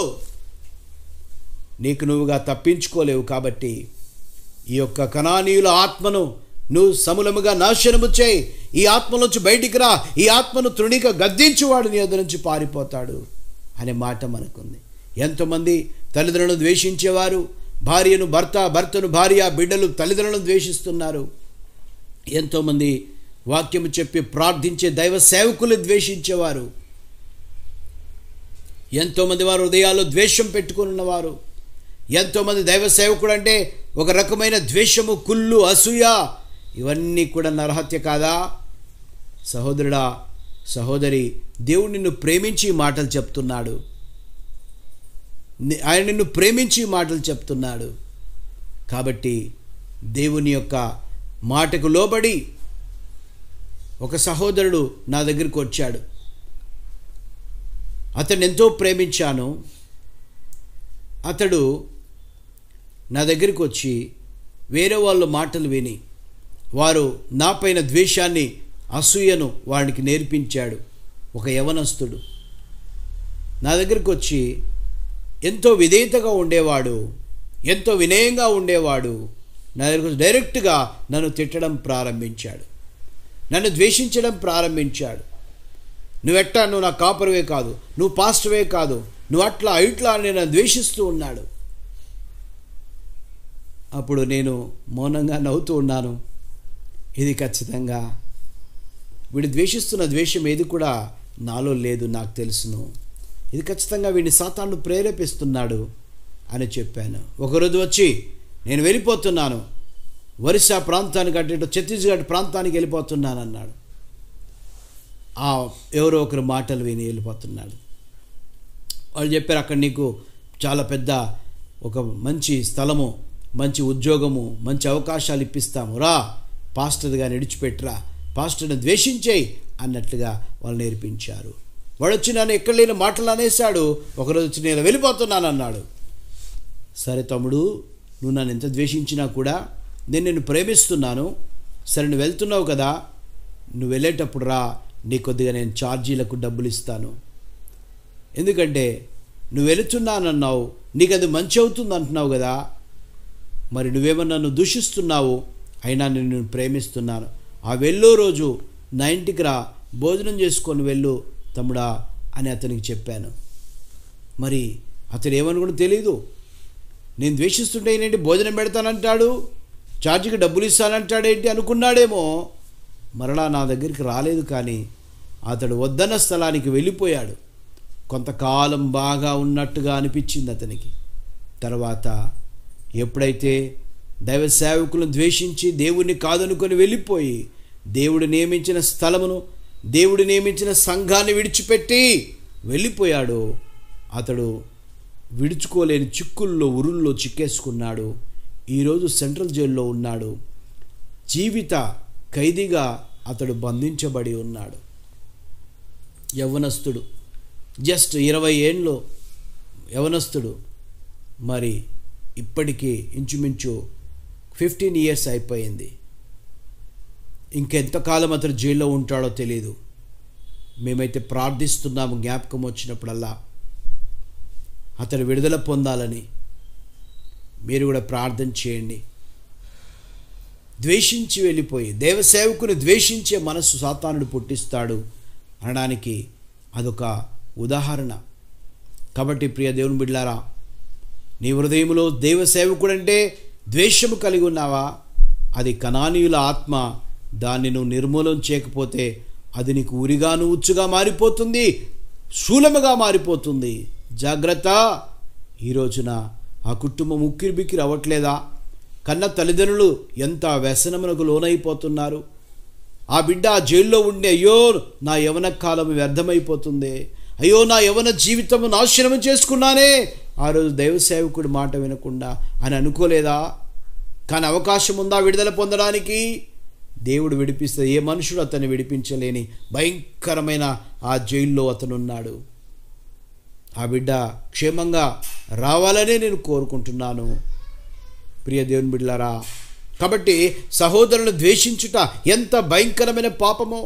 నీకు నువ్వుగా తప్పించుకోలేవు కాబట్టి ఈ యొక్క కణానీయుల ఆత్మను నువ్వు సమూలముగా నాశనము చేయి ఈ ఆత్మలోంచి బయటికి రా ఈ ఆత్మను తృణిక గద్దించువాడు నీ వద్ద నుంచి పారిపోతాడు అనే మాట మనకుంది ఎంతోమంది తల్లిదండ్రులను ద్వేషించేవారు భార్యను భర్త భర్తను భార్య బిడ్డలు తల్లిదండ్రులను ద్వేషిస్తున్నారు ఎంతోమంది వాక్యము చెప్పి ప్రార్థించే దైవ సేవకులు ద్వేషించేవారు ఎంతోమంది వారు హృదయాల్లో ద్వేషం పెట్టుకుని ఉన్నవారు ఎంతోమంది దైవ సేవకుడు అంటే ఒక రకమైన ద్వేషము కుళ్ళు అసూయ ఇవన్నీ కూడా నరహత్య కాదా సహోదరుడా సహోదరి దేవుడు నిన్ను ప్రేమించి ఈ మాటలు చెప్తున్నాడు ని- ఆయన నిన్ను ప్రేమించి ఈ మాటలు చెప్తున్నాడు కాబట్టి దేవుని యొక్క మాటకు లోబడి ఒక సహోదరుడు నా దగ్గరికి వచ్చాడు అతన్ని ఎంతో ప్రేమించాను అతడు నా దగ్గరికి వచ్చి వేరే వాళ్ళ మాటలు విని వారు నాపైన ద్వేషాన్ని అసూయను వాడికి నేర్పించాడు ఒక యవనస్తుడు నా దగ్గరికి వచ్చి ఎంతో విధేయతగా ఉండేవాడు ఎంతో వినయంగా ఉండేవాడు నా దగ్గరకు వచ్చి డైరెక్ట్గా నన్ను తిట్టడం ప్రారంభించాడు నన్ను ద్వేషించడం ప్రారంభించాడు నువ్వెట్టా నువ్వు నా కాపరువే కాదు నువ్వు పాస్టర్వే కాదు నువ్వు అట్లా ఇట్లా అని నన్ను ద్వేషిస్తూ ఉన్నాడు అప్పుడు నేను మౌనంగా నవ్వుతూ ఉన్నాను ఇది ఖచ్చితంగా వీడు ద్వేషిస్తున్న ద్వేషం ఏది కూడా నాలో లేదు నాకు తెలుసును ఇది ఖచ్చితంగా వీడిని సాతాను ప్రేరేపిస్తున్నాడు అని చెప్పాను ఒకరోజు వచ్చి నేను వెళ్ళిపోతున్నాను ఒరిస్సా ప్రాంతానికి అటు ఇటు ఛత్తీస్గఢ్ ప్రాంతానికి వెళ్ళిపోతున్నాను అన్నాడు ఆ ఎవరో ఒకరు మాటలు విని వెళ్ళిపోతున్నాడు వాళ్ళు చెప్పారు అక్కడ నీకు చాలా పెద్ద ఒక మంచి స్థలము మంచి ఉద్యోగము మంచి అవకాశాలు ఇప్పిస్తాము రా పాస్టర్గా నిడిచిపెట్టురా పాస్టర్ని ద్వేషించేయి అన్నట్లుగా వాళ్ళు నేర్పించారు వాడు వచ్చి నన్ను ఎక్కడ లేని మాటలు అనేశాడు ఒకరోజు వచ్చి నేను వెళ్ళిపోతున్నాను అన్నాడు సరే తమ్ముడు నువ్వు నన్ను ఎంత ద్వేషించినా కూడా నేను నిన్ను ప్రేమిస్తున్నాను సరే నువ్వు వెళ్తున్నావు కదా నువ్వు వెళ్ళేటప్పుడు రా నీ కొద్దిగా నేను ఛార్జీలకు డబ్బులు ఇస్తాను ఎందుకంటే నువ్వు వెళుతున్నానన్నావు నీకు అది మంచి అవుతుంది అంటున్నావు కదా మరి నువ్వేమో నన్ను దూషిస్తున్నావు అయినా నేను నిన్ను ప్రేమిస్తున్నాను ఆ వెళ్ళో రోజు నా ఇంటికి రా భోజనం చేసుకొని వెళ్ళు తమ్ముడా అని అతనికి చెప్పాను మరి అతను ఏమని కూడా తెలియదు నేను ద్వేషిస్తుంటే ఏంటి భోజనం పెడతానంటాడు ఛార్జీకి డబ్బులు ఇస్తానంటాడేంటి అనుకున్నాడేమో మరలా నా దగ్గరికి రాలేదు కానీ అతడు వద్దన్న స్థలానికి వెళ్ళిపోయాడు కొంతకాలం బాగా ఉన్నట్టుగా అనిపించింది అతనికి తర్వాత ఎప్పుడైతే దైవ సేవకులను ద్వేషించి దేవుణ్ణి కాదనుకొని వెళ్ళిపోయి దేవుడు నియమించిన స్థలమును దేవుడు నియమించిన సంఘాన్ని విడిచిపెట్టి వెళ్ళిపోయాడు అతడు విడుచుకోలేని చిక్కుల్లో ఉరుల్లో చిక్కేసుకున్నాడు ఈరోజు సెంట్రల్ జైల్లో ఉన్నాడు జీవిత ఖైదీగా అతడు బంధించబడి ఉన్నాడు యవ్వనస్తుడు జస్ట్ ఇరవై ఏళ్ళు యవనస్తుడు మరి ఇప్పటికీ ఇంచుమించు ఫిఫ్టీన్ ఇయర్స్ అయిపోయింది ఇంకెంతకాలం అతను జైల్లో ఉంటాడో తెలియదు మేమైతే ప్రార్థిస్తున్నాము జ్ఞాపకం వచ్చినప్పుడల్లా అతను విడుదల పొందాలని మీరు కూడా ప్రార్థన చేయండి ద్వేషించి వెళ్ళిపోయి దేవసేవకుని ద్వేషించే మనస్సు సాతానుడు పుట్టిస్తాడు అనడానికి అదొక ఉదాహరణ కాబట్టి ప్రియ దేవుని బిడ్లారా నీ హృదయంలో దేవ సేవకుడంటే ద్వేషము కలిగి ఉన్నావా అది కణానీయుల ఆత్మ దాన్ని నువ్వు నిర్మూలం చేయకపోతే అది నీకు ఉరిగాను ఉచ్చుగా మారిపోతుంది శూలముగా మారిపోతుంది జాగ్రత్త ఈ రోజున ఆ కుటుంబం ఉక్కిరి బిక్కిరి అవ్వట్లేదా కన్న తల్లిదండ్రులు ఎంత వ్యసనమునకు లోనైపోతున్నారు ఆ బిడ్డ ఆ జైల్లో ఉండే అయ్యో నా యవన కాలం వ్యర్థమైపోతుంది అయ్యో నా యవన జీవితం నాశనం చేసుకున్నానే ఆ రోజు దైవ సేవకుడి మాట వినకుండా అని అనుకోలేదా కానీ అవకాశం ఉందా విడుదల పొందడానికి దేవుడు విడిపిస్తే ఏ మనుషుడు అతన్ని విడిపించలేని భయంకరమైన ఆ జైల్లో అతను ఉన్నాడు ఆ బిడ్డ క్షేమంగా రావాలనే నేను కోరుకుంటున్నాను ప్రియ దేవుని బిడ్డలారా కాబట్టి సహోదరులను ద్వేషించుట ఎంత భయంకరమైన పాపమో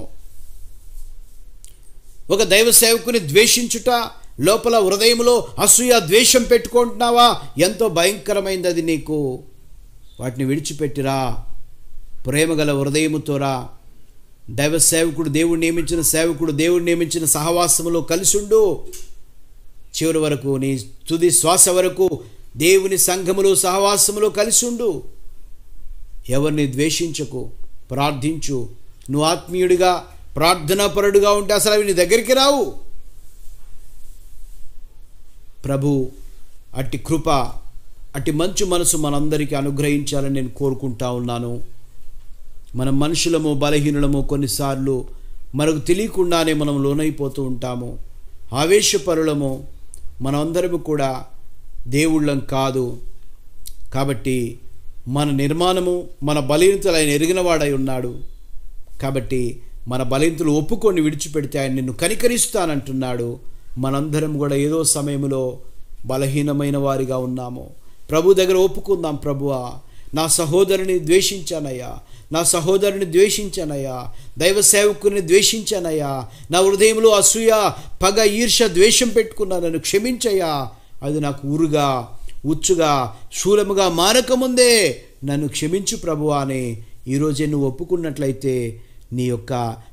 ఒక దైవ సేవకుని ద్వేషించుట లోపల హృదయంలో అసూయ ద్వేషం పెట్టుకుంటున్నావా ఎంతో భయంకరమైంది అది నీకు వాటిని విడిచిపెట్టిరా ప్రేమగల హృదయముతోరా దైవ సేవకుడు దేవుడు నియమించిన సేవకుడు దేవుడు నియమించిన సహవాసములో కలిసుండు చివరి వరకు నీ తుది శ్వాస వరకు దేవుని సంఘములో సహవాసములో కలిసుండు ఎవరిని ద్వేషించకు ప్రార్థించు నువ్వు ఆత్మీయుడిగా ప్రార్థనాపరుడుగా ఉంటే అసలు అవి నీ దగ్గరికి రావు ప్రభు అట్టి కృప అట్టి మంచు మనసు మనందరికీ అనుగ్రహించాలని నేను కోరుకుంటా ఉన్నాను మనం మనుషులము బలహీనులము కొన్నిసార్లు మనకు తెలియకుండానే మనం లోనైపోతూ ఉంటాము ఆవేశపరులము మనమందరము కూడా దేవుళ్ళం కాదు కాబట్టి మన నిర్మాణము మన బలహీనతలు ఆయన ఎరిగినవాడై ఉన్నాడు కాబట్టి మన బలహీనతలు ఒప్పుకొని విడిచిపెడితే ఆయన నిన్ను కనికరిస్తానంటున్నాడు మనందరం కూడా ఏదో సమయంలో బలహీనమైన వారిగా ఉన్నాము ప్రభు దగ్గర ఒప్పుకుందాం ప్రభువా నా సహోదరుని ద్వేషించానయ్యా నా సహోదరుని ద్వేషించానయ్యా దైవ సేవకుని ద్వేషించానయ్యా నా హృదయంలో అసూయ పగ ఈర్ష ద్వేషం పెట్టుకున్నానని క్షమించయ్యా అది నాకు ఊరుగా ఉచ్చుగా శూలముగా మారకముందే నన్ను క్షమించు ప్రభువా అని ఈరోజే నువ్వు ఒప్పుకున్నట్లయితే నీ యొక్క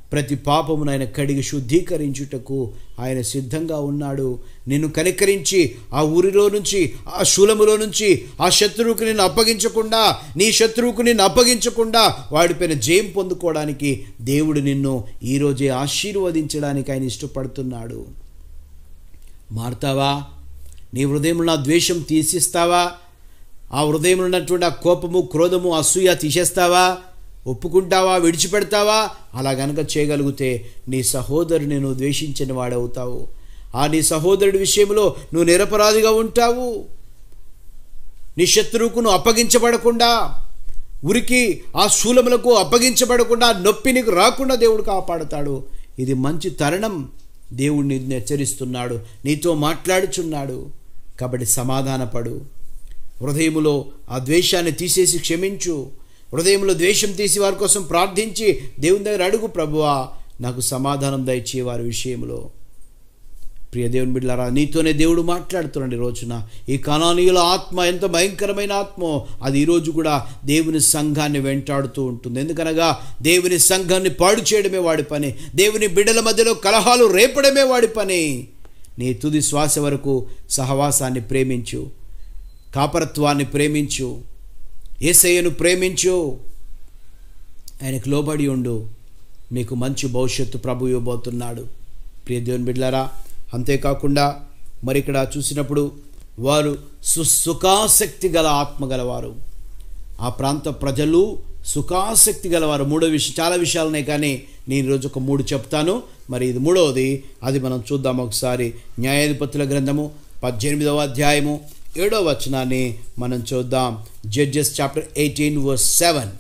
ప్రతి పాపమును ఆయన కడిగి శుద్ధీకరించుటకు ఆయన సిద్ధంగా ఉన్నాడు నిన్ను కనికరించి ఆ ఊరిలో నుంచి ఆ శూలములో నుంచి ఆ శత్రువుకు నిన్ను అప్పగించకుండా నీ శత్రువుకు నిన్ను అప్పగించకుండా వాడిపైన జయం పొందుకోవడానికి దేవుడు నిన్ను ఈరోజే ఆశీర్వదించడానికి ఆయన ఇష్టపడుతున్నాడు మారుతావా నీ హృదయంలో నా ద్వేషం తీసిస్తావా ఆ హృదయంలో ఉన్నటువంటి ఆ కోపము క్రోధము అసూయ తీసేస్తావా ఒప్పుకుంటావా విడిచిపెడతావా అలా గనక చేయగలిగితే నీ సహోదరుని నువ్వు ద్వేషించిన వాడవుతావు ఆ నీ సహోదరుడి విషయంలో నువ్వు నిరపరాధిగా ఉంటావు నీ శత్రువుకు నువ్వు అప్పగించబడకుండా ఉరికి ఆ శూలములకు అప్పగించబడకుండా నొప్పి నీకు రాకుండా దేవుడు కాపాడుతాడు ఇది మంచి తరుణం దేవుడు నిన్ను హెచ్చరిస్తున్నాడు నీతో మాట్లాడుచున్నాడు కాబట్టి సమాధానపడు హృదయములో ఆ ద్వేషాన్ని తీసేసి క్షమించు హృదయంలో ద్వేషం తీసి వారి కోసం ప్రార్థించి దేవుని దగ్గర అడుగు ప్రభువా నాకు సమాధానం దయచే వారి విషయంలో ప్రియ దేవుని బిడ్డలారా నీతోనే దేవుడు మాట్లాడుతున్నాడు ఈ రోజున ఈ కణానీయుల ఆత్మ ఎంత భయంకరమైన ఆత్మో అది ఈరోజు కూడా దేవుని సంఘాన్ని వెంటాడుతూ ఉంటుంది ఎందుకనగా దేవుని సంఘాన్ని పాడు చేయడమే వాడి పని దేవుని బిడ్డల మధ్యలో కలహాలు రేపడమే వాడి పని నీ తుది శ్వాస వరకు సహవాసాన్ని ప్రేమించు కాపరత్వాన్ని ప్రేమించు ఏసయ్యను ప్రేమించు ఆయనకు లోబడి ఉండు నీకు మంచి భవిష్యత్తు ప్రభు ఇవ్వబోతున్నాడు ప్రియ దేవుని బిడ్డలారా అంతేకాకుండా మరి ఇక్కడ చూసినప్పుడు వారు సు సుఖాసక్తి గల ఆత్మ గలవారు ఆ ప్రాంత ప్రజలు సుఖాసక్తి గలవారు మూడో విషయం చాలా విషయాలు ఉన్నాయి కానీ నేను ఈరోజు ఒక మూడు చెప్తాను మరి ఇది మూడవది అది మనం చూద్దాం ఒకసారి న్యాయాధిపతుల గ్రంథము పద్దెనిమిదవ అధ్యాయము ఏడవ వచనాన్ని మనం చూద్దాం Judges chapter eighteen verse seven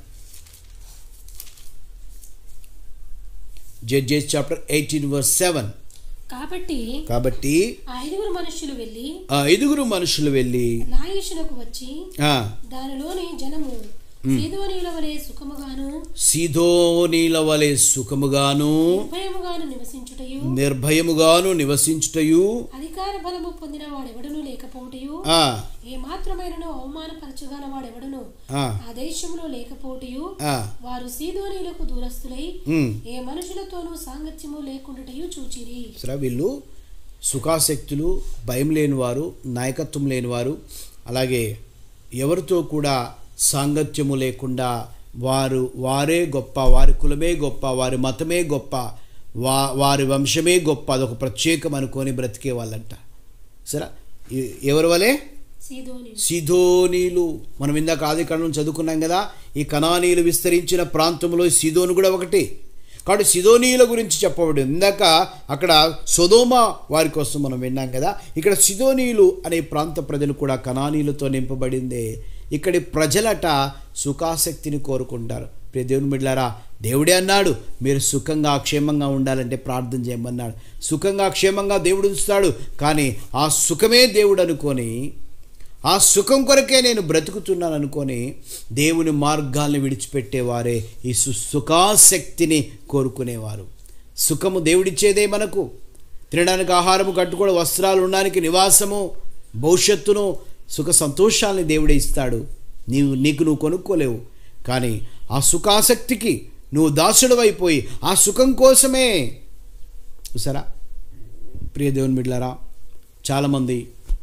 Judges chapter eighteen verse seven కాబట్టి కాబట్టి ఆ ఐదుగురు మనుషులు వెళ్ళి ఆ ఐదుగురు మనుషులు వెళ్ళి లాయిషునకు వచ్చి ఆ, దానిలోని జనము సీదోనీల వలె సుఖముగాను సీదోనీల వలె సుఖముగాను నిర్భయముగాను నివసించుటయు నిర్భయముగాను నివసించుటయు అధికార బలము పొందిన వాడెవడను లేకపోవటయు ఆ, ఏ మాత్రమైనను అవమానపరచగల వాడెవడను ఆ, ఆ దేశంలో లేకపోవటయు ఆ, వారు సీదోనీలకు దూరస్తులై ఉమ్. ఏ మనుషులతోనూ సాంగత్యము లేకుండాటయు చూచిరి సరే వీళ్ళు సుఖాసక్తులు భయం లేనివారు నాయకత్వం లేనివారు అలాగే ఎవరితో కూడా సాంగత్యము లేకుండా వారు వారే గొప్ప వారి కులమే గొప్ప వారి మతమే గొప్ప వా వారి వంశమే గొప్ప అదొక ప్రత్యేకం అనుకొని బ్రతికే వాళ్ళంట సరే ఎ- ఎవరి వలే సీదోని సిధోనీలు మనం ఇందాక ఆది కాండం చదువుకున్నాం కదా ఈ కణానీలు విస్తరించిన ప్రాంతంలో సిధోను కూడా ఒకటి కాబట్టి సిధోనీయుల గురించి చెప్పబడింది ఇందాక అక్కడ సొదోమ వారి కోసం మనం విన్నాం కదా ఇక్కడ సిధోనీయులు అనే ప్రాంత ప్రజలు కూడా కణానీయులతో నింపబడిందే ఇక్కడి ప్రజలట సుఖాసక్తిని కోరుకుంటారు ప్రియ దేవుని బిడ్డారా దేవుడే అన్నాడు మీరు సుఖంగా క్షేమంగా ఉండాలంటే ప్రార్థన చేయమన్నాడు సుఖంగా క్షేమంగా దేవుడు ఉంచుతాడు కానీ ఆ సుఖమే దేవుడు అనుకొని ఆ సుఖం కొరకే నేను బ్రతుకుతున్నాను అనుకొని దేవుని మార్గాల్ని విడిచిపెట్టేవారే ఈ సు సుఖాసక్తిని కోరుకునేవారు సుఖము దేవుడిచ్చేదే మనకు తినడానికి ఆహారము కట్టుకోవడం వస్త్రాలు ఉండడానికి నివాసము భవిష్యత్తును సుఖ సంతోషాల్ని దేవుడే ఇస్తాడు నీవు నీకు నువ్వు కొనుక్కోలేవు కానీ ఆ సుఖాసక్తికి నువ్వు దాసుడు అయిపోయి ఆ సుఖం కోసమే చూసారా ప్రియ దేవుని మిడ్లారా చాలామంది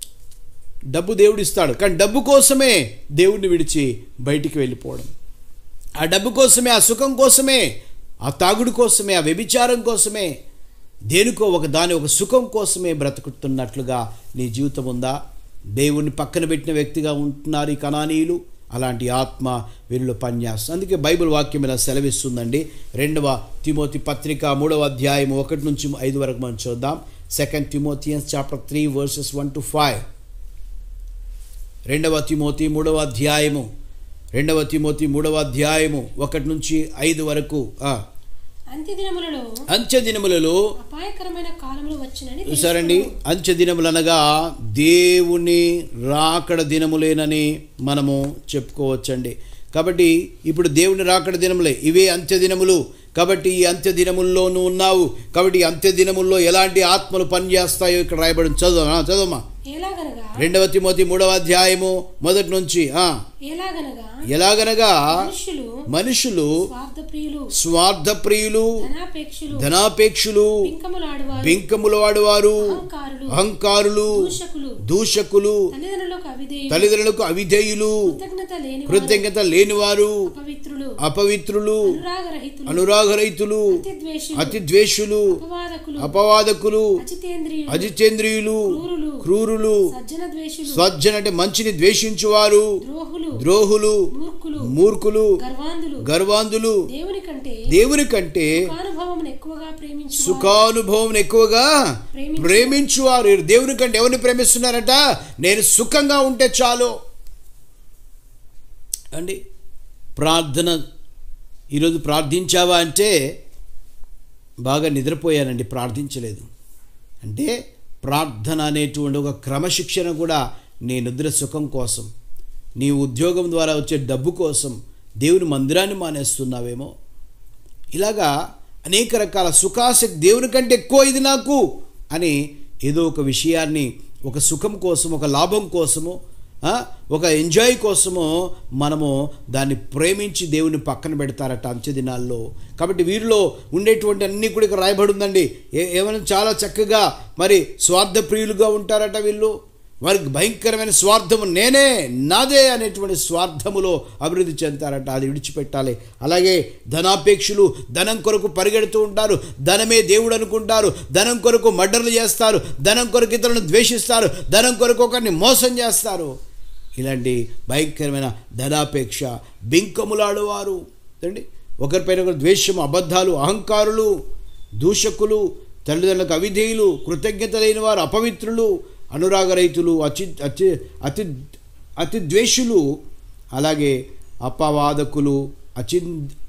డబ్బు దేవుడు ఇస్తాడు కానీ డబ్బు కోసమే దేవుడిని విడిచి బయటికి వెళ్ళిపోవడం ఆ డబ్బు కోసమే ఆ సుఖం కోసమే ఆ తాగుడు కోసమే ఆ వ్యభిచారం కోసమే దేనికో ఒక దాని ఒక సుఖం కోసమే బ్రతుకుతున్నట్లుగా నీ జీవితం ఉందా దేవుణ్ణి పక్కన పెట్టిన వ్యక్తిగా ఉంటున్నారు ఈ కణానీయులు అలాంటి ఆత్మ వీరిలో పనిచేస్తుంది అందుకే బైబిల్ వాక్యం ఇలా సెలవిస్తుందండి రెండవ తిమోతి పత్రిక మూడవ అధ్యాయం ఒకటి నుంచి ఐదు వరకు మనం చూద్దాం second Timothy chapter three verses one to five రెండవ తిమోతి మూడవ అధ్యాయము రెండవ తిమోతి మూడవ అధ్యాయము ఒకటి నుంచి ఐదు వరకు ఆ, అంత్య దినములలో అంత్య దినములలో అపాయకరమైన కాలములు వచ్చినని చూసారండి అంత్య దినములు అనగా దేవుని రాకడ దినములేనని మనము చెప్పుకోవచ్చండి కాబట్టి ఇప్పుడు దేవుని రాకడ దినములే ఇవే అంత్య దినములు కాబట్టి ఈ అంత్య దినముల్లో నువ్వు ఉన్నావు కాబట్టి ఈ అంత్య దినముల్లో ఎలాంటి ఆత్మలు పనిచేస్తాయో ఇక్కడ రాయబడి చదువు చదువమ్మా ఎలాగనగా రెండవ తిమోతి మూడవ అధ్యాయము మొదటి నుంచి ఆ ఎలాగనగా ఎలాగనగా మనుషులు మనుషులు స్వార్థ ప్రియులు స్వార్థ ప్రియులు ధనాపేక్షులు ధనాపేక్షులు పింకములాడువారు పింకముల వాడువారు అహంకారులు అహంకారులు దూషకులు దూషకులు తల్లిదండ్రులకు అవిధేయులు తల్లిదండ్రులకు అవిధేయులు కృతజ్ఞత లేని కృతజ్ఞత లేనివారు అపవిత్రులు అపవిత్రులు అనురాగరహితులు అనురాగరైతులు అతిద్వేషులు అతి ద్వేషులు అపవాదకులు అపవాదకులు అచితేంద్రియులు అజితేంద్రియులు క్రూరులు క్రూరులు సజ్జన ద్వేషులు స్వజ్జన అంటే మంచిని ద్వేషించువారు ద్రోహులు ద్రోహులు మూర్ఖులు మూర్ఖులు గర్వాంధులు గర్వాంధులు దేవుని కంటే దేవుని కంటే అనుభవం ఎక్కువగా ప్రేమించు సుఖానుభవం ఎక్కువగా ప్రేమించువారు దేవుని కంటే ఎవరిని ప్రేమిస్తున్నారట నేను సుఖంగా ఉంటే చాలు అండి ప్రార్థన ఈరోజు ప్రార్థించావా అంటే బాగా నిద్రపోయానండి ప్రార్థించలేదు అంటే ప్రార్థన అనేటువంటి ఒక క్రమశిక్షణ కూడా నీ నిద్ర సుఖం కోసం నీ ఉద్యోగం ద్వారా వచ్చే డబ్బు కోసం దేవుని మందిరాన్ని మానేస్తున్నావేమో ఇలాగా అనేక రకాల సుఖాసక్తి దేవుని కంటే ఎక్కువ ఇది నాకు అని ఏదో ఒక విషయాన్ని ఒక సుఖం కోసం ఒక లాభం కోసము ఆ, ఒక ఎంజాయ్ కోసము మనము దాన్ని ప్రేమించి దేవుని పక్కన పెడతారట అంచె దినాల్లో కాబట్టి వీరిలో ఉండేటువంటి అన్నీ కూడా ఇక్కడ రాయబడి ఉందండి ఏ- ఏమైనా చాలా చక్కగా మరి స్వార్థ ప్రియులుగా ఉంటారట వీళ్ళు వారికి భయంకరమైన స్వార్థము నేనే నాదే అనేటువంటి స్వార్థములో అభివృద్ధి చెందుతారట అది విడిచిపెట్టాలి అలాగే ధనాపేక్షులు ధనం కొరకు పరిగెడుతూ ఉంటారు ధనమే దేవుడు అనుకుంటారు ధనం కొరకు మర్డర్లు చేస్తారు ధనం కొరకు ఇతరులను ద్వేషిస్తారు ధనం కొరకు ఒకరిని మోసం చేస్తారు ఇలాంటి భయంకరమైన ధనాపేక్ష బింకములాడువారు అండి ఒకరిపైన ఒకరు ద్వేషం అబద్ధాలు అహంకారులు దూషకులు తల్లిదండ్రులకు అవిధేయులు కృతజ్ఞత లేని వారు అపవిత్రులు అనురాగరైతులు అచి అతి అతి అతి ద్వేషులు అలాగే అపవాదకులు అచి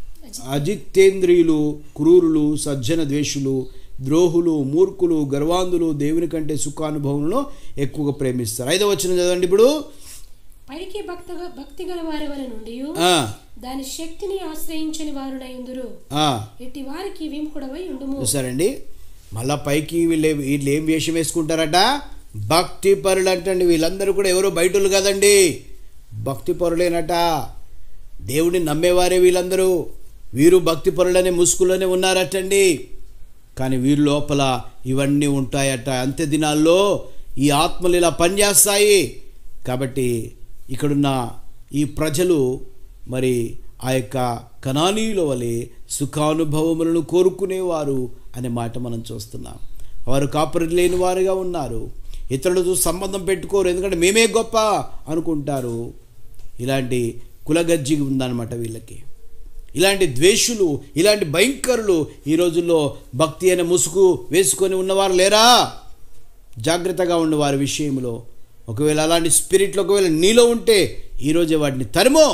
అజితేంద్రియులు క్రూరులు సజ్జన ద్వేషులు ద్రోహులు మూర్ఖులు గర్వాంధులు దేవుని కంటే సుఖానుభవంలో ఎక్కువగా ప్రేమిస్తారు ఐదవ వచ్చిన చదవండి ఇప్పుడు పైకి భక్త భక్తి గల వారి వల నుండి ఆ, దాని శక్తిని ఆశ్రయించని వారునై ఉందురు ఆ, ఎట్టి వారికి విముఖుడవై ఉండుము చూసారండి మళ్ళా పైకి వీళ్ళు వీళ్ళు ఏం వేషం వేసుకుంటారట భక్తి పరులు అంటండి వీళ్ళందరూ కూడా ఎవరో బయటలు కదండి భక్తి పరులేనట దేవుడిని నమ్మేవారే వీళ్ళందరూ వీరు భక్తి పరులనే ముసుగులోనే ఉన్నారటండి కానీ వీరి లోపల ఇవన్నీ ఉంటాయట అంత్య దినాల్లో ఈ ఆత్మలు ఇలా పనిచేస్తాయి కాబట్టి ఇక్కడున్న ఈ ప్రజలు మరి ఆ యొక్క కణానీయుల వలె సుఖానుభవములను కోరుకునేవారు అనే మాట మనం చూస్తున్నాం వారు కాపరి లేని వారుగా ఉన్నారు ఇతరులతో సంబంధం పెట్టుకోరు ఎందుకంటే మేమే గొప్ప అనుకుంటారు ఇలాంటి కులగజ్జి ఉందన్నమాట వీళ్ళకి ఇలాంటి ద్వేషులు ఇలాంటి భయంకరులు ఈ రోజుల్లో భక్తి అనే ముసుగు వేసుకొని ఉన్నవారు లేరా జాగ్రత్తగా ఉండు వారి విషయంలో ఒకవేళ అలాంటి స్పిరిట్లు ఒకవేళ నీలో ఉంటే ఈరోజే వాటిని తరుమో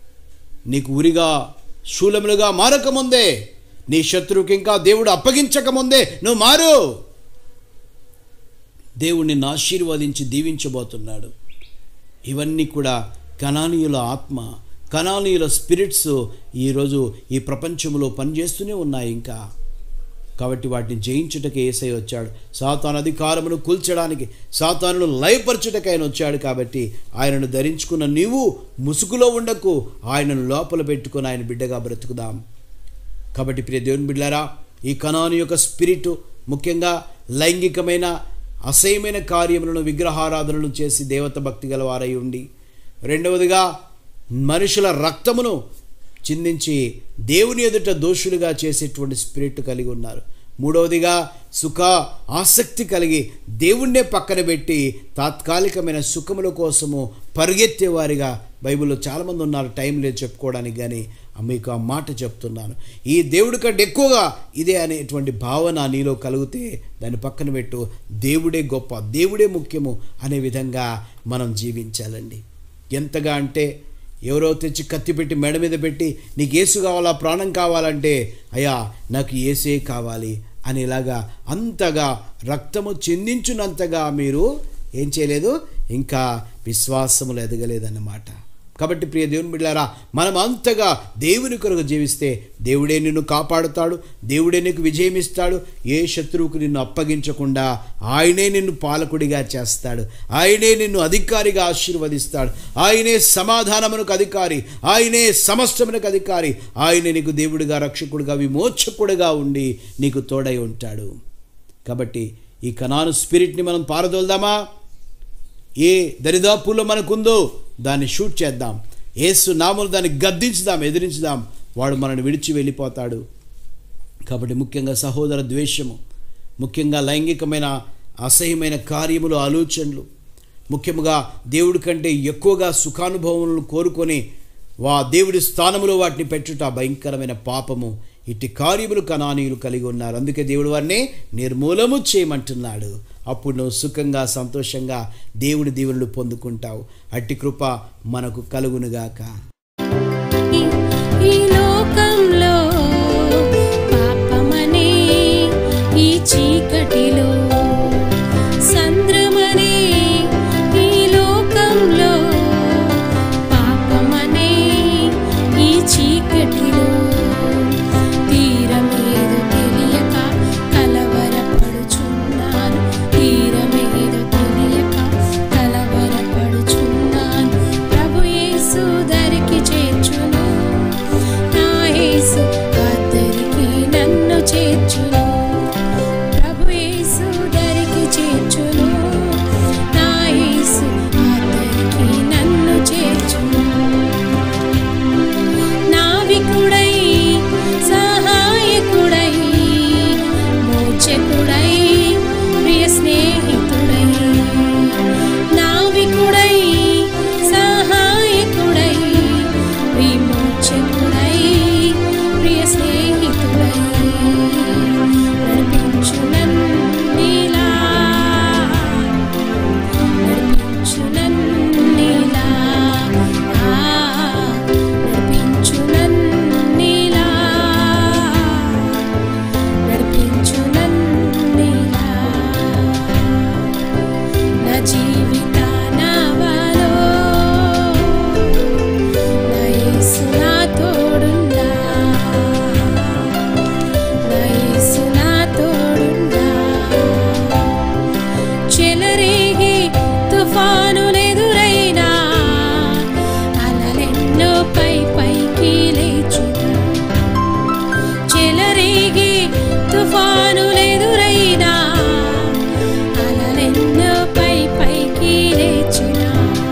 నీకు ఉరిగా శూలములుగా మారకముందే నీ శత్రువుకి ఇంకా దేవుడు అప్పగించకముందే నువ్వు మారు దేవుడు నిన్ను ఆశీర్వదించి దీవించబోతున్నాడు ఇవన్నీ కూడా కణానీయుల ఆత్మ కణానీయుల స్పిరిట్స్ ఈరోజు ఈ ప్రపంచంలో పనిచేస్తూనే ఉన్నాయి ఇంకా కాబట్టి వాటిని జయించుటకే ఏసై వచ్చాడు సాతాను అధికారమును కూల్చడానికి సాతానును లయపరచుటకు ఆయన వచ్చాడు కాబట్టి ఆయనను ధరించుకున్న నీవు ముసుగులో ఉండకు ఆయనను లోపల పెట్టుకుని ఆయన బిడ్డగా బ్రతుకుదాం కాబట్టి ప్రియ దేవుని బిడ్డారా ఈ కణాను యొక్క స్పిరిట్ ముఖ్యంగా లైంగికమైన అసహ్యమైన కార్యములను విగ్రహారాధనలు చేసి దేవత భక్తి గలవారై ఉండి రెండవదిగా మనుషుల రక్తమును చిందించి దేవుని ఎదుట దోషులుగా చేసేటువంటి స్పిరిట్ కలిగి ఉన్నారు మూడవదిగా సుఖ ఆసక్తి కలిగి దేవుణ్ణే పక్కన పెట్టి తాత్కాలికమైన సుఖముల కోసము పరిగెత్తేవారిగా బైబిల్లో చాలామంది ఉన్నారు టైం లేదు చెప్పుకోవడానికి కానీ మీకు ఆ మాట చెప్తున్నాను ఈ దేవుడి కంటే ఎక్కువగా ఇదే అనేటువంటి భావన నీలో కలిగితే దాన్ని పక్కన పెట్టు దేవుడే గొప్ప దేవుడే ముఖ్యము అనే విధంగా మనం జీవించాలండి ఎంతగా అంటే ఎవరో తెచ్చి కత్తి పెట్టి మెడ మీద పెట్టి నీకు ఏసు కావాలా ప్రాణం కావాలంటే అయ్యా నాకు ఏసే కావాలి అనేలాగా అంతగా రక్తము చిందించునంతగా మీరు ఏం చేయలేదు ఇంకా విశ్వాసములు ఎదగలేదన్నమాట కాబట్టి ప్రియ దేవుని బిడ్డారా మనం అంతగా దేవుని కొరకు జీవిస్తే దేవుడే నిన్ను కాపాడుతాడు దేవుడే నీకు విజయం ఇస్తాడు ఏ శత్రువుకు నిన్ను అప్పగించకుండా ఆయనే నిన్ను పాలకుడిగా చేస్తాడు ఆయనే నిన్ను అధికారిగా ఆశీర్వదిస్తాడు ఆయనే సమాధానమునకు అధికారి ఆయనే సమస్తమునకు అధికారి ఆయనే నీకు దేవుడిగా రక్షకుడిగా విమోచకుడిగా ఉండి నీకు తోడై ఉంటాడు కాబట్టి ఈ కనాను స్పిరిట్ని మనం పారదోల్దామా ఏ దరిదాపుల్లో మనకుందో దాన్ని షూట్ చేద్దాం ఏసు నామలు దాన్ని గద్దించుదాం ఎదిరించుదాం వాడు మనల్ని విడిచి వెళ్ళిపోతాడు కాబట్టి ముఖ్యంగా సహోదర ద్వేషము ముఖ్యంగా లైంగికమైన అసహ్యమైన కార్యములు ఆలోచనలు ముఖ్యంగా దేవుడి కంటే ఎక్కువగా సుఖానుభవములను కోరుకొని వా దేవుడి స్థానములో వాటిని పెట్టుట భయంకరమైన పాపము ఇట్టి కార్యములు కణానీయులు కలిగి ఉన్నారు అందుకే దేవుడు వారిని నిర్మూలము చేయమంటున్నాడు అప్పుడు నువ్వు సుఖంగా సంతోషంగా దేవుడి దీవెనలు పొందుకుంటావు అట్టి కృప మనకు కలుగునుగాక ఈ- ఈ లోకంలో పాపమనే ఈ చీకటిలో సంద్రమనే ఈ లోకంలో పాపమనే ఈ చీకటిలో తీరమేదో తెలియక కలవరపడుచున్నాను తీరమేదో తెలియక కలవరపడుచున్నాను ప్రభు యేసు దరికి చేర్చును నా యేసు అద్దరికి నన్ను చేర్చును ప్రభు యేసు దరికి చేర్చును నా యేసు అద్దరికి నన్ను చేర్చును నావికుడై సహాయకుడై మోచకుడై ప్రియ స్నేహితుడై నావికుడై సహాయకుడై విమోచకుడై ప్రియ స్నేహితుడై నడిపించు నన్నిలా నడిపించు నన్నిలా ఆ నడిపించు నన్నిలా నడిపించు నన్నిలా నా జీవిత నవలో నా యేసు నా తోడుండా నా యేసు నా తోడుండా చెలరేగి తుఫానులెదురైనా అలలెన్నో పై పైకి లేచునా చెలరేగి తుఫానులెదురైనా అలలెన్నో పై పైకి లేచునా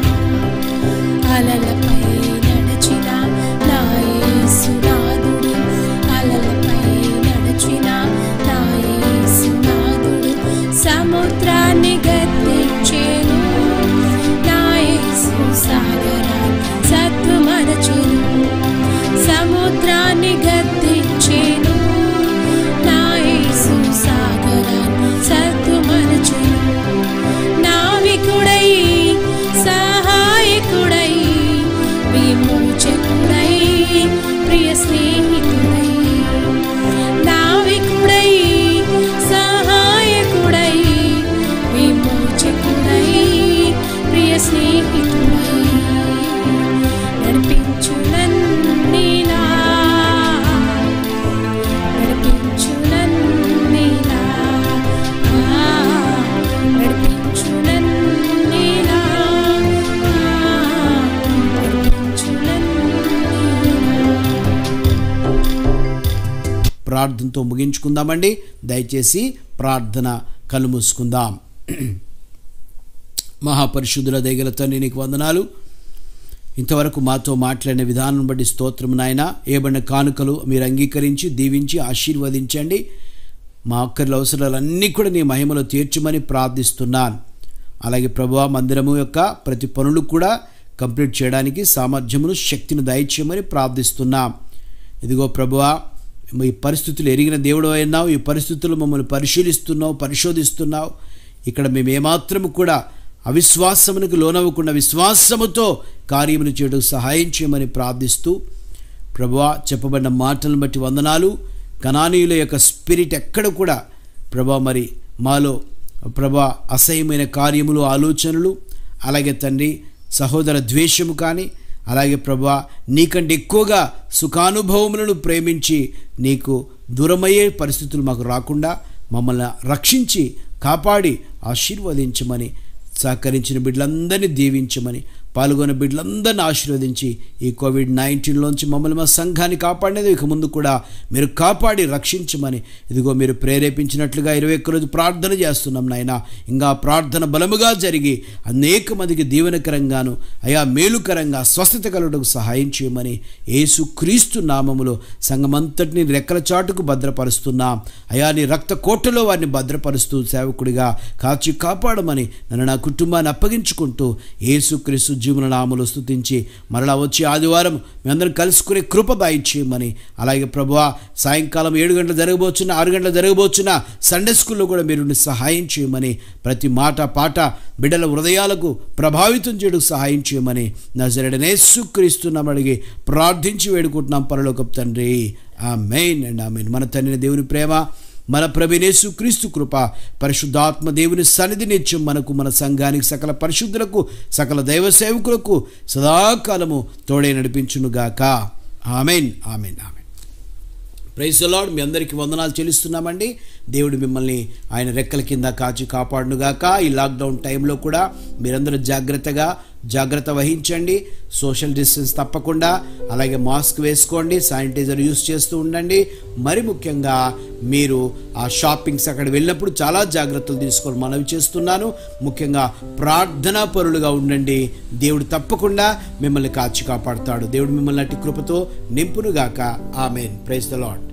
అలలపై నడచిన నా యేసునాథుడు అలలపై నడచిన నా యేసునాథుడు సముద్రాన్ని గద్దించేను నా యేసు సాగరాన్ని సద్దుమరచెను సముద్రాన్ని గద్దించేను నా యేసు సాగరాన్ని సద్దుమరచెను నావికుడై సహాయకుడై విమోచకుడై ప్రియ స్నేహితుడై నావికుడై సహాయకుడై విమోచకుడై ప్రియ స్నేహితుడై నడిపించు నన్నిలా నడిపించు నన్నిలా ఆ, నడిపించు నన్నిలా ఆ, నడిపించు నన్నిలా ప్రార్థనతో ముగించుకుందామండి దయచేసి ప్రార్థన కళ్ళు మూసుకుందాం మహాపరిశుద్ధుల దయగల తండ్రి నీకు వందనాలు ఇంతవరకు మాతో మాట్లాడిన విధానం బట్టి స్తోత్రం నాయన ఏబడిన కానుకలు మీరు అంగీకరించి దీవించి ఆశీర్వదించండి మా అక్కర్ల అవసరాలన్నీ కూడా నీ మహిమలో తీర్చమని ప్రార్థిస్తున్నాను అలాగే ప్రభువా మందిరము యొక్క ప్రతి పనులు కూడా కంప్లీట్ చేయడానికి సామర్థ్యమును శక్తిని దయచేయమని ప్రార్థిస్తున్నాం ఇదిగో ప్రభువా ఈ పరిస్థితులు ఎరిగిన దేవుడు అయినావు ఈ పరిస్థితులు మమ్మల్ని పరిశీలిస్తున్నావు పరిశోధిస్తున్నావు ఇక్కడ మేము ఏమాత్రము కూడా అవిశ్వాసమునికి లోనవ్వకుండా విశ్వాసముతో కార్యములు చేయడం సహాయం చేయమని ప్రార్థిస్తూ ప్రభువా చెప్పబడిన మాటలను బట్టి వందనాలు కణానీయుల యొక్క స్పిరిట్ ఎక్కడ కూడా ప్రభా మరి మాలో ప్రభా అసహ్యమైన కార్యములు ఆలోచనలు అలాగే తండ్రి సహోదర ద్వేషము కానీ అలాగే ప్రభా నీకంటే ఎక్కువగా సుఖానుభవములను ప్రేమించి నీకు దూరమయ్యే పరిస్థితులు మాకు రాకుండా మమ్మల్ని రక్షించి కాపాడి ఆశీర్వదించమని సహకరించిన బిడ్డలందరినీ దీవించమని పాల్గొన్న బిడ్డలందరినీ ఆశీర్వదించి ఈ కోవిడ్ నైన్టీన్లోంచి మమ్మల్ని మా సంఘాన్ని కాపాడినది ఇక ముందు కూడా మీరు కాపాడి రక్షించమని ఇదిగో మీరు ప్రేరేపించినట్లుగా ఇరవై ఒక్క రోజు ప్రార్థన చేస్తున్నాం నాయన ఇంకా ప్రార్థన బలముగా జరిగి అనేక మందికి దీవెనకరంగాను అయా మేలుకరంగా స్వస్థత కలుగుటకు సహాయం చేయమని యేసు క్రీస్తు నామములో సంఘమంతటిని రెక్కల చాటుకు భద్రపరుస్తున్నాం అయా నీ రక్త కోటలో వారిని భద్రపరుస్తూ సేవకుడిగా కాచి కాపాడమని నన్ను నా కుటుంబాన్ని అప్పగించుకుంటూ యేసుక్రీస్తు జీవన నామలు స్తుతించి మరలా వచ్చి ఆదివారం మేమందరం కలుసుకునే కృప దయచేయమని అలాగే ప్రభువా సాయంకాలం ఏడు గంటలు జరగబోచున్న ఆరు గంటలు జరగబోచున్న సండే స్కూల్లో కూడా మీరు సహాయం చేయమని ప్రతి మాట పాట బిడ్డల హృదయాలకు ప్రభావితం చేయడం సహాయం చేయమని నజరడనేసుక్రీస్తున్నాం అడిగి ప్రార్థించి వేడుకుంటున్నాం పరలోకపు తండ్రి ఆ మెయిన్ అండ్ ఆ మెయిన్ మన తండ్రి దేవుని ప్రేమ మన ప్రవీణేశు క్రీస్తు కృప పరిశుద్ధాత్మ దేవుని సన్నిధి నిత్యం మనకు మన సంఘానికి సకల పరిశుద్ధులకు సకల దైవ సేవకులకు సదాకాలము తోడే నడిపించునుగాక amen amen amen praise lord మీ అందరికీ వందనాలు చెల్లిస్తున్నామండి దేవుడు మిమ్మల్ని ఆయన రెక్కల కింద కాచి కాపాడునుగాక ఈ లాక్డౌన్ టైంలో కూడా మీరందరూ జాగ్రత్తగా జాగ్రత్త వహించండి సోషల్ డిస్టెన్స్ తప్పకుండా అలాగే మాస్క్ వేసుకోండి శానిటైజర్ యూస్ చేస్తూ ఉండండి మరి ముఖ్యంగా మీరు ఆ షాపింగ్స్ అక్కడ వెళ్ళినప్పుడు చాలా జాగ్రత్తలు తీసుకొని మనవి చేస్తున్నాను ముఖ్యంగా ప్రార్థనా పరులుగా ఉండండి దేవుడు తప్పకుండా మిమ్మల్ని కాచి కాపాడుతాడు దేవుడు మిమ్మల్ని అట్టి కృపతో నింపునుగాక ఆమెన్ ప్రైజ్ ద లాడ్